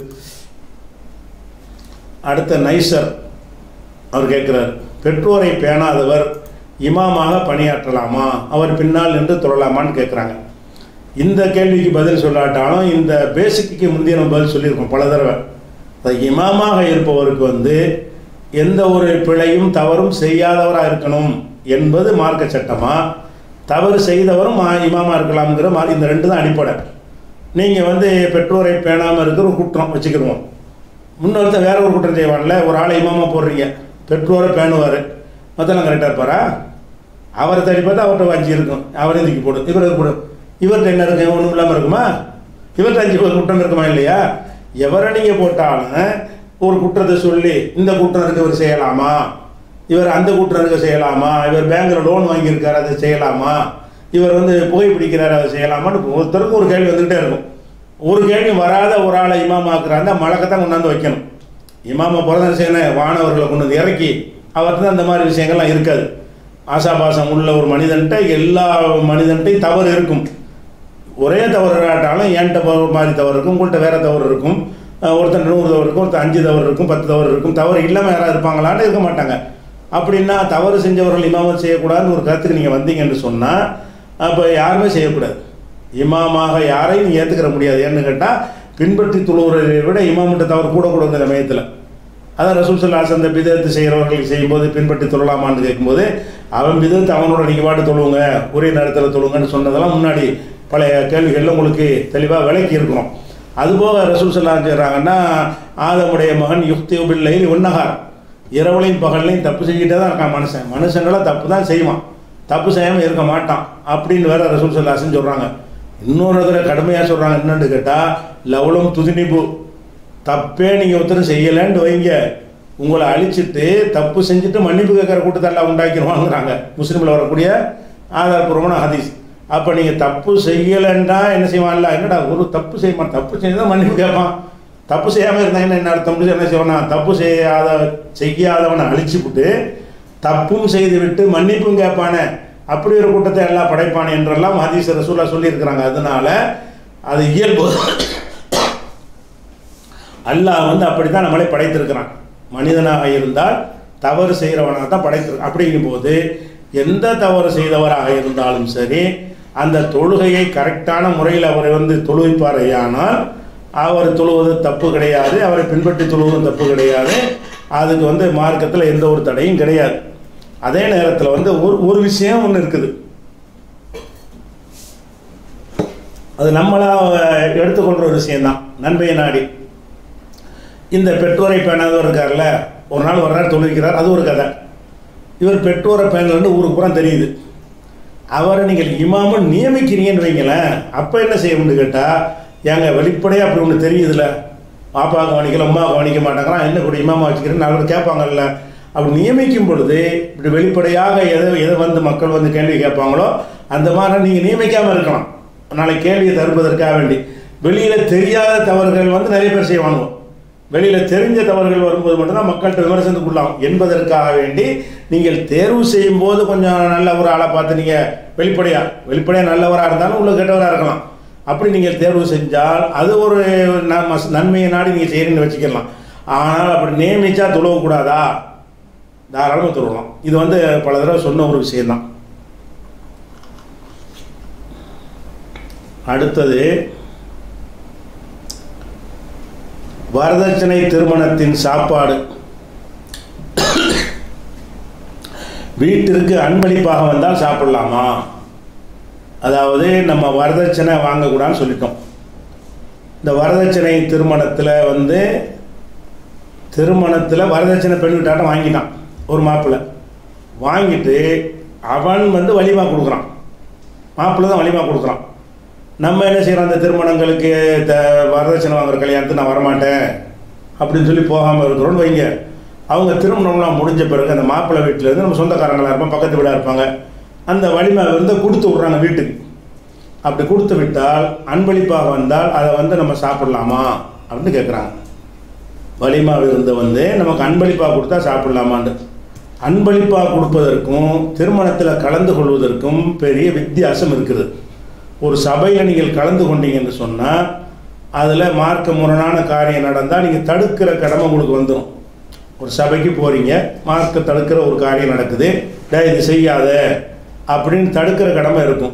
அடுத்த நைசர் அவர் கேட்குறார் பெற்றோரை பேணாதவர் இமாமாக பணியாற்றலாமா அவர் பின்னால் நின்று தொழலாமான்னு கேட்குறாங்க இந்த கேள்விக்கு பதில் சொல்லாட்டாலும் இந்த பேசிக்கு முந்தைய நம்ம பதில் சொல்லியிருக்கோம் பல தடவை அந்த இமாமாக இருப்பவருக்கு வந்து எந்த ஒரு பிழையும் தவறும் செய்யாதவராக இருக்கணும் என்பது மார்க்க சட்டமா தவறு செய்தவரும் மா- இமாமா இருக்கலாம்ங்கிற மாதிரி இந்த ரெண்டு தான் அடிப்படை நீங்கள் வந்து பெற்றோரை பேணாமல் இருக்கிற ஒரு குற்றம் வச்சுக்கிருவோம் முன்னொருத்தன் வேற ஒரு குற்றம் செய்வான்ல ஒரு ஆளை இமாமா போடுறீங்க பெற்றோரை பேணுவார் மற்றெல்லாம் கரெக்டாக இருப்பாரா அவரை தேடி பார்த்தா அவர்கிட்ட வஞ்சி இருக்கும் அவரே தூக்கி போடும் இவருக்கு போடும் இவர்கிட்ட என்ன இருக்கு ஒன்றும் இல்லாமல் இருக்குமா இவர்கிட்ட அஞ்சு குற்றம் இருக்குமா இல்லையா எவரை நீங்கள் போட்டாலும் ஒரு குற்றத்தை சொல்லி இந்த குற்றம் இருக்கு இவர் செய்யலாமா இவர் அந்த குற்றம் இருக்க செய்யலாமா இவர் பேங்க்ல லோன் வாங்கியிருக்காரு அதை செய்யலாமா இவர் வந்து புகைப்பிடிக்கிறார் அதை செய்யலாமான்னு ஒருத்தருக்கு ஒரு கேள்வி வந்துக்கிட்டே இருக்கும் ஒரு கேள்வி வராத ஒரு ஆளை இமாமாக்குறாங்க மலக்கத்தான் கொண்டாந்து வைக்கணும் இமாம பிறந்த செய்யணும் வானவர்களை கொண்டு வந்து இறக்கி அவர்கிட்ட தான் அந்த மாதிரி விஷயங்கள்லாம் இருக்காது ஆசாபாசம் உள்ள ஒரு மனிதன்ட்ட எல்லா மனிதன்ட்டையும் தவறு இருக்கும் ஒரே தவறு இல்லாட்டாலும் என்கிட்ட ப- மாதிரி தவறு இருக்கும் உங்கள்கிட்ட வேற தவறு இருக்கும் அஹ் ஒருத்தன் நூறு தவறு இருக்கும் ஒருத்தன் அஞ்சு தவறு இருக்கும் பத்து தவறு இருக்கும் தவறு இல்லாமல் யாராவது இருப்பாங்களான்னு இருக்க மாட்டாங்க அப்படின்னா தவறு செஞ்சவர்கள் இமாமத் செய்யக்கூடாதுன்னு ஒரு கருத்துக்கு நீங்கள் வந்தீங்கன்னு சொன்னால் அப்போ யாருமே செய்யக்கூடாது இமாமாக யாரையும் நீ ஏற்றுக்கிற முடியாது ஏன்னு கேட்டால் பின்பற்றி தொழுகிறதை விட இமாமிட்ட தவறு கூட கூட இந்த சமயத்தில் அதான் ரசூல் சல்லாஸ் அந்த பிதத்து செய்கிறவர்கள் செய்யும்போது பின்பற்றி தொழலாமான்னு கேட்கும்போது அவன் பிதத்து அவனோட நீங்கள் பாட்டு தொழுவுங்க ஒரே நேரத்தில் தொழுங்கன்னு சொன்னதெல்லாம் முன்னாடி பழைய கேள்விகளில் உங்களுக்கு தெளிவாக விளக்கி இருக்கணும் அதுபோக ரசூல் சல்லா செய்கிறாங்கன்னா ஆதமுடைய மகன் யுக்தி பிள்ளை ஒன்னகார் இரவுலையும் பகல்லையும் தப்பு செஞ்சுட்டே தான் இருக்கான் மனுஷன் மனுஷங்களாம் தப்பு தான் செய்வான் தப்பு செய்யாமல் இருக்க மாட்டான் அப்படின்னு வேற ரசூல் சல்லாசன் சொல்கிறாங்க இன்னொரு தடவை கடுமையாக சொல்கிறாங்க என்னன்னு கேட்டால் லவலம் துதினிபு தப்பே நீங்கள் ஒருத்தரும் செய்யலைன்னு வைங்க உங்களை அழிச்சிட்டு தப்பு செஞ்சுட்டு மன்னிப்பு கேட்குற கூட்டத்தை எல்லாம் உண்டாக்கிடுவாங்கிறாங்க முஸ்லீமில் வரக்கூடிய ஆதாரபூர்வமான ஹதீஸ் அப்போ நீங்கள் தப்பு செய்யலைன்னா என்ன செய்வான்ல என்னடா ஒரு தப்பு செய்ய மாட்டான் தப்பு செஞ்சால் மன்னிப்பு கேட்பான் தப்பு செய்யாமல் இருந்தாங்கன்னா என்ன அர்த்தம் என்ன செய்வானா தப்பு செய்யாத செய்யாதவனை அழிச்சு விட்டு தப்பும் செய்து விட்டு மன்னிப்பும் கேட்பானே அப்படி ஒரு கூட்டத்தை எல்லாம் படைப்பானே என்றெல்லாம் ஹதீஸ் ரசூலா சொல்லியிருக்கிறாங்க அதனால அது இயல்பு அல்லாஹ் வந்து அப்படி தான் நம்மளை படைத்திருக்கிறான் மனிதனாக இருந்தால் தவறு செய்கிறவனாக தான் படைத்திருக்கான் அப்படிங்கும் போது எந்த தவறு செய்தவராக இருந்தாலும் சரி அந்த தொழுகையை கரெக்டான முறையில் அவர் வந்து தொழுவிப்பாரையானால் அவர் தொழுவது தப்பு கிடையாது அவரை பின்பற்றி தொழுவதும் தப்பு கிடையாது அதுக்கு வந்து மார்க்கத்தில் எந்த ஒரு தடையும் கிடையாது அதே நேரத்தில் வந்து ஒரு ஒரு விஷயம் ஒன்று இருக்குது அது நம்மளா எடுத்துக்கொள்கிற ஒரு விஷயம்தான் நன்மையை நாடி இந்த பெற்றோரை பேணாதவர் இருக்கார்ல ஒரு நாள் ஒரு நாள் தொழுவிக்கிறார் அது ஒரு கதை இவர் பெற்றோரை பேணலன்னு ஊருக்கு பூரா தெரியுது அவரை நீங்கள் இமாமன் நியமிக்கிறீங்கன்னு வைங்களேன் அப்போ என்ன செய்யணும்னு கேட்டால் ஏங்க வெளிப்படையாக அப்படி ஒன்று தெரியுதுல்ல பாப்பா கவனிக்கல அம்மா கவனிக்க மாட்டாங்கிறான் என்ன கூட இமாமா வச்சுக்கிறேன்னு நாலு பேர் கேட்பாங்கல்ல அப்படி நியமிக்கும் பொழுது இப்படி வெளிப்படையாக எதை எதை வந்து மக்கள் வந்து கேள்வி கேட்பாங்களோ அந்த மாதிரி நீங்கள் நியமிக்காமல் இருக்கலாம் நாளைக்கு கேள்வியை தருவதற்காக வேண்டி வெளியில் தெரியாத தவறுகள் வந்து நிறைய பேர் செய்வாங்க வெளியில் தெரிஞ்ச தவறுகள் வரும்போது மட்டும்தான் மக்கள்கிட்ட விமர்சனத்துக்குள்ளாகும் என்பதற்காக வேண்டி நீங்கள் தேர்வு செய்யும் போது கொஞ்சம் நல்ல ஒரு ஆளை பார்த்து நீங்கள் வெளிப்படையாக வெளிப்படையாக நல்லவராக இருந்தாலும் உள்ள கெட்டவராக இருக்கலாம் அப்படி நீங்கள் தேர்வு செஞ்சால் அது ஒரு ந- மஸ்- நன்மையை நாடி நீங்கள் செய்கிறீங்கன்னு வச்சுக்கலாம் ஆனால் அப்படி நியமிச்சா துளவக்கூடாதா தாராளமாக துளவலாம் இது வந்து பல தடவை சொன்ன ஒரு விஷயம்தான் அடுத்தது வரதட்சணை திருமணத்தின் சாப்பாடு வீட்டிற்கு அன்பளிப்பாக வந்தால் சாப்பிடலாமா அதாவது நம்ம வரதட்சணை வாங்கக்கூடாதுன்னு சொல்லிட்டோம் இந்த வரதட்சணை திருமணத்தில் வந்து திருமணத்தில் வரதட்சணை பெண் வீட்டாட்டம் வாங்கிட்டான் ஒரு மாப்பிள்ளை வாங்கிட்டு அவன் வந்து வலிமா கொடுக்குறான் மாப்பிள்ளை தான் வலிமா கொடுக்குறான் நம்ம என்ன செய்கிறோம் அந்த திருமணங்களுக்கு த வரதட்சணை வாங்குற கல்யாணத்துக்கு நான் வரமாட்டேன் அப்படின்னு சொல்லி போகாமல் இருக்கிறோன்னு வைங்க அவங்க திருமணம்லாம் முடிஞ்ச பிறகு அந்த மாப்பிள்ளை வீட்டில் இருந்து நம்ம சொந்தக்காரங்களாக இருப்போம் பக்கத்து வீடாக இருப்பாங்க அந்த வலிமை வந்து கொடுத்து விட்றாங்க வீட்டுக்கு அப்படி கொடுத்து விட்டால் அன்பளிப்பாக வந்தால் அதை வந்து நம்ம சாப்பிடலாமா அப்படின்னு கேட்குறாங்க வலிமா விருந்து வந்து நமக்கு அன்பளிப்பாக கொடுத்தா சாப்பிடலாமான்னு அன்பளிப்பாக கொடுப்பதற்கும் திருமணத்தில் கலந்து கொள்வதற்கும் பெரிய வித்தியாசம் இருக்குது ஒரு சபையில் நீங்கள் கலந்து கொண்டீங்கன்னு சொன்னால் அதில் மார்க்க முரணான காரியம் நடந்தால் நீங்கள் தடுக்கிற கடமை உங்களுக்கு வந்துடும் ஒரு சபைக்கு போகிறீங்க மார்க்க தடுக்கிற ஒரு காரியம் நடக்குது டே இது செய்யாத அப்படின்னு தடுக்கிற கடமை இருக்கும்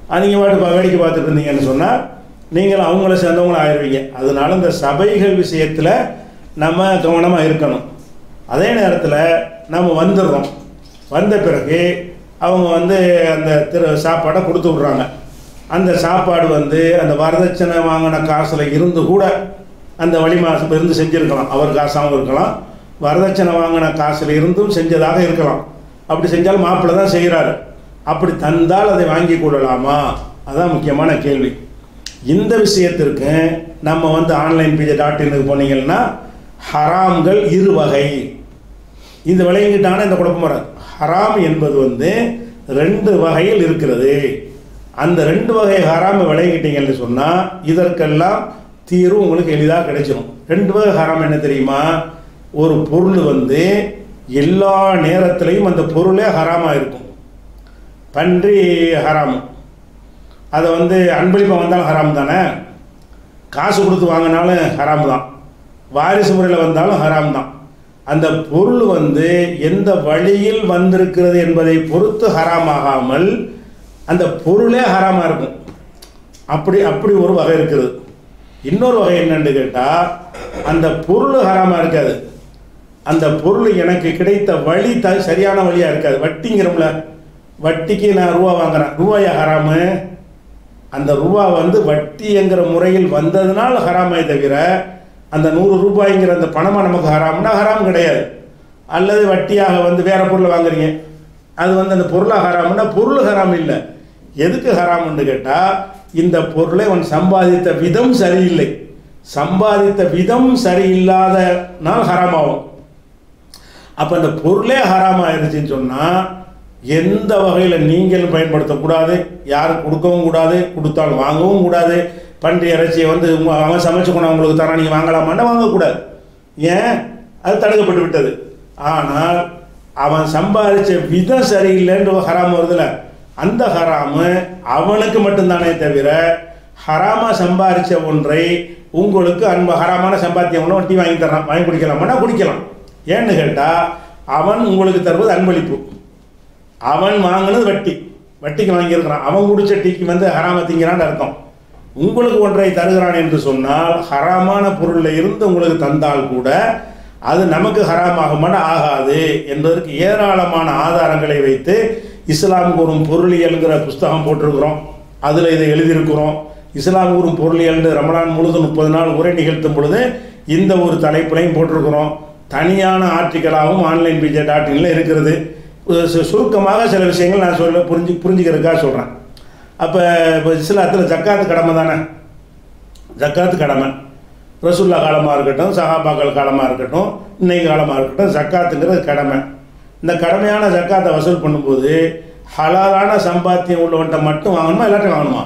நீங்கள் பாட்டு பா- வேடிக்கை பார்த்துட்டு இருந்தீங்கன்னு சொன்னால் நீங்களும் அவங்கள சேர்ந்தவங்களும் ஆயிடுவீங்க அதனால இந்த சபைகள் விஷயத்தில் நம்ம கவனமாக இருக்கணும் அதே நேரத்தில் நம்ம வந்துடுறோம் வந்த பிறகு அவங்க வந்து அந்த திரு சாப்பாடை கொடுத்து விட்றாங்க அந்த சாப்பாடு வந்து அந்த வரதட்சணை வாங்கின காசில் இருந்து கூட அந்த வழிமாசம் இருந்து செஞ்சுருக்கலாம் அவர் காசாகவும் இருக்கலாம் வரதட்சணை வாங்கின காசில் இருந்தும் செஞ்சதாக இருக்கலாம் அப்படி செஞ்சாலும் மாப்பிள்ளை தான் செய்கிறாரு அப்படி தந்தால் அதை வாங்கி கொள்ளலாமா அதான் முக்கியமான கேள்வி இந்த விஷயத்திற்கு நம்ம வந்து ஆன்லைன் பிஜே டாட் இன்னுக்கு போனீங்கன்னா ஹராம்கள் இரு வகை இந்த விளையிட்டான இந்த குழப்பம் வராது ஹராம் என்பது வந்து ரெண்டு வகையில் இருக்கிறது அந்த ரெண்டு வகை ஹராம் விளையிட்டீங்கன்னு சொன்னால் இதற்கெல்லாம் தீர்வு உங்களுக்கு எளிதாக கிடைச்சிடும் ரெண்டு வகை ஹராம் என்ன தெரியுமா ஒரு பொருள் வந்து எல்லா நேரத்திலையும் அந்த பொருளே ஹராமாக இருக்கும் பன்றி ஹராம் அதை வந்து அன்பளிப்பாக வந்தாலும் ஹராம் தானே காசு கொடுத்து வாங்கினாலும் ஹராம் தான் வாரிசு முறையில் வந்தாலும் ஹராம் தான் அந்த பொருள் வந்து எந்த வழியில் வந்திருக்கிறது என்பதை பொறுத்து ஹராமாகாமல் அந்த பொருளே ஹராமாக இருக்கும் அப்படி அப்படி ஒரு வகை இருக்குது இன்னொரு வகை என்னன்னு கேட்டால் அந்த பொருள் ஹராமாக இருக்காது அந்த பொருள் எனக்கு கிடைத்த வழி த சரியான வழியாக இருக்காது வட்டிங்கிறோம்ல வட்டிக்கு நான் ரூபா வாங்குறேன் ரூபாயா ஹராமு அந்த ரூபா வந்து வட்டிங்கிற முறையில் வந்ததுனால் ஹராமே தவிர அந்த நூறு ரூபாய்ங்கிற அந்த பணமாக நமக்கு ஹராம்னா ஹராம் கிடையாது அல்லது வட்டியாக வந்து வேற பொருளை வாங்குறீங்க அது வந்து அந்த பொருளாக ஹராம்னா பொருள் ஹராம் இல்லை எதுக்கு ஹராம்னு கேட்டால் இந்த பொருளை அவன் சம்பாதித்த விதம் சரியில்லை சம்பாதித்த விதம் சரியில்லாத நாள் ஹராமாகும் அப்போ அந்த பொருளே ஹராம் ஆயிடுச்சுன்னு சொன்னால் எந்த வகையில் நீங்களும் பயன்படுத்தக்கூடாது யாரும் கொடுக்கவும் கூடாது கொடுத்தாலும் வாங்கவும் கூடாது பன்றி இறைச்சியை வந்து உங்க- அவன் சமைச்சு கொண்டு உங்களுக்கு தரான் நீங்கள் வாங்கலாமான்னா வாங்கக்கூடாது ஏன் அது தடுக்கப்பட்டு விட்டது ஆனால் அவன் சம்பாதிச்ச விதம் சரியில்லைன்ற ஒரு ஹராம் வருதுல அந்த ஹராமு அவனுக்கு மட்டும்தானே தவிர ஹராமா சம்பாதிச்ச ஒன்றை உங்களுக்கு அன்பு ஹராமான சம்பாத்தியம் ஒன்று டீ வாங்கி தரான் வாங்கி குடிக்கலாமான்னா குடிக்கலாம் ஏன்னு கேட்டால் அவன் உங்களுக்கு தருவது அன்பளிப்பு அவன் வாங்கினது வட்டி வட்டிக்கு வாங்கியிருக்கிறான் அவன் குடிச்ச டீக்கு வந்து ஹராம திங்கிறான்னு அர்த்தம் உங்களுக்கு ஒன்றை தருகிறான் என்று சொன்னால் ஹராமான பொருளில் இருந்து உங்களுக்கு தந்தால் கூட அது நமக்கு ஹராமாகுமான ஆகாது என்பதற்கு ஏராளமான ஆதாரங்களை வைத்து இஸ்லாம் கூறும் பொருளியல்ங்கிற புஸ்தகம் போட்டிருக்கிறோம் அதில் இதை எழுதியிருக்கிறோம் இஸ்லாம் கூறும் பொருளியல்னு ரமலான் முழுதும் முப்பது நாள் உரை நிகழ்த்தும் பொழுது இந்த ஒரு தலைப்புலையும் போட்டிருக்கிறோம் தனியான ஆர்டிக்கலாகவும் ஆன்லைன் பிஜே டாட் இன்ல இருக்கிறது சு- சுருக்கமாக சில விஷயங்கள் நான் சொல்ல புரிஞ்சு புரிஞ்சுக்கிறதுக்காக சொல்கிறேன் அப்போ இப்போ இஸ்லாத்தில் ஜக்காத்து கடமை தானே ஜக்காத்து கடமை ரசுல்லா காலமாக இருக்கட்டும் சஹாபாக்கள் காலமாக இருக்கட்டும் இன்னைக்கு காலமாக இருக்கட்டும் ஜக்காத்துங்கிறது கடமை இந்த கடமையான ஜக்காத்தை வசூல் பண்ணும்போது ஹலாலான சம்பாத்தியம் உள்ளவன்ட்ட மட்டும் வாங்கணுமா எல்லாத்தையும் வாங்கணுமா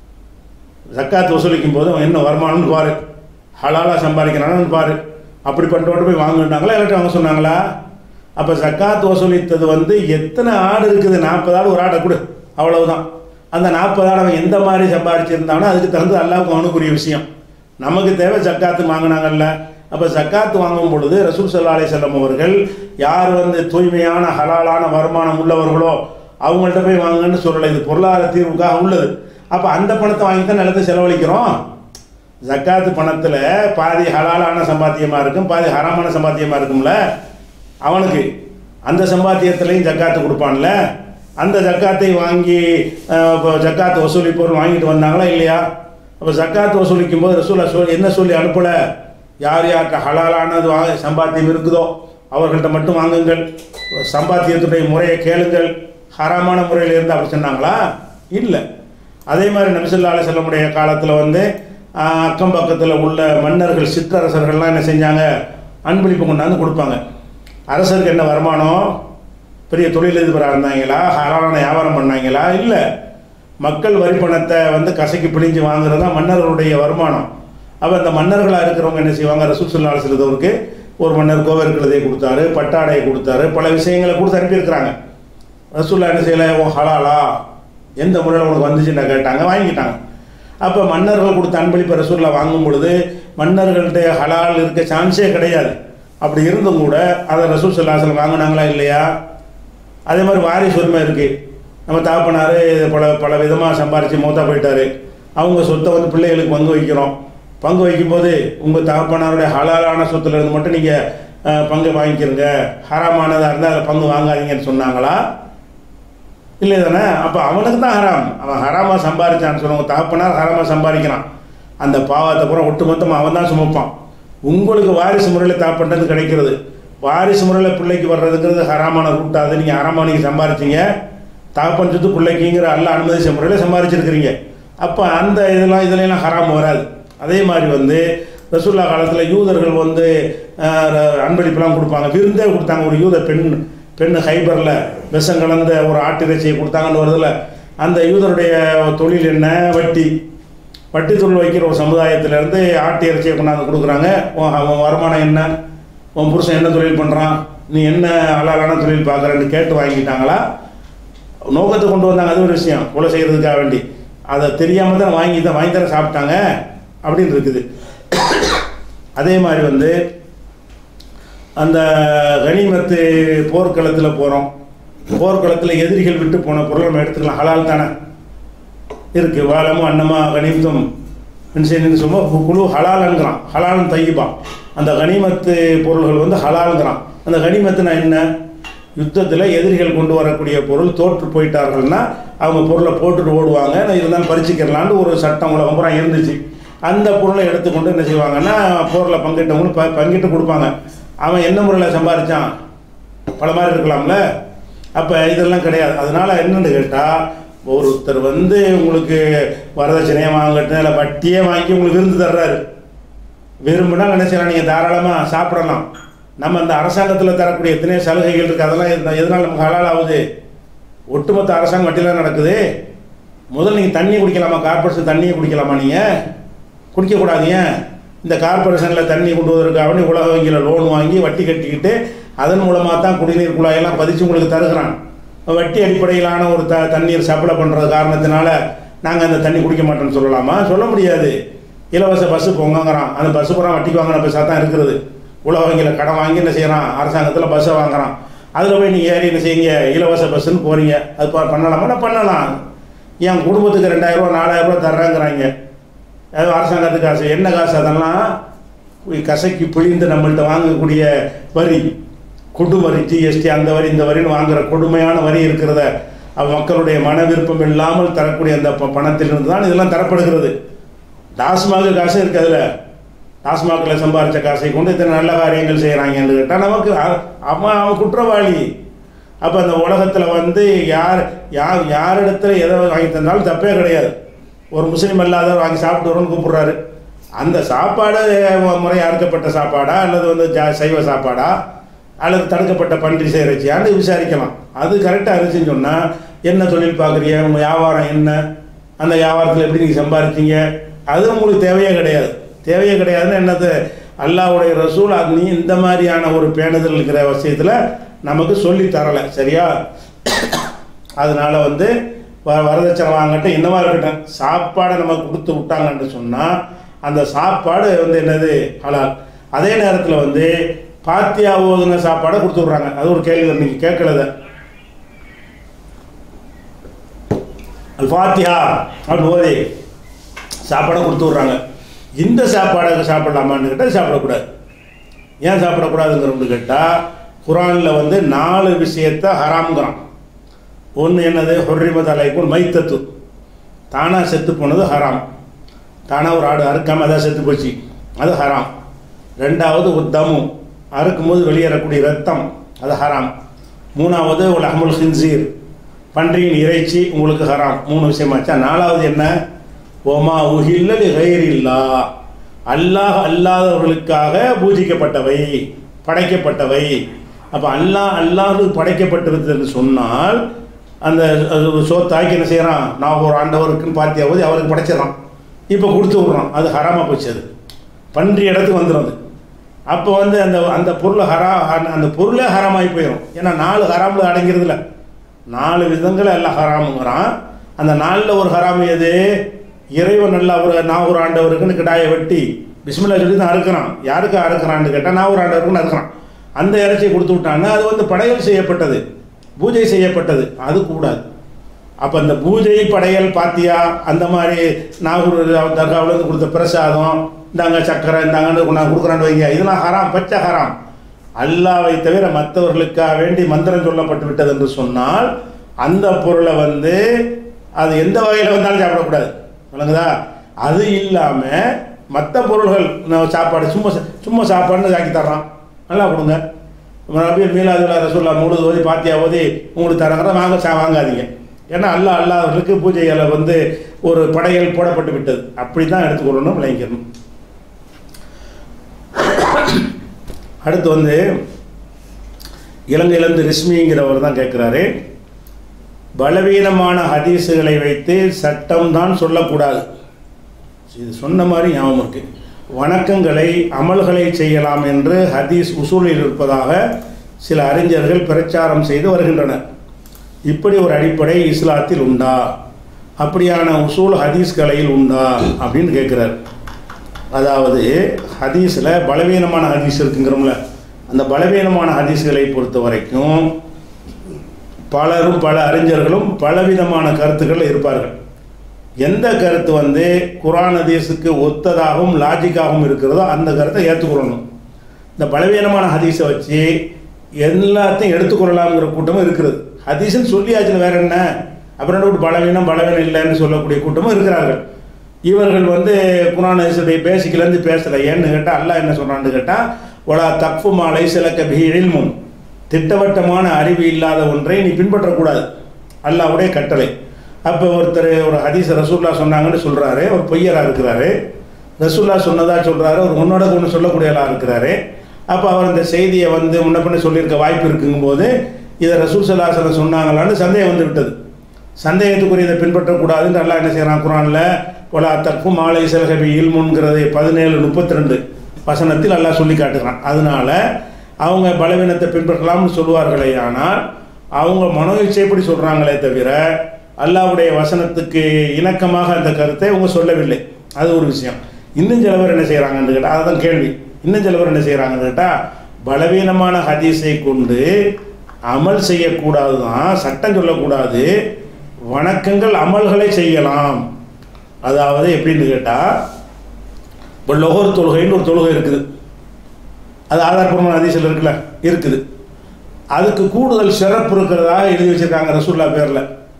ஜக்காத் வசூலிக்கும் போது அவன் என்ன வருமானம்னு பாரு ஹலாலாக சம்பாதிக்கிறான்னு பாரு அப்படி பண்ணிட்டு போய் வாங்கினாங்களா எல்லாத்தையும் வாங்க சொன்னாங்களா அப்போ ஜக்காத் வசூலித்தது வந்து எத்தனை ஆடு இருக்குது நாற்பது ஆடு ஒரு ஆடை கொடு அவ்வளவுதான் அந்த நாற்பது ஆடு அவன் எந்த மாதிரி சம்பாதிச்சிருந்தானோ அதுக்கு தகுந்த அல்லாவுக்கு அவனுக்குரிய விஷயம் நமக்கு தேவை ஜக்காத்து வாங்கினாங்கல்ல அப்போ ஜக்காத்து வாங்கும் பொழுது ரசூல் சல்லா அலைஹி வஸல்லம் அவர்கள் யார் வந்து தூய்மையான ஹலாலான வருமானம் உள்ளவர்களோ அவங்கள்ட்ட போய் வாங்கன்னு சொல்லலை இது பொருளாதார தீர்வுக்காக உள்ளது அப்போ அந்த பணத்தை வாங்கி தான் நிலத்தை செலவழிக்கிறோம் ஜக்காத்து பணத்தில் பாதி ஹலாலான சம்பாத்தியமாக இருக்கும் பாதி ஹராமான சம்பாத்தியமாக இருக்கும்ல அவனுக்கு அந்த சம்பாத்தியத்திலையும் ஜக்காத்து கொடுப்பான்ல அந்த ஜக்காத்தை வாங்கி அஹ், இப்போ ஜக்காத்து வசூலி பொருள் வாங்கிட்டு வந்தாங்களா இல்லையா அப்போ ஜக்காத்து வசூலிக்கும் போது ரசூலா சொல் என்ன சொல்லி அனுப்பலை யார் யார்கிட்ட ஹலாலானது வா சம்பாத்தியம் இருக்குதோ அவர்கள்ட்ட மட்டும் வாங்குங்கள் சம்பாத்தியத்துடைய முறையை கேளுங்கள் ஹராமான முறையில் இருந்து அப்படி சொன்னாங்களா இல்லை அதே மாதிரி நபிசல்லா அலிசல்லமுடைய காலத்தில் வந்து ஆஹ், அக்கம் பக்கத்தில் உள்ள மன்னர்கள் சிற்றரசர்கள்லாம் என்ன செஞ்சாங்க அன்பளிப்பு கொண்டாந்து கொடுப்பாங்க அரசருக்கு என்ன வருமானம் பெரிய தொழிலதிபராக இருந்தாங்களா ஹரான வியாபாரம் பண்ணாங்களா இல்லை மக்கள் வரி பணத்தை வந்து கசக்கி பிழிஞ்சு வாங்குறது தான் மன்னர்களுடைய வருமானம் அப்போ அந்த மன்னர்களாக இருக்கிறவங்க என்ன செய்வாங்க ரசூல் சல்லா செலுத்தவருக்கு ஒரு மன்னர் கோவர் கழுதையை கொடுத்தாரு பட்டாடையை கொடுத்தாரு பல விஷயங்களை கொடுத்து அனுப்பியிருக்கிறாங்க ரசூல்லா என்ன செய்யலை உன் ஹலாலா எந்த முறையில் உனக்கு வந்துச்சுன்னு கேட்டாங்க வாங்கிட்டாங்க அப்போ மன்னர்கள் கொடுத்த அன்பளிப்பை ரசூல்லா வாங்கும் பொழுது மன்னர்கள்ட்ட ஹலால் இருக்க சான்ஸே கிடையாது அப்படி இருந்தும் கூட அதை ரசூல் சல்லாஹலம் வாங்கினாங்களா இல்லையா அதே மாதிரி வாரிசு உரிமை இருக்குது நம்ம தாப்பனார் பல பல விதமாக சம்பாரித்து மூத்தா போயிட்டாரு அவங்க சொத்தை வந்து பிள்ளைகளுக்கு பங்கு வைக்கிறோம் பங்கு வைக்கும்போது உங்கள் தகப்பனாருடைய ஹலாலான சொத்துல இருந்து மட்டும் நீங்கள் பங்கு வாங்கிக்கிறங்க ஹராமானதாக இருந்தால் அதில் பங்கு வாங்காதீங்கன்னு சொன்னாங்களா இல்லை தானே அப்போ அவனுக்கு தான் ஹராம் அவன் ஹராமாக சம்பாதிச்சான்னு சொல்லுவாங்க தகப்பனார் ஹராமாக சம்பாதிக்கிறான் அந்த பாவத்தை பூரா ஒட்டுமொத்தமாக அவன் தான் சுமப்பான் உங்களுக்கு வாரிசு முறையில் தாப்பன்றது கிடைக்கிறது வாரிசு முறையில் பிள்ளைக்கு வர்றதுங்கிறது ஹராமான ரூட் அது நீங்கள் ஹராமாக நீங்கள் சம்பாரிச்சிங்க தகப்பன் சொத்து பிள்ளைக்குங்கிற அல்ல அனுமதிச்ச முறையில் சம்பாரிச்சிருக்கிறீங்க அப்போ அந்த இதெல்லாம் இதுலாம் ஹராம் வராது அதே மாதிரி வந்து ரசூல்லா காலத்தில் யூதர்கள் வந்து அஹ், அன்பளிப்புலாம் கொடுப்பாங்க விருந்தே கொடுத்தாங்க ஒரு யூத பெண் பெண் ஹைபரில் விஷம் கலந்த ஒரு ஆட்டிறைச்சியை கொடுத்தாங்கன்னு வருதுல அந்த யூதருடைய தொழில் என்ன வட்டி வட்டி தொழில் வைக்கிற ஒரு சமுதாயத்திலேருந்து ஆட்டு இறைச்சியை கொண்டாந்து கொடுக்குறாங்க உன் அவன் வருமானம் என்ன உன் புருஷன் என்ன தொழில் பண்ணுறான் நீ என்ன அலாலான தொழில் பார்க்குறேன்னு கேட்டு வாங்கிட்டாங்களா நோக்கத்தை கொண்டு வந்தாங்க அது ஒரு விஷயம் கொலை செய்கிறதுக்காக வேண்டி அதை தெரியாமல் தான் வாங்கி தான் வாங்கி தானே சாப்பிட்டாங்க அப்படின்னு இருக்குது அதே மாதிரி வந்து அந்த கனிமத்து போர்க்களத்தில் போகிறோம் போர்க்களத்தில் எதிரிகள் விட்டு போன பொருளை நம்ம எடுத்துக்கலாம் ஹலால் தானே இருக்கு வாழமும் அன்னமா கனிமத்தும் மின்சேனின்னு சொல்லுவோம் குழு ஹலாலுங்கிறான் ஹலாலும் தையிபான் அந்த கனிமத்து பொருள்கள் வந்து ஹலாலுங்கிறான் அந்த கனிமத்துனா என்ன யுத்தத்தில் எதிரிகள் கொண்டு வரக்கூடிய பொருள் தோற்று போயிட்டார்கள்னா அவங்க பொருளை போட்டுட்டு ஓடுவாங்க நான் இருந்தாலும் பறிச்சுக்கிறலான்னு ஒரு சட்டம் உலகம் பூரா இருந்துச்சு அந்த பொருளை எடுத்துக்கொண்டு என்ன செய்வாங்கன்னா போரில் பங்கிட்டவங்களும் ப பங்கிட்டு கொடுப்பாங்க அவன் என்ன முறையில் சம்பாரிச்சான் பல மாதிரி இருக்கலாம்ல அப்போ இதெல்லாம் கிடையாது அதனால் என்னன்னு கேட்டால் ஒருத்தர் வந்து உங்களுக்கு வரதட்சணையை வாங்கட்டும் இல்லை வட்டியே வாங்கி உங்களுக்கு விருந்து தர்றாரு விரும்பினா என்ன செய்யலாம் நீங்கள் தாராளமாக சாப்பிடலாம் நம்ம அந்த அரசாங்கத்தில் தரக்கூடிய எத்தனையோ சலுகைகள் இருக்குது அதெல்லாம் எந்த- எதனால் நமக்கு ஹலால் ஆகுது ஒட்டுமொத்த அரசாங்கம் வட்டியில் நடக்குது முதல்ல நீங்கள் தண்ணி குடிக்கலாமா கார்பரேஷன் தண்ணியை குடிக்கலாமா நீங்கள் குடிக்கக்கூடாதீங்க இந்த கார்பரேஷனில் தண்ணி கொண்டு வருவதற்காக வேண்டி உலக வங்கியில் லோன் வாங்கி வட்டி கட்டிக்கிட்டு அதன் மூலமாக தான் குடிநீர் குழாயெல்லாம் பதிச்சு உங்களுக்கு தருகிறான் வட்டி அடிப்படையிலான ஒரு த தண்ணீர் சப்ளை பண்ணுறது காரணத்தினால நாங்கள் அந்த தண்ணி குடிக்க மாட்டோம்னு சொல்லலாமா சொல்ல முடியாது இலவச பஸ்ஸு போங்கங்கிறான் அந்த பஸ்ஸு பூரா வட்டிக்கு வாங்கின பஸ்ஸாக தான் இருக்குது உலக வங்கியில் கடன் வாங்கி என்ன செய்கிறான் அரசாங்கத்தில் பஸ்ஸை வாங்குறான் அதில் போய் நீங்கள் ஏறி என்ன செய்யுங்க இலவச பஸ்ஸுன்னு போகிறீங்க அது ப- பண்ணலாமா பண்ணலாம் என் குடும்பத்துக்கு ரெண்டாயிரம் ரூபா நாலாயிரம் ரூபா தர்றேங்கிறாங்க அது அரசாங்கத்துக்கு காசு என்ன காசு அதெல்லாம் போய் கசக்கி பிழிந்து நம்மள்ட்ட வாங்கக்கூடிய வரி குடு வரி ஜிஎஸ்டி அந்த வரி இந்த வரின்னு வாங்குற கொடுமையான வரி இருக்கிறத அவ மக்களுடைய மன விருப்பம் இல்லாமல் தரக்கூடிய அந்த ப- பணத்திலிருந்து தான் இதெல்லாம் தரப்படுகிறது டாஸ்மாக் காசு இருக்கு அதில் டாஸ்மாகில் சம்பாரித்த காசை கொண்டு இத்தனை நல்ல காரியங்கள் செய்கிறாங்கன்னு கேட்டால் நமக்கு அ- அவன் அவன் குற்றவாளி அப்போ அந்த உலகத்தில் வந்து யார் யார் யாரிடத்துல எதை வாங்கி தந்தாலும் தப்பே கிடையாது ஒரு முஸ்லீம் அல்லாதவர் வாங்கி சாப்பிட்டு வரோன்னு கூப்பிடுறாரு அந்த சாப்பாடு அஹ், முறையா அறுக்கப்பட்ட சாப்பாடா அல்லது வந்து ஜா சைவ சாப்பாடா அல்லது தடுக்கப்பட்ட பன்றி செய்கிறச்சியான்னு விசாரிக்கலாம் அது கரெக்டாக இருந்துச்சுன்னு சொன்னால் என்ன தொழில் பார்க்குறீங்க உங்கள் வியாபாரம் என்ன அந்த வியாபாரத்தில் எப்படி நீங்கள் சம்பாதிச்சீங்க அது உங்களுக்கு தேவையே கிடையாது தேவையே கிடையாதுன்னு என்னது அல்லாஹ்வுடைய ரசூல் அது நீ இந்த மாதிரியான ஒரு பேணுதல் இருக்கிற விஷயத்தில் நமக்கு சொல்லி தரலை சரியா அதனால வந்து வ வரதட்சணை வாங்கட்டும் என்னவா இருக்கட்டும் சாப்பாடை நமக்கு கொடுத்து விட்டாங்கன்னு சொன்னால் அந்த சாப்பாடு வந்து என்னது ஹலால் அதே நேரத்தில் வந்து பாத்தியா ஓதுன சாப்பாடை கொடுத்து விட்றாங்க அது ஒரு கேள்வி நீங்கள் கேட்கலத அல் ஃபாத்தியா அப்படின்னு ஓதி சாப்பாடை கொடுத்து விட்றாங்க இந்த சாப்பாடை சாப்பிடலாமான்னு கேட்டால் சாப்பிடக்கூடாது ஏன் சாப்பிடக்கூடாதுங்கிறோம்னு கேட்டால் குரானில் வந்து நாலு விஷயத்தை ஹராம்ங்கிறான் ஒன்று என்னது ஹொர்ரிமத் அலைக்கும் மைத்தத்து தானாக செத்து போனது ஹராம் தானாக ஒரு ஆடு அறுக்காம அதான் செத்து போச்சு அது ஹராம் ரெண்டாவது உத்தமும் அறுக்கும்போது வெளியேறக்கூடிய ரத்தம் அது ஹராம் மூணாவது ஒரு அஹமுல் ஹின்சீர் பன்றியின் இறைச்சி உங்களுக்கு ஹராம் மூணு விஷயமாச்சா நாலாவது என்ன ஓமா உஹில்லலி கைரில்லா அல்லாஹ் அல்லாதவர்களுக்காக பூஜிக்கப்பட்டவை படைக்கப்பட்டவை அப்போ அல்லாஹ் அல்லாஹ்வுக்கு படைக்கப்பட்டிருக்கிறது என்று சொன்னால் அந்த அது சோத்தாக்கி என்ன செய்கிறான் நான் ஒரு ஆண்டவருக்குன்னு பார்த்தியா போது அவருக்கு படைச்சிடறான் இப்போ கொடுத்து விட்றான் அது ஹராமாக போச்சு அது பன்றி இடத்துக்கு வந்துடும் அது அப்போ வந்து அந்த அந்த பொருள் ஹரா அந்த பொருளே ஹராமாகி போயிடும் ஏன்னா நாலு ஹராமில் அடங்கிறதுல நாலு விதங்கள் எல்லாம் ஹராமுங்கிறான் அந்த நாலில் ஒரு ஹராம் எது இறைவன் நல்லா ஒரு நான் ஒரு ஆண்டவருக்குன்னு கிடாயை வெட்டி பிஸ்மில்லா சொல்லி தான் அறுக்கிறான் யாருக்கு அறுக்கிறான்னு கேட்டால் நான் ஒரு ஆண்டவருக்குன்னு அறுக்கிறான் அந்த இறைச்சியை கொடுத்து விட்டான்னா அது வந்து படையல் செய்யப்பட்டது பூஜை செய்யப்பட்டது அது கூடாது அப்போ இந்த பூஜை படையல் பாத்தியா அந்த மாதிரி நாகூர் தர்காவிலேருந்து கொடுத்த பிரசாதம் இந்தாங்க சக்கரை இந்தாங்கன்னு நான் கொடுக்குறான்னு வைங்க இதெல்லாம் ஹராம் பச்சை ஹராம் அல்லாவை தவிர மற்றவர்களுக்காக வேண்டி மந்திரம் சொல்லப்பட்டு விட்டது என்று சொன்னால் அந்த பொருளை வந்து அது எந்த வகையில் வந்தாலும் சாப்பிடக்கூடாது விளங்குதா அது இல்லாமல் மற்ற பொருள்கள் நம்ம சாப்பாடு சும்மா சா- சும்மா சாப்பாடுன்னு ஆக்கி தர்றான் நல்லா கொடுங்க ரபியல் மீலாதுல்லா ரசூல்லா முழுது ஓதி பாத்தியா ஓதி உங்களுக்கு தரங்கிற வாங்க சா வாங்காதீங்க ஏன்னா அல்லாஹ் அல்லாஹர்களுக்கு பூஜைகளை வந்து ஒரு படையல் போடப்பட்டு விட்டது அப்படி தான் எடுத்துக்கொள்ளணும் விளங்கிக்கணும் அடுத்து வந்து இலங்கையிலேருந்து ரிஸ்மிங்கிறவர் தான் கேட்குறாரு பலவீனமான ஹதீஸுகளை வைத்து சட்டம் தான் சொல்லக்கூடாது இது சொன்ன மாதிரி ஞாபகம் இருக்கு வணக்கங்களை அமல்களை செய்யலாம் என்று ஹதீஸ் உசூலில் இருப்பதாக சில அறிஞர்கள் பிரச்சாரம் செய்து வருகின்றனர் இப்படி ஒரு அடிப்படை இஸ்லாத்தில் உண்டா அப்படியான உசூல் ஹதீஸ் கலையில் உண்டா அப்படின்னு கேட்குறார் அதாவது ஹதீஸில் பலவீனமான ஹதீஸ் இருக்குங்கிறோம்ல அந்த பலவீனமான ஹதீஸ்களை பொறுத்த வரைக்கும் பலரும் பல அறிஞர்களும் பலவிதமான கருத்துக்கள் இருப்பார்கள் எந்த கருத்து வந்து குரான் ஹதீஸுக்கு ஒத்ததாகவும் லாஜிக்காகவும் இருக்கிறதோ அந்த கருத்தை ஏற்றுக்கொள்ளணும் இந்த பலவீனமான ஹதீஸை வச்சு எல்லாத்தையும் எடுத்துக்கொள்ளலாம்ங்கிற கூட்டமும் இருக்கிறது ஹதீஸ்னு சொல்லியாச்சுல வேற என்ன அப்புறம் என்ன ஒரு பலவீனம் பலவீனம் இல்லைன்னு சொல்லக்கூடிய கூட்டமும் இருக்கிறார்கள் இவர்கள் வந்து குரான் ஹதீஸுடைய பேசிக்லேருந்து பேசலை ஏன்னு கேட்டால் அல்லாஹ் என்ன சொல்கிறான்னு கேட்டால் ஒலா தப்பு மாலை சிலக்க பீழில்முன் திட்டவட்டமான அறிவு இல்லாத ஒன்றை நீ பின்பற்றக்கூடாது அல்லாஹ்வுடைய கட்டளை அப்போ ஒருத்தர் ஒரு ஹதீஸ் ரசூல்லா சொன்னாங்கன்னு சொல்கிறாரு ஒரு பொய்யராக இருக்கிறாரு ரசூல்லா சொன்னதா சொல்கிறாரு ஒரு முன்னோட ஒன்று சொல்லக்கூடியவராக இருக்கிறாரு அப்போ அவர் இந்த செய்தியை வந்து முன்ன பின்ன சொல்லியிருக்க வாய்ப்பு இருக்குங்கும்போது இதை ரசூல் சல்லாசலம் சொன்னாங்களான்னு சந்தேகம் வந்து விட்டது சந்தேகத்துக்குரியதை பின்பற்றக்கூடாதுன்னு அல்லாஹ் என்ன செய்கிறான் குரானில் ஒலா தக்கு மாலை செலகபி இல்முன்கிறது பதினேழு முப்பத்தி ரெண்டு வசனத்தில் அல்லாஹ் சொல்லி காட்டுகிறான் அதனால அவங்க பலவீனத்தை பின்பற்றலாம்னு சொல்லுவார்களே ஆனால் அவங்க மனோ இச்சைப்படி சொல்கிறாங்களே தவிர அல்லாஹ்வுடைய வசனத்துக்கு இணக்கமாக அந்த கருத்தை அவங்க சொல்லவில்லை அது ஒரு விஷயம் இன்னும் சில பேர் என்ன செய்கிறாங்கன்னு கேட்டால் அதுதான் கேள்வி இன்னும் சில பேர் என்ன செய்கிறாங்கன்னு கேட்டால் பலவீனமான ஹதீஸை கொண்டு அமல் செய்யக்கூடாது தான் சட்டம் சொல்லக்கூடாது வணக்கங்கள் அமல்களை செய்யலாம் அதாவது எப்படின்னு கேட்டால் இப்போ லொஹர் தொழுகைன்னு ஒரு தொழுகை இருக்குது அது ஆதாரப்பூர்வமான அதிசயில் இருக்குல்ல இருக்குது அதுக்கு கூடுதல் சிறப்பு இருக்கிறதாக எழுதி வச்சிருக்காங்க ரசூல்லா பேரில்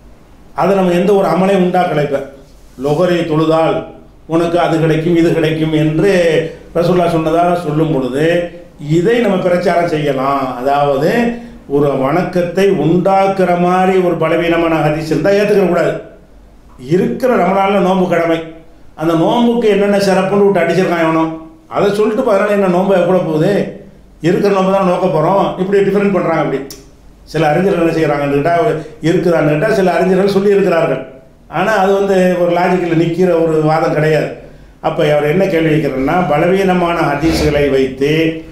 அதை நம்ம எந்த ஒரு அமலையும் உண்டாக்கலை இப்போ லொகரை தொழுதால் உனக்கு அது கிடைக்கும் இது கிடைக்கும் என்று ரசூல்லா சொன்னதாக சொல்லும் பொழுது இதை நம்ம பிரச்சாரம் செய்யலாம் அதாவது ஒரு வணக்கத்தை உண்டாக்குற மாதிரி ஒரு பலவீனமான ஹதீஸ் இருந்தால் ஏற்றுக்கிற கூடாது இருக்கிற ரமலானில் நோன்பு கடமை அந்த நோன்புக்கு என்னென்ன சிறப்புன்னு விட்டு அடிச்சிருக்கான் இவனும் அதை சொல்லிட்டு பதினால என்ன நோன்பு கூட போகுது இருக்கிற நோன்பு தான் நோக்க போகிறோம் இப்படி டிஃப்ரெண்ட் பண்ணுறாங்க அப்படி சில அறிஞர்கள் என்ன செய்கிறாங்கன்னு கேட்டால் இருக்குதான்னு கேட்டால் சில அறிஞர்கள் சொல்லி இருக்கிறார்கள் ஆனால் அது வந்து ஒரு லாஜிக்கில் நிற்கிற ஒரு வாதம் கிடையாது அப்போ அவர் என்ன கேள்வி வைக்கிறேன்னா பலவீனமான ஹதீஸ்களை வைத்து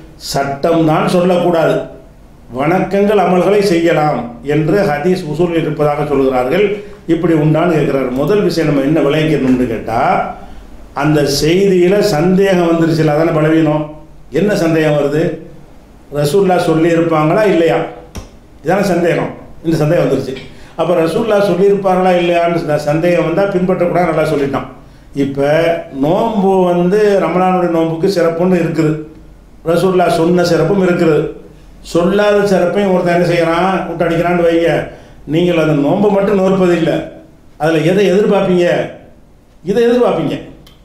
சட்டம் தான் சொல்லக்கூடாது வணக்கங்கள் அமல்களை செய்யலாம் என்று ஹதீஸ் உசூல் இருப்பதாக சொல்கிறார்கள் இப்படி உண்டான்னு கேட்குறாரு முதல் விஷயம் நம்ம என்ன விளைவிக்கணும்னு கேட்டால் அந்த செய்தியில் சந்தேகம் வந்துருச்சுல அதானே பலவீனம் என்ன சந்தேகம் வருது ரசூல்லா சொல்லி இருப்பாங்களா இல்லையா இதான சந்தேகம் இந்த சந்தேகம் வந்துருச்சு அப்போ ரசூல்லா சொல்லியிருப்பாங்களா இல்லையான்னு ச- சந்தேகம் வந்தால் பின்பற்றக்கூடாது நல்லா சொல்லிட்டான் இப்போ நோன்பு வந்து ரமணானுடைய நோன்புக்கு சிறப்புன்னு இருக்குது ரசூல்லா சொன்ன சிறப்பும் இருக்குது சொல்லாத சிறப்பையும் ஒருத்தன் என்ன செய்கிறான் விட்டு அடிக்கிறான்னு வைங்க நீங்கள் அந்த நோன்பை மட்டும் நோற்பது இல்லை அதில் எதை எதிர்பார்ப்பீங்க இதை எதிர்பார்ப்பீங்க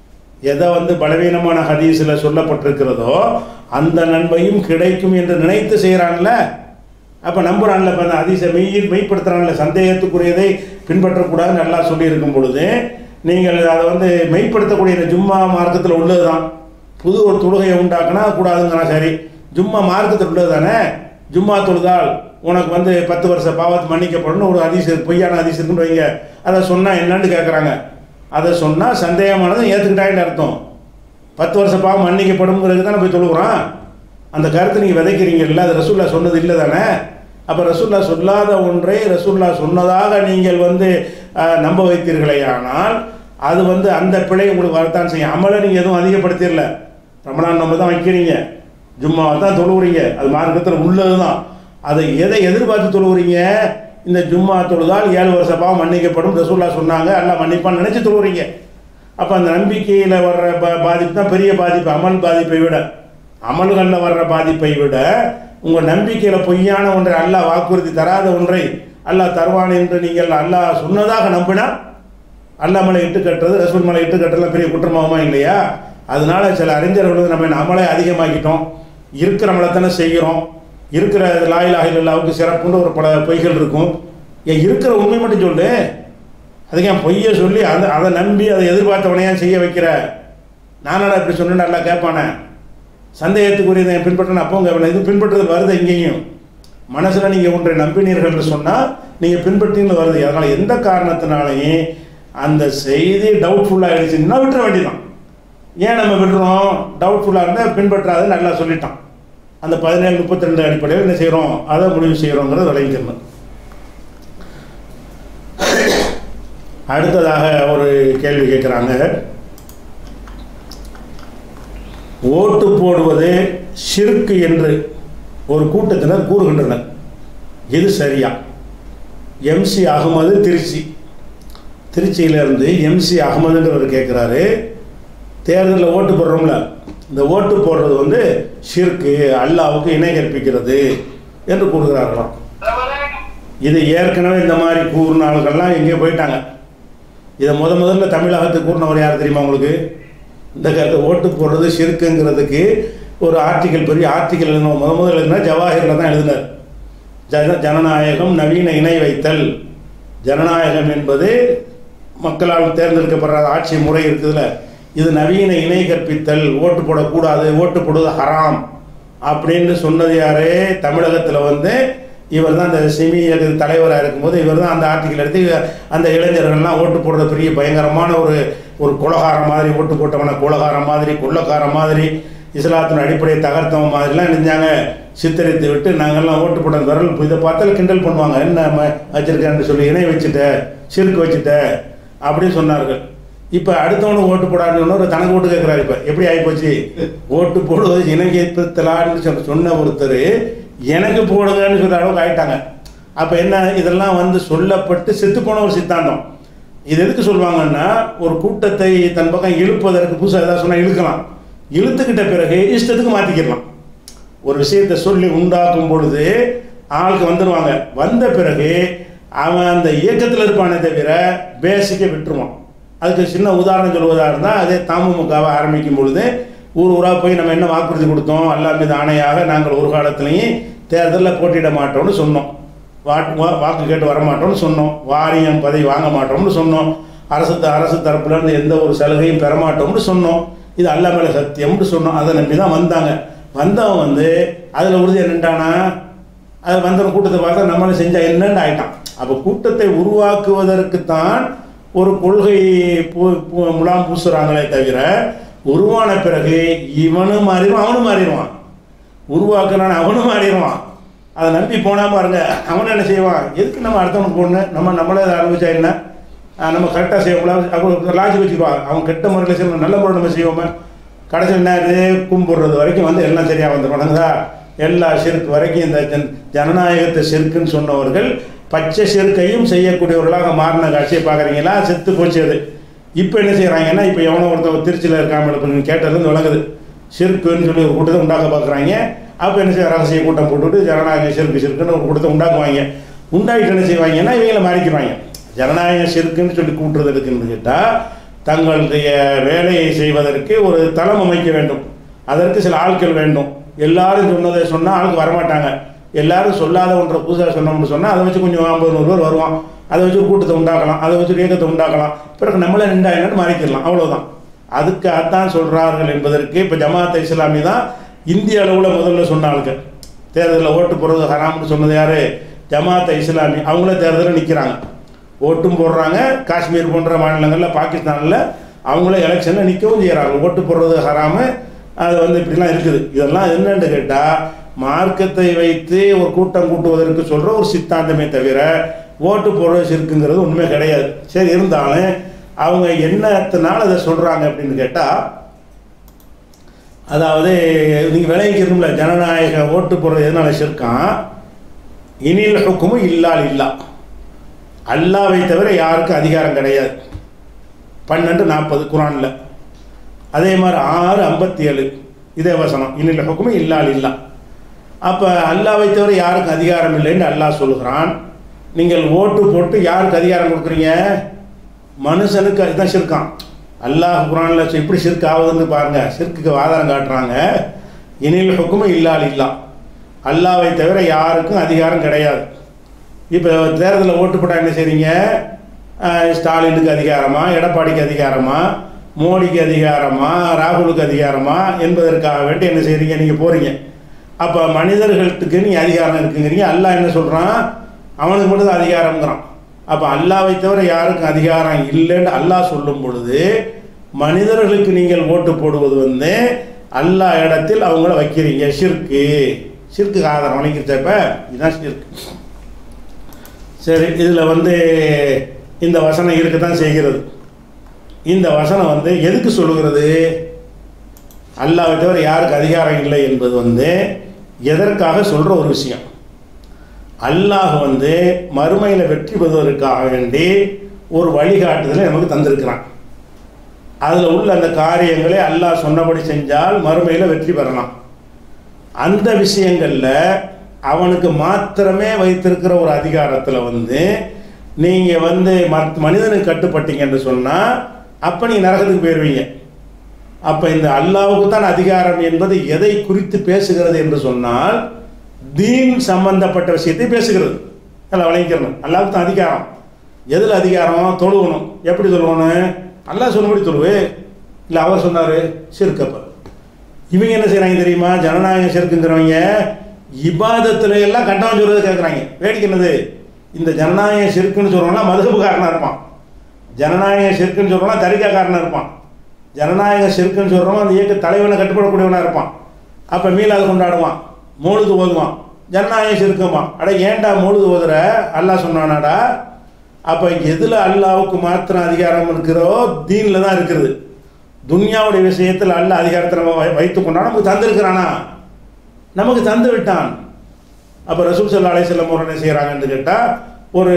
எதை வந்து பலவீனமான ஹதீஸில் சொல்லப்பட்டிருக்கிறதோ அந்த நன்மையும் கிடைக்கும் என்று நினைத்து செய்கிறான்ல அப்போ நம்புறான்ல இப்போ அந்த ஹதீஸை மெய்யில் மெய்ப்படுத்துறான்ல சந்தேகத்துக்குரியதை பின்பற்றக்கூடாதுன்னு நல்லா சொல்லியிருக்கும் பொழுது நீங்கள் அதை வந்து மெய்ப்படுத்தக்கூடிய இந்த ஜும்மா மார்க்கத்தில் உள்ளது தான் புது ஒரு தொழுகையை உண்டாக்குனா கூடாதுங்கிறான் சரி ஜும்மா மார்க்கத்தில் உள்ளது தானே ஜும்மா தொழுதால் உனக்கு வந்து பத்து வருஷ பாவத்து மன்னிக்கப்படணும் ஒரு ஹதீஸ் இருக்கு, பொய்யான ஹதீஸ் இருக்குன்னு வைங்க அதை சொன்னால் என்னன்னு கேட்குறாங்க அதை சொன்னால் சந்தேகமானதை ஏற்றுக்கிட்டாங்கன்னு அர்த்தம் பத்து வருஷ பாவம் மன்னிக்கப்படுங்கிறது தானே போய் தொழுகிறான் அந்த கருத்தை நீங்கள் விதைக்கிறீங்கல்ல அது ரசூல்லா சொன்னது இல்லை தானே அப்போ ரசூல்லா சொல்லாத ஒன்றை ரசூல்லா சொன்னதாக நீங்கள் வந்து அஹ், நம்ப வைத்தீர்களே ஆனால் அது வந்து அந்த பிழை உங்களுக்கு வரத்தான் செய்யும் அமலை நீங்கள் எதுவும் அதிகப்படுத்திடல ரமணான் நம்ம தான் வைக்கிறீங்க ஜும்மாவை தான் தொழுவுறீங்க அது மார்க்கத்தில் உள்ளது தான் அதை எதை எதிர்பார்த்து தொழுவுறீங்க இந்த ஜும்மா தொழுதால் ஏழு வருஷ பாவம் மன்னிக்கப்படும் ரசூல்லா சொன்னாங்க எல்லாம் மன்னிப்பான்னு நினச்சி தொழுறீங்க அப்போ அந்த நம்பிக்கையில் வர்ற பா பாதிப்பு தான் பெரிய பாதிப்பு அமல் பாதிப்பை விட அமல்களில் வர்ற பாதிப்பை விட உங்கள் நம்பிக்கையில் பொய்யான ஒன்றை அல்லாஹ் வாக்குறுதி தராத ஒன்றை அல்லாஹ் தருவான் என்று நீங்கள் அல்லாஹ் சொன்னதாக நம்பினா அல்லாஹ் மலை இட்டு கட்டுறது ரசூல் மலை இட்டு கட்டுறதுலாம் பெரிய குற்றமாகுமா இல்லையா அதனால சில அறிஞர்கள் வந்து நம்ம நம்மளே அதிகமாக்கிட்டோம் இருக்கிற தானே செய்கிறோம் இருக்கிற லாயிலாக இல்லாவுக்கு சிறப்புன்னு ஒரு பல பொய்கள் இருக்கும் ஏன் இருக்கிற உண்மை மட்டும் சொல்லு அதுக்கு என் பொய்யை சொல்லி அதை அதை நம்பி அதை எதிர்பார்த்தவனையா செய்ய வைக்கிற நானடா இப்படி சொன்னேன்னு நல்லா கேட்பானே சந்தேகத்துக்குரியதை என் பின்பற்றணும் அப்போ உங்கள் இது பின்பற்றுதல் வருது எங்கேயும் மனசில் நீங்கள் ஒன்றை நம்பினீர்கள்னு சொன்னால் நீங்கள் பின்பற்றின்னு வருது அதனால் எந்த காரணத்தினாலையும் அந்த செய்தி டவுட்ஃபுல்லாக ஆகிடுச்சுன்னா விட்டுற வேண்டியதான் ஏன் நம்ம விடுறோம் டவுட்ஃபுல்லாக இருந்தால் பின்பற்றாது நல்லா சொல்லிட்டான் அந்த பதினேழு முப்பத்தி ரெண்டு அடிப்படையில் என்ன செய்கிறோம் அதை முடிவு செய்கிறோங்கிறத விளைவிக்கணும் அடுத்ததாக ஒரு கேள்வி கேட்குறாங்க ஓட்டு போடுவது ஷிர்க்கு என்று ஒரு கூட்டத்தினர் கூறுகின்றனர் இது சரியா எம்சி அகமது திருச்சி திருச்சியிலேருந்து எம்சி அகமதுன்றவர் கேட்குறாரு தேர்தலில் ஓட்டு போடுறோம்ல இந்த ஓட்டு போடுறது வந்து ஷிர்க்கு அல்லாவுக்கு இணை கற்பிக்கிறது என்று கூறுகிறார்களாம் இது ஏற்கனவே இந்த மாதிரி கூறின ஆளுகள்லாம் எங்கேயோ போயிட்டாங்க இதை முத முதல்ல தமிழகத்துக்கு கூறினவர் யார் தெரியுமா உங்களுக்கு இந்த கருத்து ஓட்டு போடுறது ஷிர்க்குங்கிறதுக்கு ஒரு ஆர்டிக்கல் பெரிய ஆர்டிக்கல் எழுதணும் முத முதல்ல எழுதினா ஜவாஹிரில் தான் எழுதினார் ஜன ஜனநாயகம் நவீன இணை வைத்தல் ஜனநாயகம் என்பது மக்களால் தேர்ந்தெடுக்கப்படுற ஆட்சி முறை இருக்குதுல்ல இது நவீன இணை கற்பித்தல் ஓட்டு போடக்கூடாது ஓட்டு போடுவது ஹராம் அப்படின்னு சொன்னது யாரு தமிழகத்தில் வந்து இவர் தான் அந்த சிமி தலைவராக இருக்கும்போது இவர் தான் அந்த ஆர்டிக்கல் எடுத்து அந்த இளைஞர்கள்லாம் ஓட்டு போடுறது பெரிய பயங்கரமான ஒரு ஒரு குலகாரம் மாதிரி ஓட்டு போட்டவன குலகாரம் மாதிரி கொள்ளக்கார மாதிரி இஸ்லாத்தின் அடிப்படையை தகர்த்தவன் மாதிரிலாம் நினைஞ்சாங்க சித்தரித்து விட்டு நாங்கள்லாம் ஓட்டு போட்ட விரல் இதை பார்த்தாலும் கிண்டல் பண்ணுவாங்க என்ன ம- வச்சிருக்கேன்னு சொல்லி இணை வச்சுட்ட சிறுக்கு வச்சுட்ட அப்படின்னு சொன்னார்கள் இப்போ அடுத்தவனுக்கு ஓட்டு போடாதுன்னு ஒரு தனக்கு ஓட்டு கேட்குறாரு இப்போ எப்படி ஆகிப்போச்சு ஓட்டு போடுவது இனங்கேற்றலான்னு சொன்ன சொன்ன ஒருத்தர் எனக்கு போடுங்கன்னு சொல்கிற அளவுக்கு ஆயிட்டாங்க அப்போ என்ன இதெல்லாம் வந்து சொல்லப்பட்டு செத்துப்போன ஒரு சித்தாந்தம் இது எதுக்கு சொல்லுவாங்கன்னா ஒரு கூட்டத்தை தன் பக்கம் இழுப்பதற்கு புதுசாக ஏதாவது சொன்னால் இழுக்கலாம் இழுத்துக்கிட்ட பிறகு இஷ்டத்துக்கு மாற்றிக்கிடலாம் ஒரு விஷயத்தை சொல்லி உண்டாக்கும் பொழுது ஆளுக்கு வந்துடுவாங்க வந்த பிறகு அவன் அந்த இயக்கத்தில் இருப்பானே தவிர பேசிக்கை விட்டுருவான் அதுக்கு சின்ன உதாரணம் சொல்வதாக இருந்தால் அதே தமுமுகவை ஆரம்பிக்கும் பொழுது ஊர் ஊராக போய் நம்ம என்ன வாக்குறுதி கொடுத்தோம் அல்லா மீது ஆணையாக நாங்கள் ஒரு காலத்துலேயும் தேர்தலில் போட்டியிட மாட்டோம்னு சொன்னோம் வாக்கு வா- வாக்கு கேட்டு வர மாட்டோம்னு சொன்னோம் வாரியம் பதவி வாங்க மாட்டோம்னு சொன்னோம் அரசு த- அரசு தரப்புல இருந்து எந்த ஒரு சலுகையும் பெற மாட்டோம்னு சொன்னோம் இது அல்லா மேலே சத்தியம்னு சொன்னோம் அதை நம்பி தான் வந்தாங்க வந்தவன் வந்து அதில் உறுதியாக நின்றானா அது வந்தவன் கூட்டத்தை பார்த்தா நம்மளை செஞ்சா என்னன்னு ஆயிட்டான் அப்போ கூட்டத்தை உருவாக்குவதற்குத்தான் ஒரு கொள்கை பூ- பூ- முலாம் பூசுறாங்களே தவிர உருவான பிறகு இவனும் மாறிடுவான் அவனும் மாறிடுவான் உருவாக்குறான் அவனும் மாறிடுவான் அதை நம்பி போனா பாருங்க அவன் என்ன செய்வான் எதுக்கு நம்ம அடுத்தவனுக்கு போடணும் நம்ம நம்மளே அதை அனுபவிச்சா என்ன ஆஹ் நம்ம கரெக்டாக செய்வோம்ல அப்போ லாஜிக் வச்சுக்குவாங்க அவன் கெட்ட முறையில் செய்யணும் நல்ல முறையில் நம்ம செய்வோமே கடைசியில் என்ன இது கும்பிடுறது வரைக்கும் வந்து எல்லாம் சரியாக வந்துடுவானுங்களா எல்லா செருக்கு வரைக்கும் இந்த ஜன் ஜனநாயகத்தை செருக்குன்னு சொன்னவர்கள் பச்சை செருக்கையும் செய்யக்கூடியவர்களாக மாறின காட்சியை பார்க்குறீங்களா செத்து போச்சு அது இப்போ என்ன செய்கிறாங்கன்னா இப்போ எவனோ ஒருத்தன் திருச்சியில் இருக்காமல் இப்போ நீங்கள் கேட்டதுலேருந்து விளங்குது சிறுக்குன்னு சொல்லி ஒரு கூட்டத்தை உண்டாக்க பார்க்குறாங்க அப்போ என்ன செய்ய ரகசிய கூட்டம் போட்டுவிட்டு ஜனநாயக சிறுக்கு சிறுக்குன்னு ஒரு கூட்டத்தை உண்டாக்குவாங்க உண்டாக்கிட்டு என்ன செய்வாங்கன்னா இவங்களை மாறிக்கிறாங்க ஜனநாயக சிறுக்குன்னு சொல்லி கூட்டுறது இருக்குன்னு கேட்டால் தங்களுடைய வேலையை செய்வதற்கு ஒரு தளம் அமைக்க வேண்டும் அதற்கு சில ஆட்கள் வேண்டும் எல்லாரும் சொன்னதை சொன்னால் ஆளுக்கு வரமாட்டாங்க எல்லாரும் சொல்லாத ஒன்றை புதுசாக சொன்னோம்னு சொன்னால் அதை வச்சு கொஞ்சம் ஐம்பது நூறு பேர் வருவான் அதை வச்சு ஒரு கூட்டத்தை உண்டாக்கலாம் அதை வச்சு ஒரு இயக்கத்தை உண்டாக்கலாம் பிறகு நம்மளே நின்றா என்னன்னு மாறிக்கலாம் அவ்வளவுதான் அதுக்கு அதான் சொல்றார்கள் என்பதற்கு இப்போ ஜமாத் இஸ்லாமி தான் இந்திய அளவில் முதல்ல சொன்ன ஆளுங்க தேர்தலில் ஓட்டு போடுறது ஹராம்னு சொன்னது யாரு ஜமாத் இஸ்லாமி அவங்களே தேர்தலில் நிற்கிறாங்க ஓட்டும் போடுறாங்க காஷ்மீர் போன்ற மாநிலங்களில் பாகிஸ்தானில் அவங்களே எலெக்ஷனில் நிற்கவும் செய்கிறாங்க ஓட்டு போடுறது ஹராமு அது வந்து இப்படிலாம் இருக்குது இதெல்லாம் என்னன்னு கேட்டால் மார்க்கத்தை வைத்து ஒரு கூட்டம் கூட்டுவதற்கு சொல்கிற ஒரு சித்தாந்தமே தவிர ஓட்டு போடுறது இருக்குங்கிறது ஒன்றுமே கிடையாது சரி இருந்தாலும் அவங்க என்னத்தினால அதை சொல்கிறாங்க அப்படின்னு கேட்டால் அதாவது நீங்கள் விளைவிக்கணும்ல ஜனநாயக ஓட்டு போடுறது எதனால சிறுக்கான் இனில் ஹுக்குமும் இல்லால் இல்லா அல்லாவை தவிர யாருக்கும் அதிகாரம் கிடையாது பன்னெண்டு நாற்பது குரானில் அதே மாதிரி ஆறு ஐம்பத்தி ஏழு இதே வசனம் இன்னில் ஹுக்குமே இல்லால் இல்லா அப்போ அல்லாவை தவிர யாருக்கும் அதிகாரம் இல்லைன்னு அல்லாஹ் சொல்லுகிறான் நீங்கள் ஓட்டு போட்டு யாருக்கு அதிகாரம் கொடுக்குறீங்க மனுஷனுக்கு அதுதான் ஷிர்கான் அல்லாஹ் குரானில் எப்படி ஷிர்க் ஆகுதுன்னு பாருங்க ஷிர்க்குக்கு ஆதாரம் காட்டுறாங்க இனில் ஹுக்குமே இல்லால் இல்லா அல்லாவை தவிர யாருக்கும் அதிகாரம் கிடையாது இப்போ தேர்தலில் ஓட்டு போட்டால் என்ன செய்றீங்க அஹ் ஸ்டாலினுக்கு அதிகாரமா எடப்பாடிக்கு அதிகாரமா மோடிக்கு அதிகாரமா ராகுலுக்கு அதிகாரமா என்பதற்காக வேண்டி என்ன செய்றீங்க நீங்கள் போகிறீங்க அப்போ மனிதர்களுக்கு நீ அதிகாரம் இருக்குங்கிறீங்க அல்லாஹ் என்ன சொல்கிறான் அவனுக்கு மட்டும் தான் அதிகாரம்ங்கிறான் அப்போ அல்லாவை தவிர யாருக்கும் அதிகாரம் இல்லைன்னு அல்லாஹ் சொல்லும் பொழுது மனிதர்களுக்கு நீங்கள் ஓட்டு போடுவது வந்து அல்லாஹ் இடத்தில் அவங்கள வைக்கிறீங்க ஷிர்க்கு ஷிர்க்கு ஆதாரம் வணங்கிருச்சப்ப இதுதான் ஷிர்க் சரி இதில் வந்து இந்த வசனம் இருக்க தான் செய்கிறது இந்த வசனம் வந்து எதுக்கு சொல்லுகிறது அல்லாவை தவிர யாருக்கு அதிகாரம் இல்லை என்பது வந்து எதற்காக சொல்கிற ஒரு விஷயம் அல்லாஹ் வந்து மறுமையில் வெற்றி பெறுவதற்காக வேண்டி ஒரு வழிகாட்டுதலை நமக்கு தந்திருக்கிறான் அதில் உள்ள அந்த காரியங்களை அல்லாஹ் சொன்னபடி செஞ்சால் மறுமையில் வெற்றி பெறலாம் அந்த விஷயங்களில் அவனுக்கு மாத்திரமே வைத்திருக்கிற ஒரு அதிகாரத்தில் வந்து நீங்கள் வந்து மத் மனிதனுக்கு கட்டுப்பட்டீங்கன்னு சொன்னால் அப்போ நீ நரகத்துக்கு போயிடுவீங்க அப்போ இந்த அல்லாவுக்கு தான் அதிகாரம் என்பது எதை குறித்து பேசுகிறது என்று சொன்னால் தீன் சம்பந்தப்பட்ட விஷயத்தை பேசுகிறது எல்லாம் வழங்கிக்கிறணும் அல்லாவுக்கு தான் அதிகாரம் எதில் அதிகாரம் தொழுகணும் எப்படி தொழுகணும் அல்லாஹ் சொன்னபடி தொழுவு இல்லை அவர் சொன்னார் சிறுக்கப்ப இவங்க என்ன செய்கிறாங்க தெரியுமா ஜனநாயகம் சிறுக்குங்கிறவங்க இபாதத்துல எல்லாம் கண்டவன் சொல்றது கேட்குறாங்க வேடிக்கை என்னது இந்த ஜனநாயகம் சிறுக்குன்னு சொல்கிறவங்களா மதுகபுக்காரனாக இருப்பான் ஜனநாயகம் சிறுக்குன்னு சொல்கிறவனா தரிகாக்காரனாக இருப்பான் ஜனநாயக சிறுக்குன்னு சொல்கிறவன் அந்த இயக்க தலைவனை கட்டுப்படக்கூடியவனாக இருப்பான் அப்போ மீளாது கொண்டாடுவான் மூழுது ஓதுவான் ஜனநாயகம் சிறுக்குமா அட ஏன்டா மூழுது ஓதுற அல்லாஹ் சொன்னானாடா அப்போ எதில் அல்லாவுக்கு மாத்திரம் அதிகாரம் இருக்கிறோ தீனில் தான் இருக்கிறது துன்யாவுடைய விஷயத்தில் அல்ல அதிகாரத்தை நம்ம வை- வைத்துக் கொண்டா நமக்கு தந்திருக்கிறானா நமக்கு தந்து விட்டான் அப்போ ரசூல் சல்லா அலைஹிஸ்ஸலாம் ஒரு என்ன செய்கிறாங்கன்னு கேட்டால் ஒரு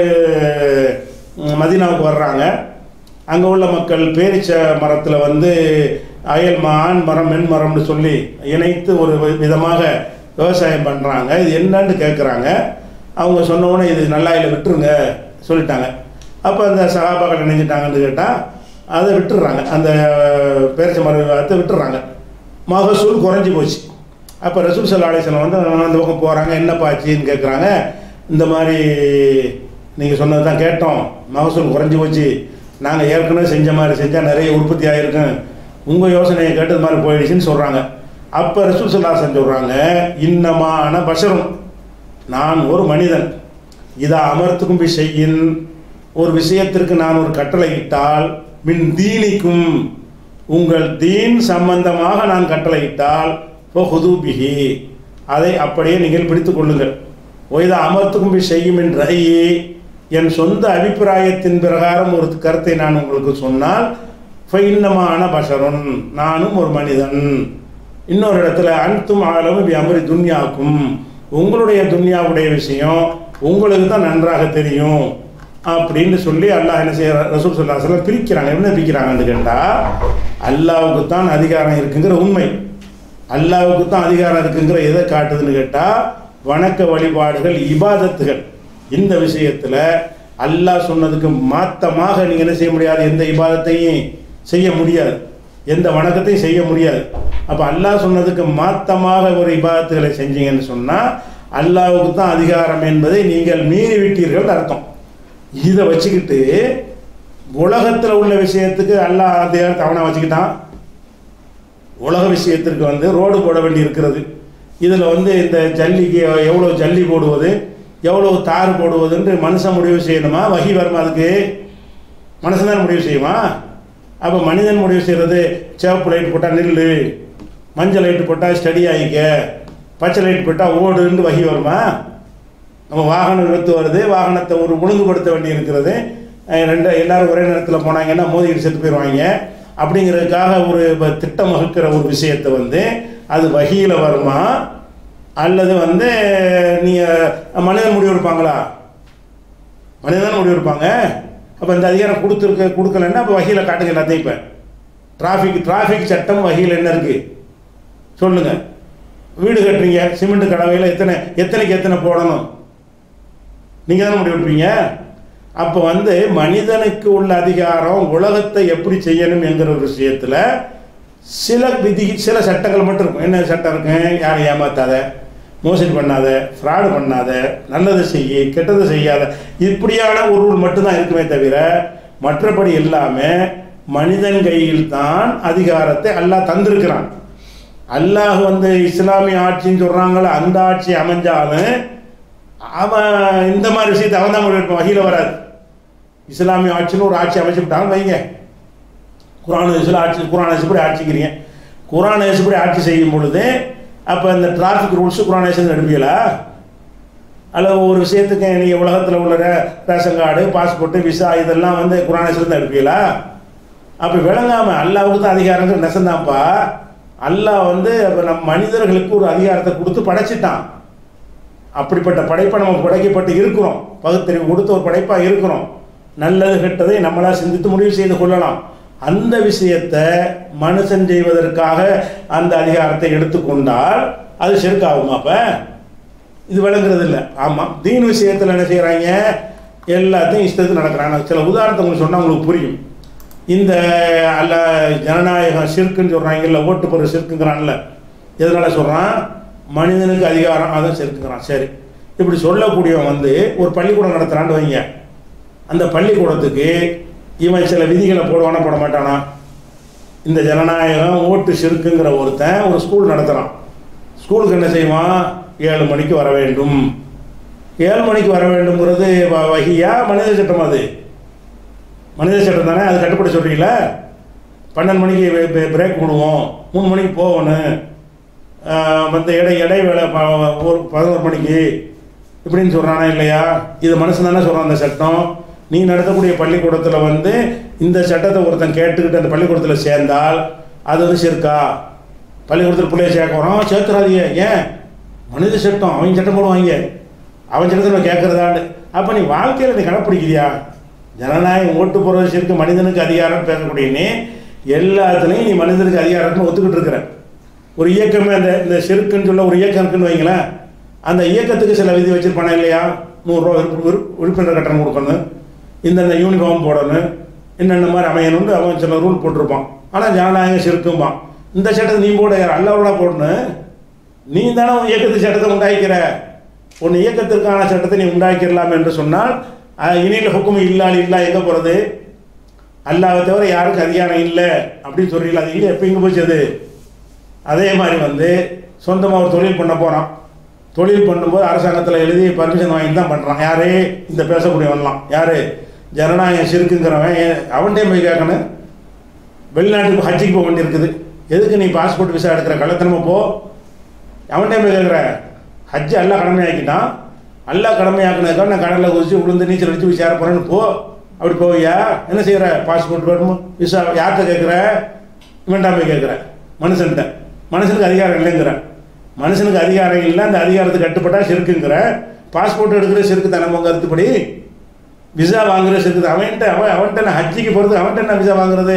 ம், மதீனாவுக்கு வர்றாங்க அங்கே உள்ள மக்கள் பேரிச்ச மரத்தில் வந்து அயல் ம- ஆண் மரம் மென் மரம்னு சொல்லி இணைத்து ஒரு வி- விதமாக விவசாயம் பண்ணுறாங்க இது என்னன்னு கேட்குறாங்க அவங்க சொன்ன உடனே இது நல்லா இல்லை விட்டுருங்க சொல்லிட்டாங்க அப்போ அந்த சகாபாக்கள் நினைஞ்சிட்டாங்கன்னு கேட்டால் அதை விட்டுடுறாங்க அந்த பேரிச்ச மரத்தை விட்டுடுறாங்க மகசூல் குறைஞ்சி போச்சு அப்போ ரசூல் சல்லா அலிஸ்லாம் வந்து அந்த பக்கம் போகிறாங்க என்னப்பா ஆச்சுன்னு கேட்குறாங்க இந்த மாதிரி நீங்கள் சொன்னது தான் கேட்டோம் மகசூல் குறைஞ்சி போச்சு நாங்கள் ஏற்கனவே செஞ்ச மாதிரி செஞ்சால் நிறைய உற்பத்தி ஆகிருக்கும் உங்கள் யோசனையை கேட்டது மாதிரி போயிடுச்சுன்னு சொல்கிறாங்க அப்போ ரசூல் சல்லாசன் சொல்கிறாங்க இன்னமான பஷரும் நான் ஒரு மனிதன் இதா அமர்த்துக்கும் செய்யின் ஒரு விஷயத்திற்கு நான் ஒரு கட்டளை இட்டால் மின் தீனிக்கும் உங்கள் தீன் சம்பந்தமாக நான் கட்டளையிட்டால் பிஹி அதை அப்படியே நீங்கள் பிடித்துக் கொள்ளுங்கள் ஒய்தா அமர்த்துக்கும் பி செய்யும் என்ற என் சொந்த அபிப்பிராயத்தின் பிரகாரம் ஒரு கருத்தை நான் உங்களுக்கு சொன்னால் ஃபைன்னமான பஷருன் நானும் ஒரு மனிதன் இன்னொரு இடத்துல அன்தும் ஆலமும் பி அமரி துன்யாக்கும் உங்களுடைய துன்யாவுடைய விஷயம் உங்களுக்கு தான் நன்றாக தெரியும் அப்படின்னு சொல்லி அல்லாஹ் என்ன செய்ய ரசூல் சொல்லாசலம் பிரிக்கிறாங்க என்ன பிரிக்கிறாங்கன்னு கேட்டால் அல்லாவுக்கு தான் அதிகாரம் இருக்குங்கிற உண்மை அல்லாவுக்கு தான் அதிகாரம் இருக்குங்கிற எதை காட்டுதுன்னு கேட்டால் வணக்க வழிபாடுகள் இபாதத்துகள் இந்த விஷயத்தில் அல்லாஹ் சொன்னதுக்கு மாத்தமாக நீங்கள் என்ன செய்ய முடியாது எந்த இபாதத்தையும் செய்ய முடியாது எந்த வணக்கத்தையும் செய்ய முடியாது அப்போ அல்லாஹ் சொன்னதுக்கு மாத்தமாக ஒரு இபாதத்துகளை செஞ்சீங்கன்னு சொன்னால் அல்லாஹ்வுக்கு தான் அதிகாரம் என்பதை நீங்கள் மீறி விட்டீர்கள் அர்த்தம் இதை வச்சுக்கிட்டு உலகத்தில் உள்ள விஷயத்துக்கு அல்லாஹ் அதிகாரத்தை அவனை வச்சுக்கிட்டான் உலக விஷயத்திற்கு வந்து ரோடு போட வேண்டி இருக்கிறது இதில் வந்து இந்த ஜல்லிக்கு எவ்வளோ ஜல்லி போடுவது எவ்வளோ தார் போடுவதுன்னு மனுஷன் முடிவு செய்யணுமா வகி வருமா அதுக்கு மனுஷன் தான் முடிவு செய்யுமா அப்போ மனிதன் முடிவு செய்கிறது சிவப்பு லைட் போட்டால் நில்லு மஞ்சள் லைட் போட்டால் ஸ்டடி ஆகிக்க பச்சை லைட் போட்டால் ஓடுன்னு வகி வருமா நம்ம வாகனம் விபத்து வருது வாகனத்தை ஒரு ஒழுங்குபடுத்த வேண்டி இருக்கிறது அஹ் ரெண்டு எல்லாரும் ஒரே நேரத்தில் போனாங்கன்னா மோதிக்கிட்டு செத்து போயிடுவாங்க அப்படிங்கிறதுக்காக ஒரு ப- திட்டம் வகுக்கிற ஒரு விஷயத்தை வந்து அது வகியில் வருமா அல்லது வந்து நீங்கள் மனிதன் முடிவு எடுப்பாங்களா மனிதன் தானே முடிவெடுப்பாங்க அப்போ இந்த அதிகாரம் கொடுத்துருக்க கொடுக்கலன்னா அப்போ வகையில் காட்டுங்க எல்லாத்தையும் இப்போ டிராஃபிக் டிராஃபிக் சட்டம் வகையில் என்ன இருக்குது சொல்லுங்கள் வீடு கட்டுறீங்க சிமெண்ட் கலவையில் எத்தனை எத்தனைக்கு எத்தனை போடணும் நீங்கள் தானே முடிவெடுப்பீங்க அப்போ வந்து மனிதனுக்கு உள்ள அதிகாரம் உலகத்தை எப்படி செய்யணும் என்கிற ஒரு விஷயத்தில் சில விதி சில சட்டங்கள் மட்டும் இருக்கும் என்ன சட்டம் இருக்கு யாரை ஏமாத்தாத மோசடி பண்ணாத ஃப்ராடு பண்ணாத நல்லது செய்ய கெட்டது செய்யாத இப்படியான ஒரு ரூல் மட்டும்தான் இருக்குமே தவிர மற்றபடி எல்லாமே மனிதன் கையில் தான் அதிகாரத்தை அல்லாஹ் தந்திருக்கிறான் அல்லாஹ் வந்து இஸ்லாமிய ஆட்சின்னு சொல்கிறாங்களே அந்த ஆட்சி அமைஞ்சாலும் அவன் இந்த மாதிரி விஷயத்தை அவன் தான் முடிவெடுப்பான் வகையில் வராது இஸ்லாமிய ஆட்சின்னு ஒரு ஆட்சி அமைச்சு விட்டாங்க வைங்க குரான் ஹதீஸில் ஆட்சி குரான் ஹதீஸ்படி ஆட்சிக்கிறீங்க குரான் ஹதீஸ்படி ஆட்சி செய்யும் பொழுது அப்போ இந்த டிராஃபிக் ரூல்ஸ் குரான் ஹதீஸ் எடுப்பீங்களா அல்லது ஒரு விஷயத்துக்கு நீங்கள் உலகத்தில் உள்ள ரே- ரேஷன் கார்டு பாஸ்போர்ட்டு விசா இதெல்லாம் வந்து குரான் ஹதீஸ்ல தான் எடுப்பீங்களா அப்போ விளங்காம அல்லாவுக்கு தான் அதிகாரங்கள் நெசந்தான்ப்பா அல்லாஹ் வந்து அப்போ நம்ம மனிதர்களுக்கு ஒரு அதிகாரத்தை கொடுத்து படைச்சிட்டான் அப்படிப்பட்ட படைப்பை நம்ம படைக்கப்பட்டு இருக்கிறோம் பகுத்தறிவு கொடுத்த ஒரு படைப்பாக இருக்கிறோம் நல்லது கெட்டதை நம்மளா சிந்தித்து முடிவு செய்து கொள்ளலாம் அந்த விஷயத்தை மனுஷன் செய்வதற்காக அந்த அதிகாரத்தை எடுத்துக்கொண்டால் அது செருக்காகுமா அப்ப இது விளங்குறது இல்லை ஆமாம் தீன் விஷயத்தில் என்ன செய்கிறாங்க எல்லாத்தையும் இஷ்டத்துக்கு நடக்கிறாங்க சில உதாரணத்தை உங்களுக்கு சொன்னால் உங்களுக்கு புரியும் இந்த அல்ல ஜனநாயகம் சிறுக்குன்னு சொல்கிறாங்கல்ல ஓட்டு போகிற சிறுக்குங்கிறான்ல எதனால் சொல்கிறான் மனிதனுக்கு அதிகாரம் அதான் சிறுக்குங்கிறான் சரி இப்படி சொல்லக்கூடியவன் வந்து ஒரு பள்ளிக்கூடம் நடத்துகிறான்னு வைங்க அந்த பள்ளிக்கூடத்துக்கு இவன் சில விதிகளை போடுவானா போட மாட்டானா இந்த ஜனநாயகம் ஓட்டு சிறுக்குங்கிற ஒருத்தன் ஒரு ஸ்கூல் நடத்துகிறான் ஸ்கூலுக்கு என்ன செய்வான் ஏழு மணிக்கு வர வேண்டும் ஏழு மணிக்கு வர வேண்டும்ங்கிறது வ- வகியா மனித சட்டம் அது மனித சட்டம் தானே அது கட்டுப்பட சொல்றீங்களா பன்னெண்டு மணிக்கு பிரேக் விடுவோம் மூணு மணிக்கு போகணும் ஆஹ் மற்ற இடை இடைவேளை ப- ஒரு பதினோரு மணிக்கு இப்படின்னு சொல்கிறானா இல்லையா இது மனுஷன் தானே சொல்கிறான் அந்த சட்டம் நீ நடத்தக்கூடிய பள்ளிக்கூடத்தில் வந்து இந்த சட்டத்தை ஒருத்தன் கேட்டுக்கிட்டு அந்த பள்ளிக்கூடத்தில் சேர்ந்தால் அது வந்து சிறுக்கா பள்ளிக்கூடத்தில் பிள்ளைய சேர்க்கிறோம் சேர்த்துறாதீங்க ஏன் மனித சட்டம் அவன் சட்டம் போடுவாங்க அவன் சட்டத்தை நம்ம கேட்கறதாண்டு அப்போ நீ வாழ்க்கையில் நீ கடைப்பிடிக்கிறியா ஜனநாயகம் ஓட்டு போடுறது சிறுக்கு மனிதனுக்கு அதிகாரம் பேசக்கூடிய நீ எல்லாத்துலேயும் நீ மனிதனுக்கு அதிகாரம்னு ஒத்துக்கிட்டு இருக்கிற ஒரு இயக்கமே அந்த இந்த செருக்குன்னு சொல்ல ஒரு இயக்கம் இருக்குன்னு வைங்களேன் அந்த இயக்கத்துக்கு சில விதி வச்சிருப்பானே இல்லையா நூறுரூவா உறுப்பு- உறுப்பு- உறுப்பினர் கட்டணம் கொடுக்கணும் இந்தந்த யூனிஃபார்ம் போடணும் என்னென்ன மாதிரி அமையணும்னு அவன் சில ரூல் போட்டிருப்பான் ஆனால் ஜனநாயகம் சிறுக்கும்பான் இந்த சட்டத்தை நீ போட யார் அல்லாவோட போடணும் நீ தானே உன் இயக்கத்து சட்டத்தை உண்டாக்கிற உன் இயக்கத்திற்கான சட்டத்தை நீ உண்டாக்கிடலாம் என்று சொன்னால் அஹ், இனியில் ஹுக்கும் இல்லால் இல்லா எங்கே போகிறது அல்லாவை தவிர யாருக்கும் அதிகாரம் இல்லை அப்படின்னு சொல்றீங்களா அது இல்லை எப்போ இங்கே போச்சு அது அதே மாதிரி வந்து சொந்தமாக ஒரு தொழில் பண்ண போகிறான் தொழில் பண்ணும்போது அரசாங்கத்தில் எழுதி பர்மிஷன் வாங்கி தான் பண்ணுறான் யாரு இந்த பேசக்கூடியவன்லாம் யாரு ஜனநாயகம் சிறுக்குங்கிறவன் ஏன் அவன்கிட்டே போய் கேட்கணும் வெளிநாட்டுக்கு ஹஜ்ஜிக்கு போக வேண்டியிருக்குது எதுக்கு நீ பாஸ்போர்ட் விசா எடுக்கிற கள்ளத்தனமா போ அவன்கிட்ட போய் கேட்குற ஹஜ்ஜு எல்லாம் கடமையாக்கிட்டான் எல்லாம் கடமையாக்கினதுக்காக நான் கடலில் குதிச்சு விழுந்து நீச்சல் அடிச்சு போய் சேர போகிறேன்னு போ அப்படி போவியா என்ன செய்கிற பாஸ்போர்ட் வேணுமோ விசா யார்கிட்ட கேட்குற இவன்டா போய் கேட்குற மனுஷன்கிட்ட மனுஷனுக்கு அதிகாரம் இல்லைங்கிற மனுஷனுக்கு அதிகாரம் இல்லை அந்த அதிகாரத்துக்கு கட்டுப்பட்டா சிறுக்குங்கிற பாஸ்போர்ட் எடுக்கிற சிறுக்கு தானே உங்க கருத்துப்படி விசா வாங்குற சிறுக்கு அவன்கிட்ட அவன் அவன்கிட்ட நான் ஹஜ்ஜிக்கு போகிறது அவன்கிட்ட என்ன விசா வாங்குறது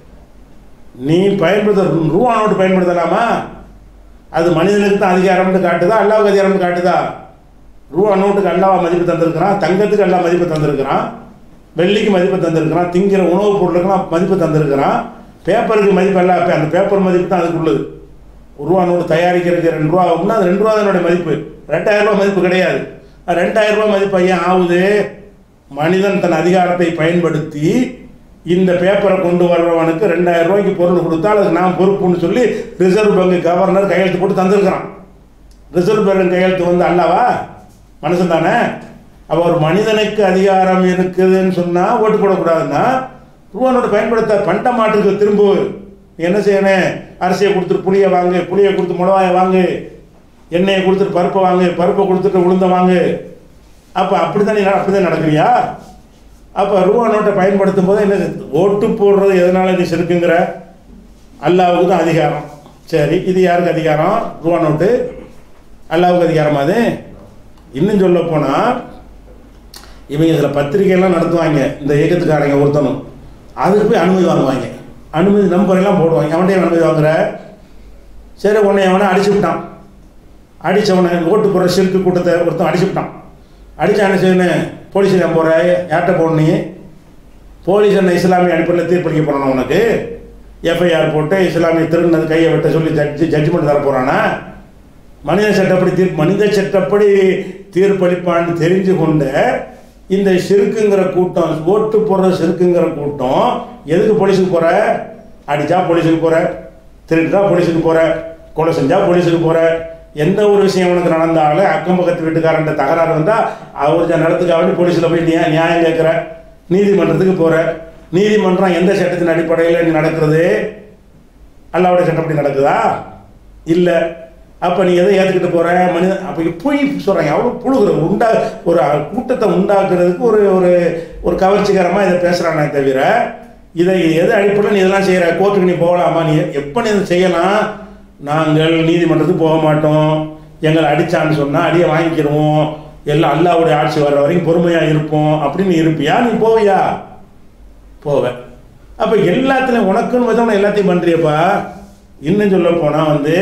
நீ பயன்படுத்த ரூபா நோட்டு பயன்படுத்தலாமா அது மனிதனுக்கு தான் அதிகாரம்னு காட்டுதா அல்லாவுக்கு அதிகாரம்னு காட்டுதா ரூபா நோட்டுக்கு அல்லாவா மதிப்பு தந்திருக்கிறான் தங்கத்துக்கு அல்லா மதிப்பு தந்திருக்கிறான் வெள்ளிக்கு மதிப்பு தந்திருக்கிறான் திங்கிற உணவுப் பொருளுக்கெல்லாம் மதிப்பு தந்திருக்கிறான் பேப்பருக்கு மதிப்பு அல்ல அப்ப அந்த பேப்பர் மதிப்பு தான் அதுக்கு உள்ளது ஒரு ரூபா நோட்டு தயாரிக்கிறதுக்கு ரெண்டு ரூபா ஆகும்னா அது ரெண்டு ரூபா தான் என்னுடைய மதிப்பு ரெண்டாயிரம் ரூபா மதிப்பு கிடையாது அது ரெண்டாயிரம் ரூபா மதிப்பு ஏன் ஆகுது மனிதன் தன் அதிகாரத்தை பயன்படுத்தி இந்த பேப்பரை கொண்டு வர்றவனுக்கு ரெண்டாயிரம் ரூபாய்க்கு பொருள் கொடுத்தால் அதுக்கு நான் பொறுப்புன்னு சொல்லி ரிசர்வ் பேங்க் கவர்னர் கையெழுத்து போட்டு தந்திருக்கிறான் ரிசர்வ் பேங்க் கையெழுத்து வந்து அல்லவா மனுஷன் தானே அப்போ ஒரு மனிதனுக்கு அதிகாரம் இருக்குதுன்னு சொன்னால் ஓட்டு போடக்கூடாதுன்னா ரூபா நோட்டு பயன்படுத்த பண்ட மாட்டுக்கு திரும்ப நீ என்ன செய்யணும் அரிசியை கொடுத்துட்டு புளியை வாங்கு புளியை கொடுத்து மிளகாயை வாங்கு எண்ணெயை கொடுத்துட்டு பருப்பை வாங்கு பருப்பை கொடுத்துட்டு உளுந்த வாங்கு அப்போ அப்படி தான் நீ அப்படி தான் நடக்கிறியா அப்போ ரூபா நோட்டை பயன்படுத்தும் போது என்ன ஓட்டு போடுறது எதனால நீ சிறுக்குங்கிற அல்லாவுக்கு தான் அதிகாரம் சரி இது யாருக்கு அதிகாரம் ரூபா நோட்டு அல்லாவுக்கு அதிகாரமா அது இன்னும் சொல்ல போனால் இவங்க இதில் பத்திரிக்கையெல்லாம் நடத்துவாங்க இந்த இயக்கத்துக்காரங்க ஒருத்தனும் அதுக்கு போய் அனுமதி வாங்குவாங்க அனுமதி நம்பர் எல்லாம் போடுவாங்க அவன்கிட்ட அனுமதி வாங்குற சரி உன்னை அவனை அடிச்சு விட்டான் அடித்தவனை ஓட்டு போகிற சிறுக்கு கூட்டத்தை ஒருத்தன் அடிச்சு விட்டான் அடிச்சா என்ன செய்யணும் போலீஸ் நான் போகிற யார்கிட்ட போகணும் நீ போலீஸ் என்ன இஸ்லாமிய அடிப்படையில் தீர்ப்பளிக்க போகிறானா உனக்கு எஃப்ஐஆர் போட்டு இஸ்லாமிய திருநது கையை வெட்ட சொல்லி ஜட்ஜி ஜட்ஜ்மெண்ட் தர போகிறானா மனித சட்டப்படி தீர்ப்பு மனித சட்டப்படி தீர்ப்பளிப்பான்னு தெரிஞ்சு கொண்டு இந்த சிறுக்குங்கிற கூட்டம் ஓட்டு போடுற சிறுக்குங்கிற கூட்டம் எதுக்கு போலீஸுக்கு போகிற அடித்தா போலீஸுக்கு போகிற திருட்டா போலீஸுக்கு போகிற கொலை செஞ்சா போலீஸுக்கு போகிற எந்த ஒரு விஷயம் உனக்கு நடந்தாலும் அக்கம் பக்கத்து வீட்டுக்காரன் தகராறு வந்தால் அவர் நடத்துக்காக வேண்டி போலீஸில் போய் நியா நியாயம் கேட்குற நீதிமன்றத்துக்கு போகிற நீதிமன்றம் எந்த சட்டத்தின் அடிப்படையில் நீ நடக்கிறது அல்லாவுடைய சட்டப்படி நடக்குதா இல்லை அப்போ நீ எதை ஏற்றுக்கிட்டு போகிற மனித அப்போ போய் சொல்கிறாங்க அவ்வளோ புழுகுற உண்டா ஒரு கூட்டத்தை உண்டாக்குறதுக்கு ஒரு ஒரு ஒரு கவர்ச்சிகரமாக இதை பேசுகிறானே தவிர இதை எது அடிப்படையில் நீ இதெல்லாம் செய்கிற கோர்ட்டுக்கு நீ போகலாமா நீ எப்போ நீ இதை செய்யலாம் நாங்கள் நீதிமன்றத்துக்கு போக மாட்டோம் எங்களை அடித்தான்னு சொன்னால் அடியை வாங்கிக்கிடுவோம் எல்லாம் அல்லாவுடைய ஆட்சி வர்ற வரைக்கும் பொறுமையாக இருப்போம் அப்படின்னு இருப்பியா நீ போவியா போவேன் அப்போ எல்லாத்துலையும் உனக்குன்னு வச்சவன எல்லாத்தையும் பண்ணுறியப்பா இன்னும் சொல்ல போனால் வந்து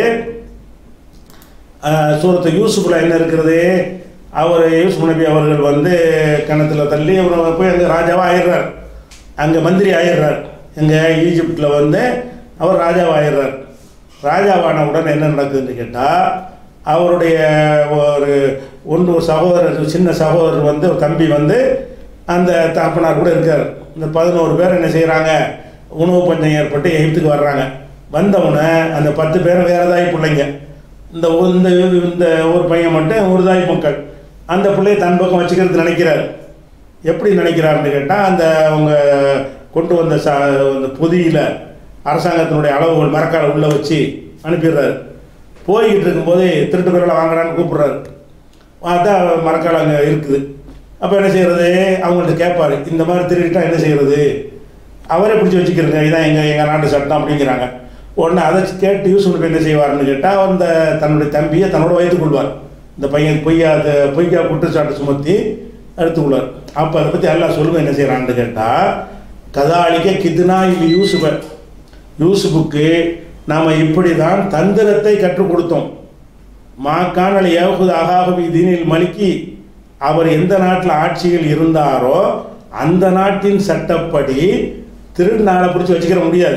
சூரத்து யூசுஃபில் என்ன இருக்கிறது அவர் யூசுப் நபி அவர்கள் வந்து கிணத்துல தள்ளி அவர் போய் அங்கே ராஜாவாக ஆயிடுறார் அங்கே மந்திரி ஆயிடுறார் எங்கே ஈஜிப்டில் வந்து அவர் ராஜாவாக ஆயிடுறார் ராஜாவான உடனே என்ன நடக்குதுன்னு கேட்டால் அவருடைய ஒரு ஒன்று ஒரு சகோதரர் சின்ன சகோதரர் வந்து ஒரு தம்பி வந்து அந்த தகப்பனார் கூட இருக்கார் இந்த பதினோரு பேர் என்ன செய்கிறாங்க உணவு பஞ்சம் ஏற்பட்டு எகிப்துக்கு வர்றாங்க வந்தவுடனே அந்த பத்து பேர் வேறதாய் பிள்ளைங்க இந்த ஊ- இந்த இந்த ஒரு பையன் மட்டும் ஒருதாய் மக்கள் அந்த பிள்ளையை தன் பக்கம் வச்சுக்கிறது நினைக்கிறார் எப்படி நினைக்கிறாருன்னு கேட்டால் அந்த அவங்க கொண்டு வந்த ச அந்த பொதியில் அரசாங்கத்தினுடைய அளவுகள் மரக்கால உள்ளே வச்சு அனுப்பிடுறாரு போய்கிட்டு இருக்கும்போது திருட்டு பேரெல்லாம் வாங்குறான்னு கூப்பிடுறாரு பார்த்தா மரக்கால் அங்கே இருக்குது அப்போ என்ன செய்யறது அவங்கள்ட்ட கேட்பாரு இந்த மாதிரி திருடிட்டா என்ன செய்யறது அவரே பிடிச்சி வச்சுக்கிறங்க இதான் எங்கள் எங்கள் நாட்டு சட்டம் அப்படிங்கிறாங்க உடனே அதை கேட்டு யூஸ் பண்ணி என்ன செய்வார்னு கேட்டால் அந்த தன்னுடைய தம்பியை தன்னோட வைத்துக் கொள்வார் இந்த பையன் பொய்யா அது பொய்யா குற்றச்சாட்டு சுமத்தி எடுத்துக்கொள்வார் அப்போ அதை பற்றி எல்லாம் சொல்லுங்க என்ன செய்கிறான்னு கேட்டால் கதாலிக்க கிதுனா இது யூசுஃபை யூசுஃபுக்கு நாம் இப்படி தான் தந்திரத்தை கற்றுக் கொடுத்தோம் மாக்கானல் ஏகுது அகாகவி தீனில் மலிக்கி அவர் எந்த நாட்டில் ஆட்சியில் இருந்தாரோ அந்த நாட்டின் சட்டப்படி திருநாளை பிடிச்சி வச்சுக்கிற முடியாது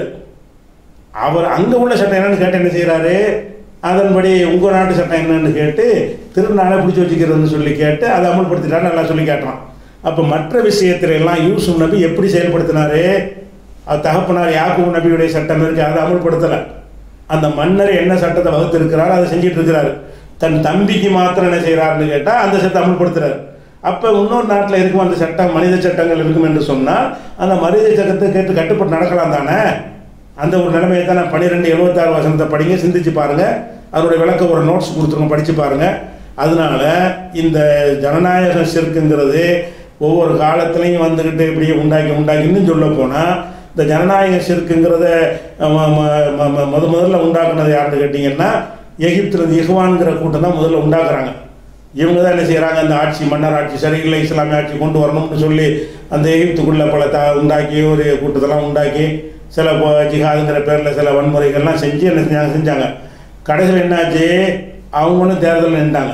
அவர் அங்கே உள்ள சட்டம் என்னன்னு கேட்டு என்ன செய்கிறாரு அதன்படி உங்கள் நாட்டு சட்டம் என்னன்னு கேட்டு திருநாளை பிடிச்சி வச்சுக்கிறதுன்னு சொல்லி கேட்டு அதை அமல்படுத்திட்டாரு நல்லா சொல்லி கேட்டுறான் அப்போ மற்ற விஷயத்துல எல்லாம் யூசுப் நபி எப்படி செயல்படுத்தினாரு அது தகப்பனார் யாக்கூப் நபியுடைய சட்டம் இருக்கு அதை அமல்படுத்தலை அந்த மன்னர் என்ன சட்டத்தை வகுத்து இருக்கிறாரோ அதை செஞ்சுட்டு இருக்கிறாரு தன் தம்பிக்கு மாத்திரம் என்ன செய்கிறாருன்னு கேட்டால் அந்த சட்டத்தை அமல்படுத்துறாரு அப்போ இன்னொரு நாட்டில் இருக்கும் அந்த சட்டம் மனித சட்டங்கள் இருக்கும் என்று சொன்னால் அந்த மனித சட்டத்தை கேட்டு கட்டுப்பட்டு நடக்கலாம் தானே அந்த ஒரு நிலைமையை தான் நான் பன்னிரெண்டு எழுபத்தாறு வசனத்தை படிங்க சிந்திச்சு பாருங்க அதனுடைய விளக்க ஒரு நோட்ஸ் கொடுத்துருங்க படிச்சு பாருங்க அதனால இந்த ஜனநாயக சிற்குங்கிறது ஒவ்வொரு காலத்துலையும் வந்துக்கிட்டு இப்படியே உண்டாக்கி உண்டாக்கி இன்னும் சொல்ல போனால் இந்த ஜனநாயக சிற்குங்கிறத ம- ம- ம- ம- முத முதல்ல உண்டாக்குனது யாருன்னு கேட்டிங்கன்னா எகிப்துல இஹ்வான்கிற கூட்டம் தான் முதல்ல உண்டாக்குறாங்க இவங்க தான் என்ன செய்கிறாங்க அந்த ஆட்சி மன்னர் ஆட்சி சரியில்லை இஸ்லாமிய ஆட்சி கொண்டு வரணும்னு சொல்லி அந்த எகிப்துக்குள்ள பல த உண்டாக்கி ஒரு கூட்டத்தெல்லாம் உண்டாக்கி சில போ- ஜிஹாதுங்கிற பேரில் சில வன்முறைகள்லாம் செஞ்சு என்ன செஞ்சாங்க செஞ்சாங்க கடைசியில் என்னாச்சு அவங்களும் தேர்தலில் நின்றாங்க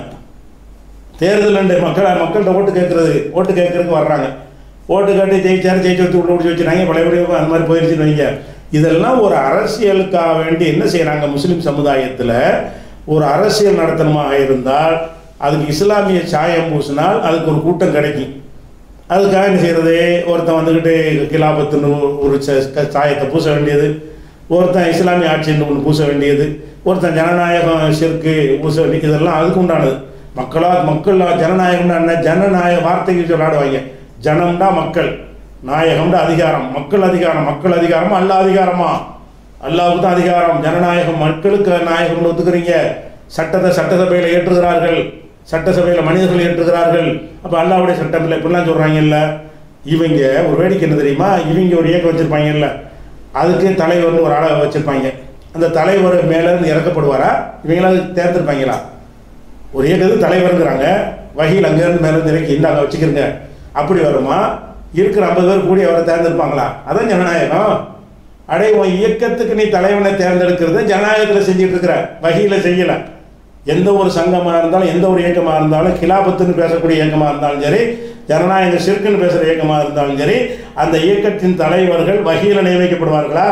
தேர்தல் நின்று மக்கள் மக்கள்கிட்ட ஓட்டு கேட்கறது ஓட்டு கேட்கறதுக்கு வர்றாங்க ஓட்டு கேட்டு ஜெயிச்சாரு ஜெயிச்சு வச்சு விட்டு பிடிச்சி வச்சுறாங்க பழையபடி அந்த மாதிரி போயிருச்சுன்னு வைங்க இதெல்லாம் ஒரு அரசியலுக்காக வேண்டி என்ன செய்கிறாங்க முஸ்லீம் சமுதாயத்தில் ஒரு அரசியல் நடத்தணுமாக இருந்தால் அதுக்கு இஸ்லாமிய சாயம் பூசினால் அதுக்கு ஒரு கூட்டம் கிடைக்கும் அதுக்காக என்ன செய்கிறது ஒருத்தன் வந்துக்கிட்டு கிலாபத்துன்னு ஒரு ச- க- சாயத்தை பூச வேண்டியது ஒருத்தன் இஸ்லாமிய ஆட்சின்னு ஒன்று பூச வேண்டியது ஒருத்தன் ஜனநாயகம் சிற்கு பூச வேண்டியது இதெல்லாம் அதுக்கு உண்டானது மக்களா மக்கள் ஜனநாயகம்னா என்ன ஜனநாயக வார்த்தைக்கு சொல்லாடுவாங்க ஜனம்டா மக்கள் நாயகம்டா அதிகாரம் மக்கள் அதிகாரம் மக்கள் அதிகாரமா அல்ல அதிகாரமா அல்லாவுக்கு தான் அதிகாரம் ஜனநாயகம் மக்களுக்கு நாயகம் ஒத்துக்கிறீங்க சட்டத்தை சட்டசபையில் ஏற்றுகிறார்கள் சட்டசபையில் மனிதர்கள் ஏற்றுகிறார்கள் அப்போ அல்லாவுடைய சட்டம் இல்லை இப்படிலாம் சொல்கிறாங்கல்ல இவங்க ஒரு வேடிக்கை என்ன தெரியுமா இவங்க ஒரு இயக்கம் வச்சுருப்பாங்கல்ல அதுக்கு தலைவர்னு ஒரு ஆளை வச்சுருப்பாங்க அந்த தலைவர் மேலேருந்து இறக்கப்படுவாரா இவங்களாம் தேர்ந்தெடுப்பாங்களா ஒரு இயக்கத்துக்கு தலைவருங்கிறாங்க வகையில் அங்கேருந்து மேலேருந்து இறக்கி இந்தாங்க வச்சுக்கிறங்க அப்படி வருமா இருக்கிற ஐம்பது பேர் கூடி அவரை தேர்ந்தெடுப்பாங்களா அதான் ஜனநாயகம் அடே உன் இயக்கத்துக்கு நீ தலைவனை தேர்ந்தெடுக்கிறது ஜனநாயகத்தில் செஞ்சுட்டு இருக்கிற வகையில் செய்யலை எந்த ஒரு சங்கமாக இருந்தாலும் எந்த ஒரு இயக்கமாக இருந்தாலும் கிலாபத்துன்னு பேசக்கூடிய இயக்கமாக இருந்தாலும் சரி ஜனநாயக சிறுக்குன்னு பேசுகிற இயக்கமாக இருந்தாலும் சரி அந்த இயக்கத்தின் தலைவர்கள் வகையில் நியமிக்கப்படுவார்களா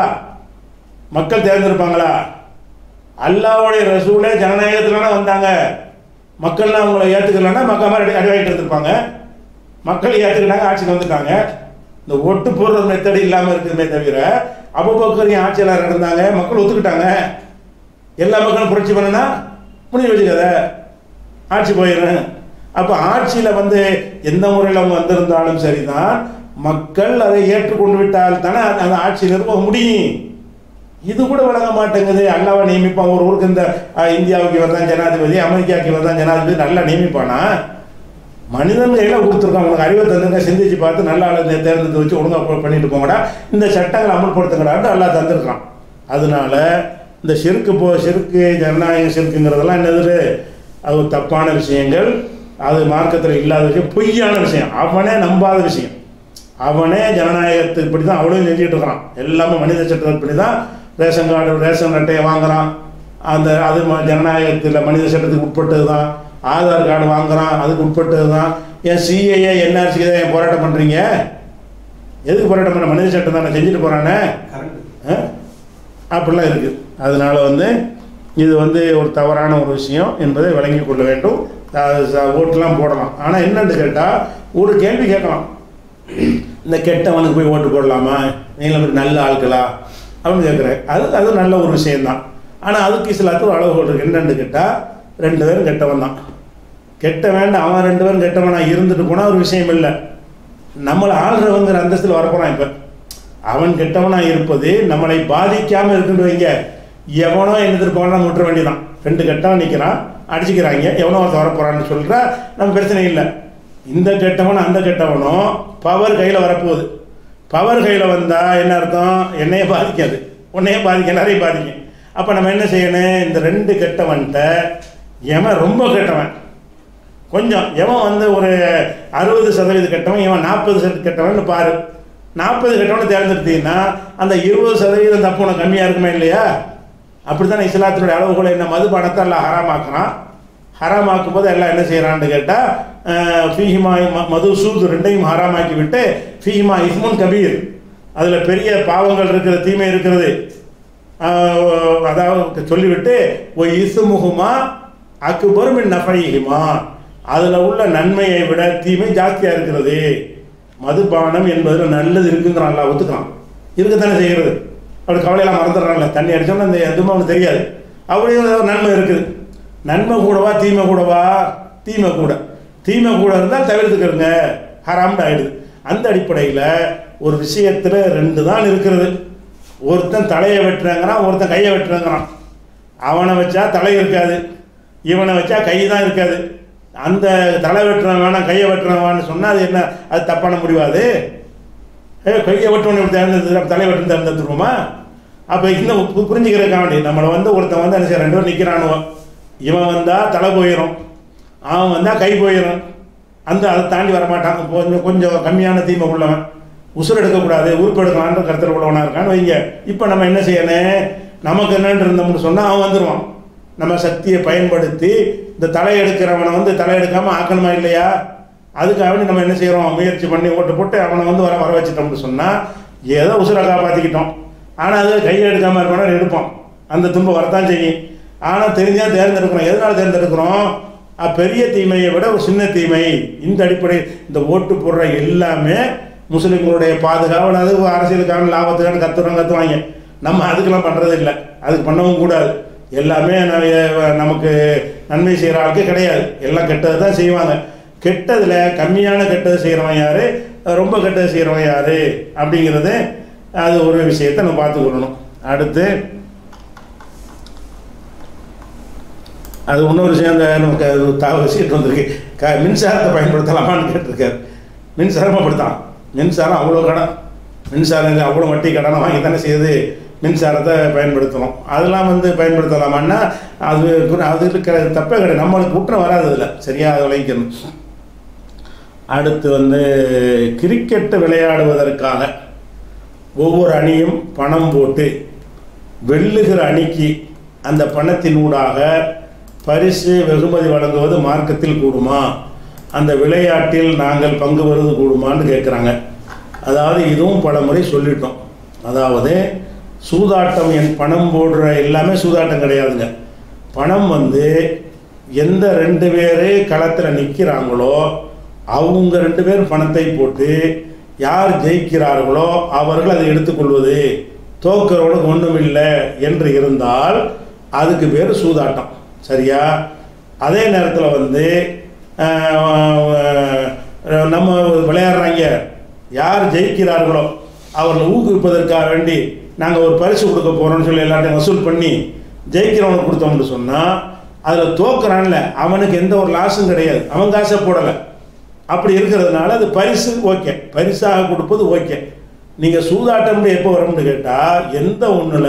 மக்கள் தேர்ந்தெடுப்பாங்களா அல்லாவுடைய ரசூலே ஜனநாயகத்துல வந்தாங்க மக்கள்லாம் அவங்கள ஏற்றுக்கலன்னா மக்கள் மாதிரி அடி அடி வாங்கிட்டு இருந்திருப்பாங்க மக்கள் ஏற்றுக்கிட்டாங்க ஆட்சிக்கு வந்துட்டாங்க இந்த ஒட்டு போடுற மெத்தடு இல்லாமல் இருக்குதுமே தவிர அபுபக்கரையும் ஆட்சியாளர் இருந்தாங்க மக்கள் ஒத்துக்கிட்டாங்க எல்லா மக்களும் புரட்சி பண்ணுனா முடிவு வச்சுக்கத ஆட்சி போயிடும் அப்போ ஆட்சியில் வந்து எந்த முறையில் அவங்க வந்திருந்தாலும் சரிதான் மக்கள் அதை ஏற்றுக்கொண்டு விட்டால் தானே அந்த- அந்த ஆட்சி நிறுவ முடியும் இது கூட விளங்க மாட்டேங்குது அல்லாவை நியமிப்பான் ஒரு ஊருக்கு இந்த அஹ், இந்தியாவுக்கு இவர் தான் ஜனாதிபதி அமெரிக்காவுக்கு இவர் தான் ஜனாதிபதி நல்லா நியமிப்பானா மனிதன் கையில் கொடுத்துருக்கான் உனக்கு அறிவை தந்துங்க சிந்திச்சு பார்த்து நல்ல ஆளை தே- தேர்ந்தெடுத்து வச்சு ஒழுங்காக பண்ணிட்டு போங்கடா இந்த சட்டங்களை அமல்படுத்துங்கடான்னு அல்லா தந்திருக்கான் அதனால இந்த சிறுக்கு போ சிறுக்கு ஜனநாயக சிறுக்குங்கிறதெல்லாம் என்னது அது ஒரு தப்பான விஷயங்கள் அது மார்க்கத்தில் இல்லாத விஷயம் பொய்யான விஷயம் அவனே நம்பாத விஷயம் அவனே ஜனநாயகத்துக்கு இப்படி தான் அவ்வளோ செஞ்சுட்டு இருக்கிறான் எல்லாமே மனித சட்டத்தின்படி தான் ரேஷன் கார்டு ரேஷன் அட்டையை வாங்குறான் அந்த அது ம- ஜனநாயகத்தில் மனித சட்டத்துக்கு உட்பட்டது தான் ஆதார் கார்டு வாங்குறான் அதுக்கு உட்பட்டது தான் ஏன் சிஏஏ என்ஆர்சிக்கு தான் ஏன் போராட்டம் பண்ணுறீங்க எதுக்கு போராட்டம் பண்ண மனித சட்டம் தானே செஞ்சுட்டு போகிறானே கரண்ட் அப்படிலாம் இருக்குது அதனால வந்து இது வந்து ஒரு தவறான ஒரு விஷயம் என்பதை விளங்கிக் கொள்ள வேண்டும் அது ச- ஓட்டுலாம் போடலாம் ஆனால் என்னன்னு கேட்டால் ஒரு கேள்வி கேட்கலாம் இந்த கெட்டவனுக்கு போய் ஓட்டு போடலாமா நீங்களும் நல்ல ஆட்களா அப்படின்னு கேட்குறேன் அது அது நல்ல ஒரு விஷயம்தான் ஆனால் அதுக்கு இஸ்லாத்து ஒரு அளவுகோல் இருக்கு என்னன்னு கேட்டால் ரெண்டு பேரும் கெட்டவன் தான் கெட்டவன் அவன் ரெண்டு பேரும் கெட்டவனா இருந்துட்டு போனால் ஒரு விஷயம் இல்லை நம்மளை ஆள்றவங்கிற அந்தஸ்தில் வரப்போறான் இப்போ அவன் கெட்டவனா இருப்பது நம்மளை பாதிக்காம இருக்குன்னு வைங்க எவனோ என்னது போனா நம்ம விட்டுற வேண்டியதான் ரெண்டு கெட்டவன் நிற்கிறான் அடிச்சுக்கிறாங்க எவனோ ஒருத்தன் வரப்போறான்னு சொல்றா நம்ம பிரச்சனை இல்லை இந்த கெட்டவன் அந்த கெட்டவனும் பவர் கையில் வரப்போகுது பவர் கையில் வந்தால் என்ன அர்த்தம் என்னைய பாதிக்காது உன்னைய பாதிக்க எல்லாரையும் பாதிக்கும் அப்போ நம்ம என்ன செய்யணும் இந்த ரெண்டு கெட்டவன்கிட்ட எவன் ரொம்ப கெட்டவன் கொஞ்சம் எவன் வந்து ஒரு அறுபது சதவீத கெட்டவன் இவன் நாற்பது சதவீத கெட்டவன் பாரு நாற்பது கெட்டவனை தேர்ந்தெடுத்தீங்கன்னா அந்த இருபது சதவீதம் தப்பு உனக்கு கம்மியாக இருக்குமா இல்லையா அப்படித்தானே இஸ்லாத்தினுடைய அளவுகளை என்ன மதுபானத்தை எல்லாம் ஹராமாக்குறான் ஹராமாக்கும் போது எல்லாம் என்ன செய்கிறான்னு கேட்டால் ஃபீஹிமா ம- மது சூது ரெண்டையும் ஹராமாக்கி விட்டு ஃபீஹிமா இஸ்முன் கபீர் அதில் பெரிய பாவங்கள் இருக்கிற தீமை இருக்கிறது ஆஹ் அதாவது சொல்லிவிட்டு ஒ இசுமுகுமா அக்பர் மின் நஃபைஹிமா அதில் உள்ள நன்மையை விட தீமை ஜாஸ்தியாக இருக்கிறது மதுபானம் என்பதில் நல்லது இருக்குங்கிறான் அல்லா ஒத்துக்கிறான் இருக்கத்தானே செய்கிறது அப்படி கவலையெல்லாம் மறந்துடுறான்ல தண்ணி அடிச்சோம்னா இந்த எதுவுமே அவனுக்கு தெரியாது அப்படியே ஒரு நன்மை இருக்குது நன்மை கூடவா தீமை கூடவா தீமை கூட தீமை கூட இருந்தால் தவிர்த்துக்கிறங்க ஹராம்னு ஆயிடுது அந்த அடிப்படையில் ஒரு விஷயத்தில் ரெண்டு தான் இருக்கிறது ஒருத்தன் தலையை வெட்டுறாங்கிறான் ஒருத்தன் கையை வெட்டுறாங்கிறான் அவனை வச்சா தலை இருக்காது இவனை வச்சா கை தான் இருக்காது அந்த தலை வெட்டுறவன் வேணாம் கையை வெட்டுறவன் சொன்னால் அது என்ன அது தப்பான முடிவாது ஏ கையை வெட்டுவனை இப்படி தேர்ந்தெடுத்து தலை வெட்டு தேர்ந்தெடுத்துருவோமா அப்போ இந்த பு- புரிஞ்சுக்கிறதுக்காக வேண்டி நம்மளை வந்து ஒருத்தன் வந்து என்ன செய்ய ரெண்டு பேரும் நிற்கிறானுவோ இவன் வந்தால் தலை போயிடும் அவன் வந்தால் கை போயிடும் அந்த அதை தாண்டி வரமாட்டான் கொஞ்சம் கொஞ்சம் கம்மியான தீமை உள்ளவன் உசுர் எடுக்கக்கூடாது உறுப்பு எடுக்கலான்ற கருத்தில் உள்ளவனாக இருக்கான்னு வைங்க இப்போ நம்ம என்ன செய்யணும் நமக்கு என்னன்னு இருந்தோம்னு சொன்னால் அவன் வந்துடுவான் நம்ம சக்தியை பயன்படுத்தி இந்த தலை எடுக்கிறவனை வந்து தலை எடுக்காமல் ஆக்கணுமா இல்லையா அதுக்காக வேண்டி நம்ம என்ன செய்கிறோம் முயற்சி பண்ணி ஓட்டு போட்டு அவனை வந்து வர வர வச்சுட்டோம்னு சொன்னால் ஏதோ உசுரை காப்பாற்றிக்கிட்டோம் ஆனால் அது கையை எடுக்காமல் இருப்பானா எடுப்போம் அந்த துன்பம் வரத்தான் செய்யும் ஆனால் தெரிஞ்சால் தேர்ந்தெடுக்கிறோம் எதனால் தேர்ந்தெடுக்கிறோம் அஹ் பெரிய தீமையை விட ஒரு சின்ன தீமை இந்த அடிப்படை இந்த ஓட்டு போடுற எல்லாமே முஸ்லிம்களுடைய பாதுகாவல் அது அரசியலுக்கான லாபத்துக்கான கத்துறோம் கத்துவாங்க நம்ம அதுக்கெல்லாம் பண்ணுறது இல்லை அதுக்கு பண்ணவும் கூடாது எல்லாமே ந- நமக்கு நன்மை செய்கிற ஆளுக்கு கிடையாது எல்லாம் கெட்டது தான் செய்வாங்க கெட்டதில் கம்மியான கெட்டது செய்கிறவன் யார் ரொம்ப கெட்டது செய்கிறவன் யார் அப்படிங்கிறது அது ஒரு விஷயத்தை நம்ம பார்த்துக்கொள்ளணும் அடுத்து அது இன்னொரு விஷயம் அந்த நமக்கு அது ஒரு தகவல் சீட்டு வந்திருக்கு க மின்சாரத்தை பயன்படுத்தலாமான்னு கேட்டிருக்காரு மின்சாரம் அப்படித்தான் மின்சாரம் அவ்வளோ கடன் மின்சாரம் அவ்வளோ வட்டி கடனை வாங்கி தானே செய்யுது மின்சாரத்தை பயன்படுத்தணும் அதெல்லாம் வந்து பயன்படுத்தலாமான்னா அது கு- அது இருக்கிற தப்பே கிடையாது நம்மளுக்கு குற்றம் வராது அதில் சரியாக அதை விளைவிக்கணும் அடுத்து வந்து கிரிக்கெட்டு விளையாடுவதற்காக ஒவ்வொரு அணியும் பணம் போட்டு வெல்லுகிற அணிக்கு அந்த பணத்தினூடாக பரிசு வெகுமதி வழங்குவது மார்க்கத்தில் கூடுமா அந்த விளையாட்டில் நாங்கள் பங்கு பெறுவது கூடுமான்னு கேட்குறாங்க அதாவது இதுவும் பல முறை சொல்லிட்டோம் அதாவது சூதாட்டம் என் பணம் போடுற எல்லாமே சூதாட்டம் கிடையாதுங்க பணம் வந்து எந்த ரெண்டு பேர் களத்தில் நிற்கிறாங்களோ அவங்க ரெண்டு பேர் பணத்தை போட்டு யார் ஜெயிக்கிறார்களோ அவர்கள் அதை எடுத்துக்கொள்வது தோக்கிறவனுக்கு ஒன்றும் இல்லை என்று இருந்தால் அதுக்கு பேர் சூதாட்டம் சரியா அதே நேரத்தில் வந்து ஆஹ், நம்ம விளையாடுறாங்க யார் ஜெயிக்கிறார்களோ அவர்களை ஊக்குவிப்பதற்காக வேண்டி நாங்கள் ஒரு பரிசு கொடுக்க போகிறோம்னு சொல்லி எல்லாத்தையும் வசூல் பண்ணி ஜெயிக்கிறவனுக்கு கொடுத்தோம்னு சொன்னால் அதில் தோக்குறான்ல அவனுக்கு எந்த ஒரு லாஸும் கிடையாது அவன் காசை போடலை அப்படி இருக்கிறதுனால அது பரிசு ஓகே பரிசாக கொடுப்பது ஓகே நீங்கள் சூதாட்டம் எப்போ வரும்னு கேட்டால் எந்த ஒன்றில்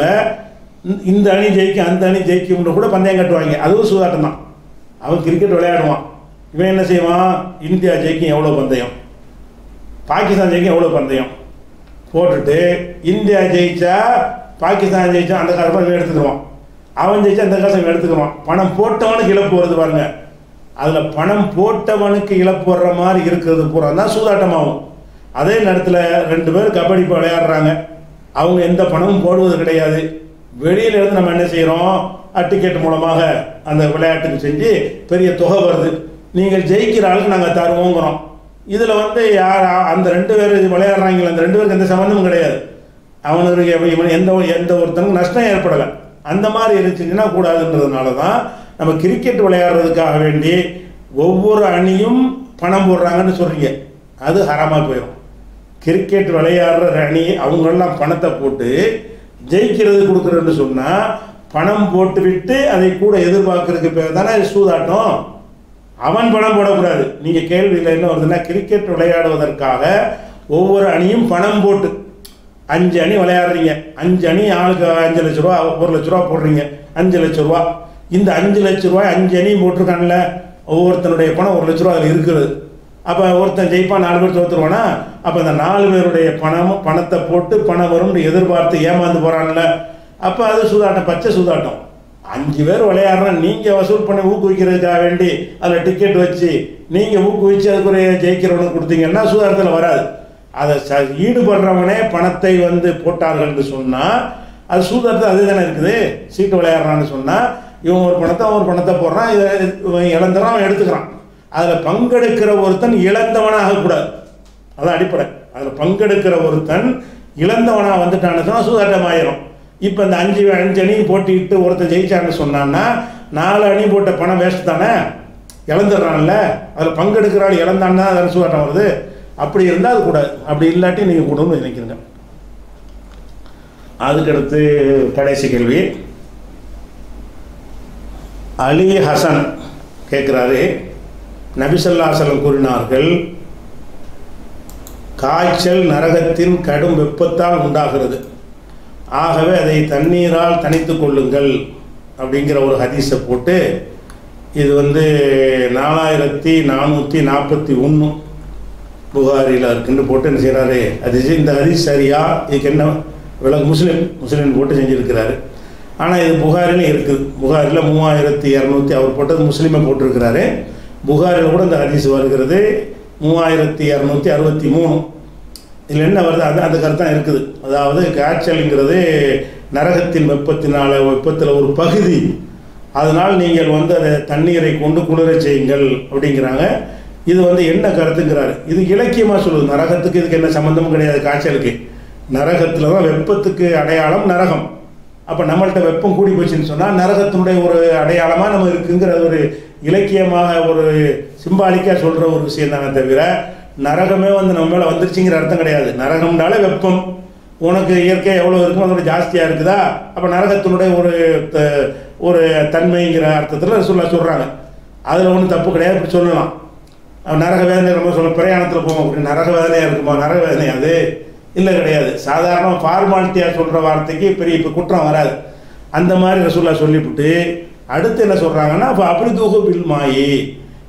இந்த அணி ஜெயிக்கும் அந்த அணி ஜெயிக்கும்னு கூட பந்தயம் கட்டுவாங்க அதுவும் சூதாட்டம் தான் அவன் கிரிக்கெட் விளையாடுவான் இவன் என்ன செய்வான் இந்தியா ஜெயிக்கும் எவ்வளோ பந்தயம் பாகிஸ்தான் ஜெயிக்கும் எவ்வளோ பந்தயம் போட்டுட்டு இந்தியா ஜெயிச்சா பாகிஸ்தான் ஜெயிச்சா அந்த காசை இவன் எடுத்துக்கிடுவான் அவன் ஜெயிச்சா அந்த காசை இவன் எடுத்துக்கிடுவான் பணம் போட்டவனுக்கு இழப்பு வருது பாருங்க அதில் பணம் போட்டவனுக்கு இழப்பு வர்ற மாதிரி இருக்கிறது பூரா தான் சூதாட்டமாகும் அதே நேரத்தில் ரெண்டு பேர் கபடி இப்போ விளையாடுறாங்க அவங்க எந்த பணமும் போடுவது கிடையாது வெளியில இருந்து நம்ம என்ன செய்கிறோம் டிக்கெட் மூலமாக அந்த விளையாட்டுக்கு செஞ்சு பெரிய தொகை வருது நீங்கள் ஜெயிக்கிற ஆளுக்கு நாங்கள் தருவோங்கிறோம் இதில் வந்து யார் அந்த ரெண்டு பேர் விளையாடுறாங்களே அந்த ரெண்டு பேருக்கு எந்த சம்மந்தமும் கிடையாது அவனுக்கு இவன் இவன் எந்த ஒரு- எந்த ஒருத்தனுக்கும் நஷ்டம் ஏற்படலை அந்த மாதிரி இருந்துச்சுன்னா கூடாதுன்றதுனால தான் நம்ம கிரிக்கெட் விளையாடுறதுக்காக வேண்டி ஒவ்வொரு அணியும் பணம் போடுறாங்கன்னு சொல்றீங்க அது ஹராமா போயிடும் கிரிக்கெட் விளையாடுற அணி அவங்கெல்லாம் பணத்தை போட்டு ஜெயிக்கிறது கொடுக்குறேன்னு சொன்னால் பணம் போட்டு விட்டு அதை கூட எதிர்பார்க்கறதுக்கு பேர் தானே சூதாட்டம் அவன் பணம் போடக்கூடாது நீங்கள் கேள்வியில் என்ன வருதுன்னா கிரிக்கெட் விளையாடுவதற்காக ஒவ்வொரு அணியும் பணம் போட்டு அஞ்சு அணி விளையாடுறீங்க அஞ்சு அணி ஆளுக்கு அஞ்சு லட்ச ரூபா ஒரு லட்ச ரூபா போடுறீங்க அஞ்சு லட்ச ரூபா இந்த அஞ்சு லட்ச ரூபாய் அஞ்சு அணியும் போட்டிருக்கான்ல ஒவ்வொருத்தனுடைய பணம் ஒரு லட்ச ரூபா அதில் இருக்குது அப்போ ஒருத்தன் ஜெயிப்பான் நாலு பேர் தோத்துருவானா அப்போ அந்த நாலு பேருடைய பணம் பணத்தை போட்டு பணம் வரும்னு எதிர்பார்த்து ஏமாந்து போகிறான்ல அப்போ அது சூதாட்டம் பச்சை சூதாட்டம் அஞ்சு பேர் விளையாடுறோம் நீங்கள் வசூல் பண்ணி ஊக்குவிக்கிறதுக்காக வேண்டி அதில் டிக்கெட் வச்சு நீங்கள் ஊக்குவிச்சு அதுக்குரிய ஜெயிக்கிறவனுக்கு கொடுத்தீங்கன்னா சூதாட்டத்தில் வராது அதை ச ஈடுபடுறவனே பணத்தை வந்து போட்டார்கள்னு சொன்னால் அது சூதாட்டத்தில் அது தானே இருக்குது சீட்டு விளையாடுறான்னு சொன்னால் இவன் ஒரு பணத்தை அவன் ஒரு பணத்தை போடுறான் இதை இவன் இழந்துறான் அவன் எடுத்துக்கிறான் அதில் பங்கெடுக்கிற ஒருத்தன் இழந்தவனாக கூடாது அதான் அடிப்படை அதில் பங்கெடுக்கிற ஒருத்தன் இழந்தவனாக வந்துட்டான்னு சொன்னால் சூதாட்டம் ஆயிரும் இப்போ இந்த அஞ்சு அஞ்சு அணி போட்டிட்டு ஒருத்தன் ஜெயிச்சான்னு சொன்னான்னா நாலு அணி போட்ட பணம் வேஸ்ட் தானே இழந்துடுறான்ல அதில் பங்கெடுக்கிற ஆள் இழந்தான்னா அதில் சூதாட்டம் வருது அப்படி இருந்தால் அது கூடாது அப்படி இல்லாட்டி நீங்கள் கூடன்னு நினைக்கிறீங்க அதுக்கடுத்து கடைசி கேள்வி அலி ஹசன் கேட்குறாரு நபிசல்லாசலம் கூறினார்கள் காய்ச்சல் நரகத்தின் கடும் வெப்பத்தால் உண்டாகிறது ஆகவே அதை தண்ணீரால் தணித்து கொள்ளுங்கள் அப்படிங்கிற ஒரு ஹதீஸை போட்டு இது வந்து நாலாயிரத்தி நானூற்றி நாற்பத்தி ஒன்று புகாரில் இருக்குன்னு போட்டு என்ன செய்கிறாரு அது இந்த ஹதீஸ் சரியா இதுக்கு என்ன விளக்கு முஸ்லீம் முஸ்லீம் போட்டு செஞ்சுருக்கிறாரு ஆனால் இது புகாரிலும் இருக்குது புகாரில் மூவாயிரத்தி இரநூத்தி அவர் போட்டது முஸ்லீமை போட்டிருக்கிறாரு புகாரில் கூட இந்த ஹதீஸ் வருகிறது மூவாயிரத்தி இரநூத்தி அறுபத்தி மூணு இதில் என்ன வருது அது அந்த கருத்தான் இருக்குது அதாவது காய்ச்சல்ங்கிறது நரகத்தின் வெப்பத்தினால வெப்பத்தில் ஒரு பகுதி அதனால் நீங்கள் வந்து அதை தண்ணீரை கொண்டு குளிரச் செய்யுங்கள் அப்படிங்கிறாங்க இது வந்து என்ன கருத்துங்கிறாரு இது இலக்கியமாக சொல்லுது நரகத்துக்கு இதுக்கு என்ன சம்மந்தமும் கிடையாது காய்ச்சலுக்கு நரகத்தில் தான் வெப்பத்துக்கு அடையாளம் நரகம் அப்போ நம்மள்ட்ட வெப்பம் கூடி போச்சுன்னு சொன்னால் நரகத்தினுடைய ஒரு அடையாளமாக நம்ம இருக்குங்கிற ஒரு இலக்கியமாக ஒரு சிம்பாலிக்காக சொல்கிற ஒரு விஷயம் தானே தவிர நரகமே வந்து நம்ம மேலே வந்துருச்சுங்கிற அர்த்தம் கிடையாது நரகம்னாலே வெப்பம் உனக்கு இயற்கை எவ்வளோ இருக்கும் அதோட ஜாஸ்தியாக இருக்குதா அப்போ நரகத்தினுடைய ஒரு த- ஒரு தன்மைங்கிற அர்த்தத்தில் சொல்ல சொல்கிறாங்க அதில் ஒன்றும் தப்பு கிடையாது இப்படி சொல்லலாம் அவன் நரக வேதனை நம்ம சொல்ல பிரயாணத்தில் போவோம் அப்படி நரக வேதனையாக இருக்குமா நரக வேதனை அது இல்லை கிடையாது சாதாரண ஃபார்மாலிட்டியாக சொல்கிற வார்த்தைக்கு பெரிய இப்போ குற்றம் வராது அந்த மாதிரி ரசூல்லா சொல்லிவிட்டு அடுத்து என்ன சொல்கிறாங்கன்னா அப்போ அப்படி தூகு பில் மாயி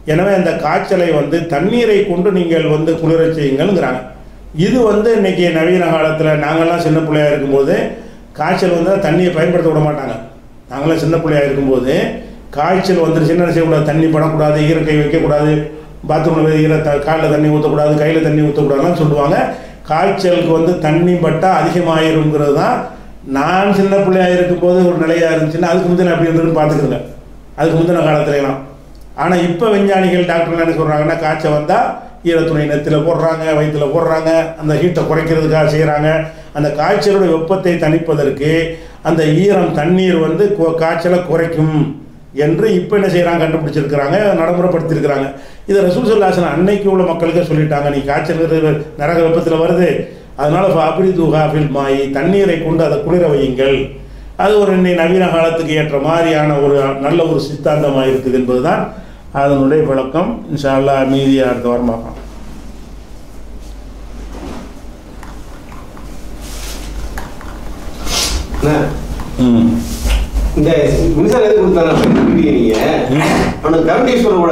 எனவே அந்த காய்ச்சலை வந்து தண்ணீரை கொண்டு நீங்கள் வந்து குளிரச் செய்யுங்கள்ங்கிறாங்க இது வந்து இன்னைக்கு நவீன காலத்தில் நாங்கள்லாம் சின்ன பிள்ளையா இருக்கும்போது காய்ச்சல் வந்தால் தண்ணியை பயன்படுத்த விட மாட்டாங்க நாங்களாம் சின்ன பிள்ளையா இருக்கும்போது காய்ச்சல் வந்துருச்சுன்னு என்ன செய்யக்கூடாது தண்ணி படக்கூடாது ஈரக்கை வைக்கக்கூடாது பாத்ரூமில் போய் ஈர த காலில் தண்ணி ஊற்றக்கூடாது கையில் தண்ணி ஊற்றக்கூடாதுலாம் சொல்லுவாங்க காய்ச்சலுக்கு வந்து தண்ணி பட்டால் அதிகமாயிருங்கிறது தான் நான் சின்ன பிள்ளையா இருக்கும்போது ஒரு நிலையா இருந்துச்சுன்னா அதுக்கு முந்தின அப்படி இருந்துன்னு பார்த்துக்கிறேங்க அதுக்கு முந்தின காலத்துலலாம் ஆனால் இப்போ விஞ்ஞானிகள் டாக்டர்லாம் என்ன சொல்கிறாங்கன்னா காய்ச்சல் வந்தால் ஈரத்துணை நெத்தியில் போடுறாங்க வயிற்றில் போடுறாங்க அந்த ஹீட்டை குறைக்கிறதுக்காக செய்கிறாங்க அந்த காய்ச்சலோட வெப்பத்தை தணிப்பதற்கு அந்த ஈரம் தண்ணீர் வந்து கொ- காய்ச்சலை குறைக்கும் என்று இப்போ என்ன செய்கிறாங்க கண்டுபிடிச்சிருக்கிறாங்க நடைமுறைப்படுத்தியிருக்கிறாங்க இதை ரசூல் சொல்லாசன் அன்னைக்கு உள்ள மக்களுக்கே சொல்லிட்டாங்க நீ காய்ச்சல் நரக வெப்பத்தில் வருது அதனால அப்படி துகாஃபில் மாயி தண்ணீரை கொண்டு அதை குளிர வையுங்கள் அது ஒரு இன்னை நவீன காலத்துக்கு ஏற்ற மாதிரியான ஒரு நல்ல ஒரு சித்தாந்தமாக இருக்குது என்பதுதான் அதனுடைய விளக்கம் இன்ஷா அல்லாஹ் மீதியை அடுத்த வாரம் பார்க்கலாம் அண்ணா, ம் இந்த மின்சாரம் எது கொடுத்தாங்க நீங்க அவனுக்கு கரண்ட் யூஸ் பண்ண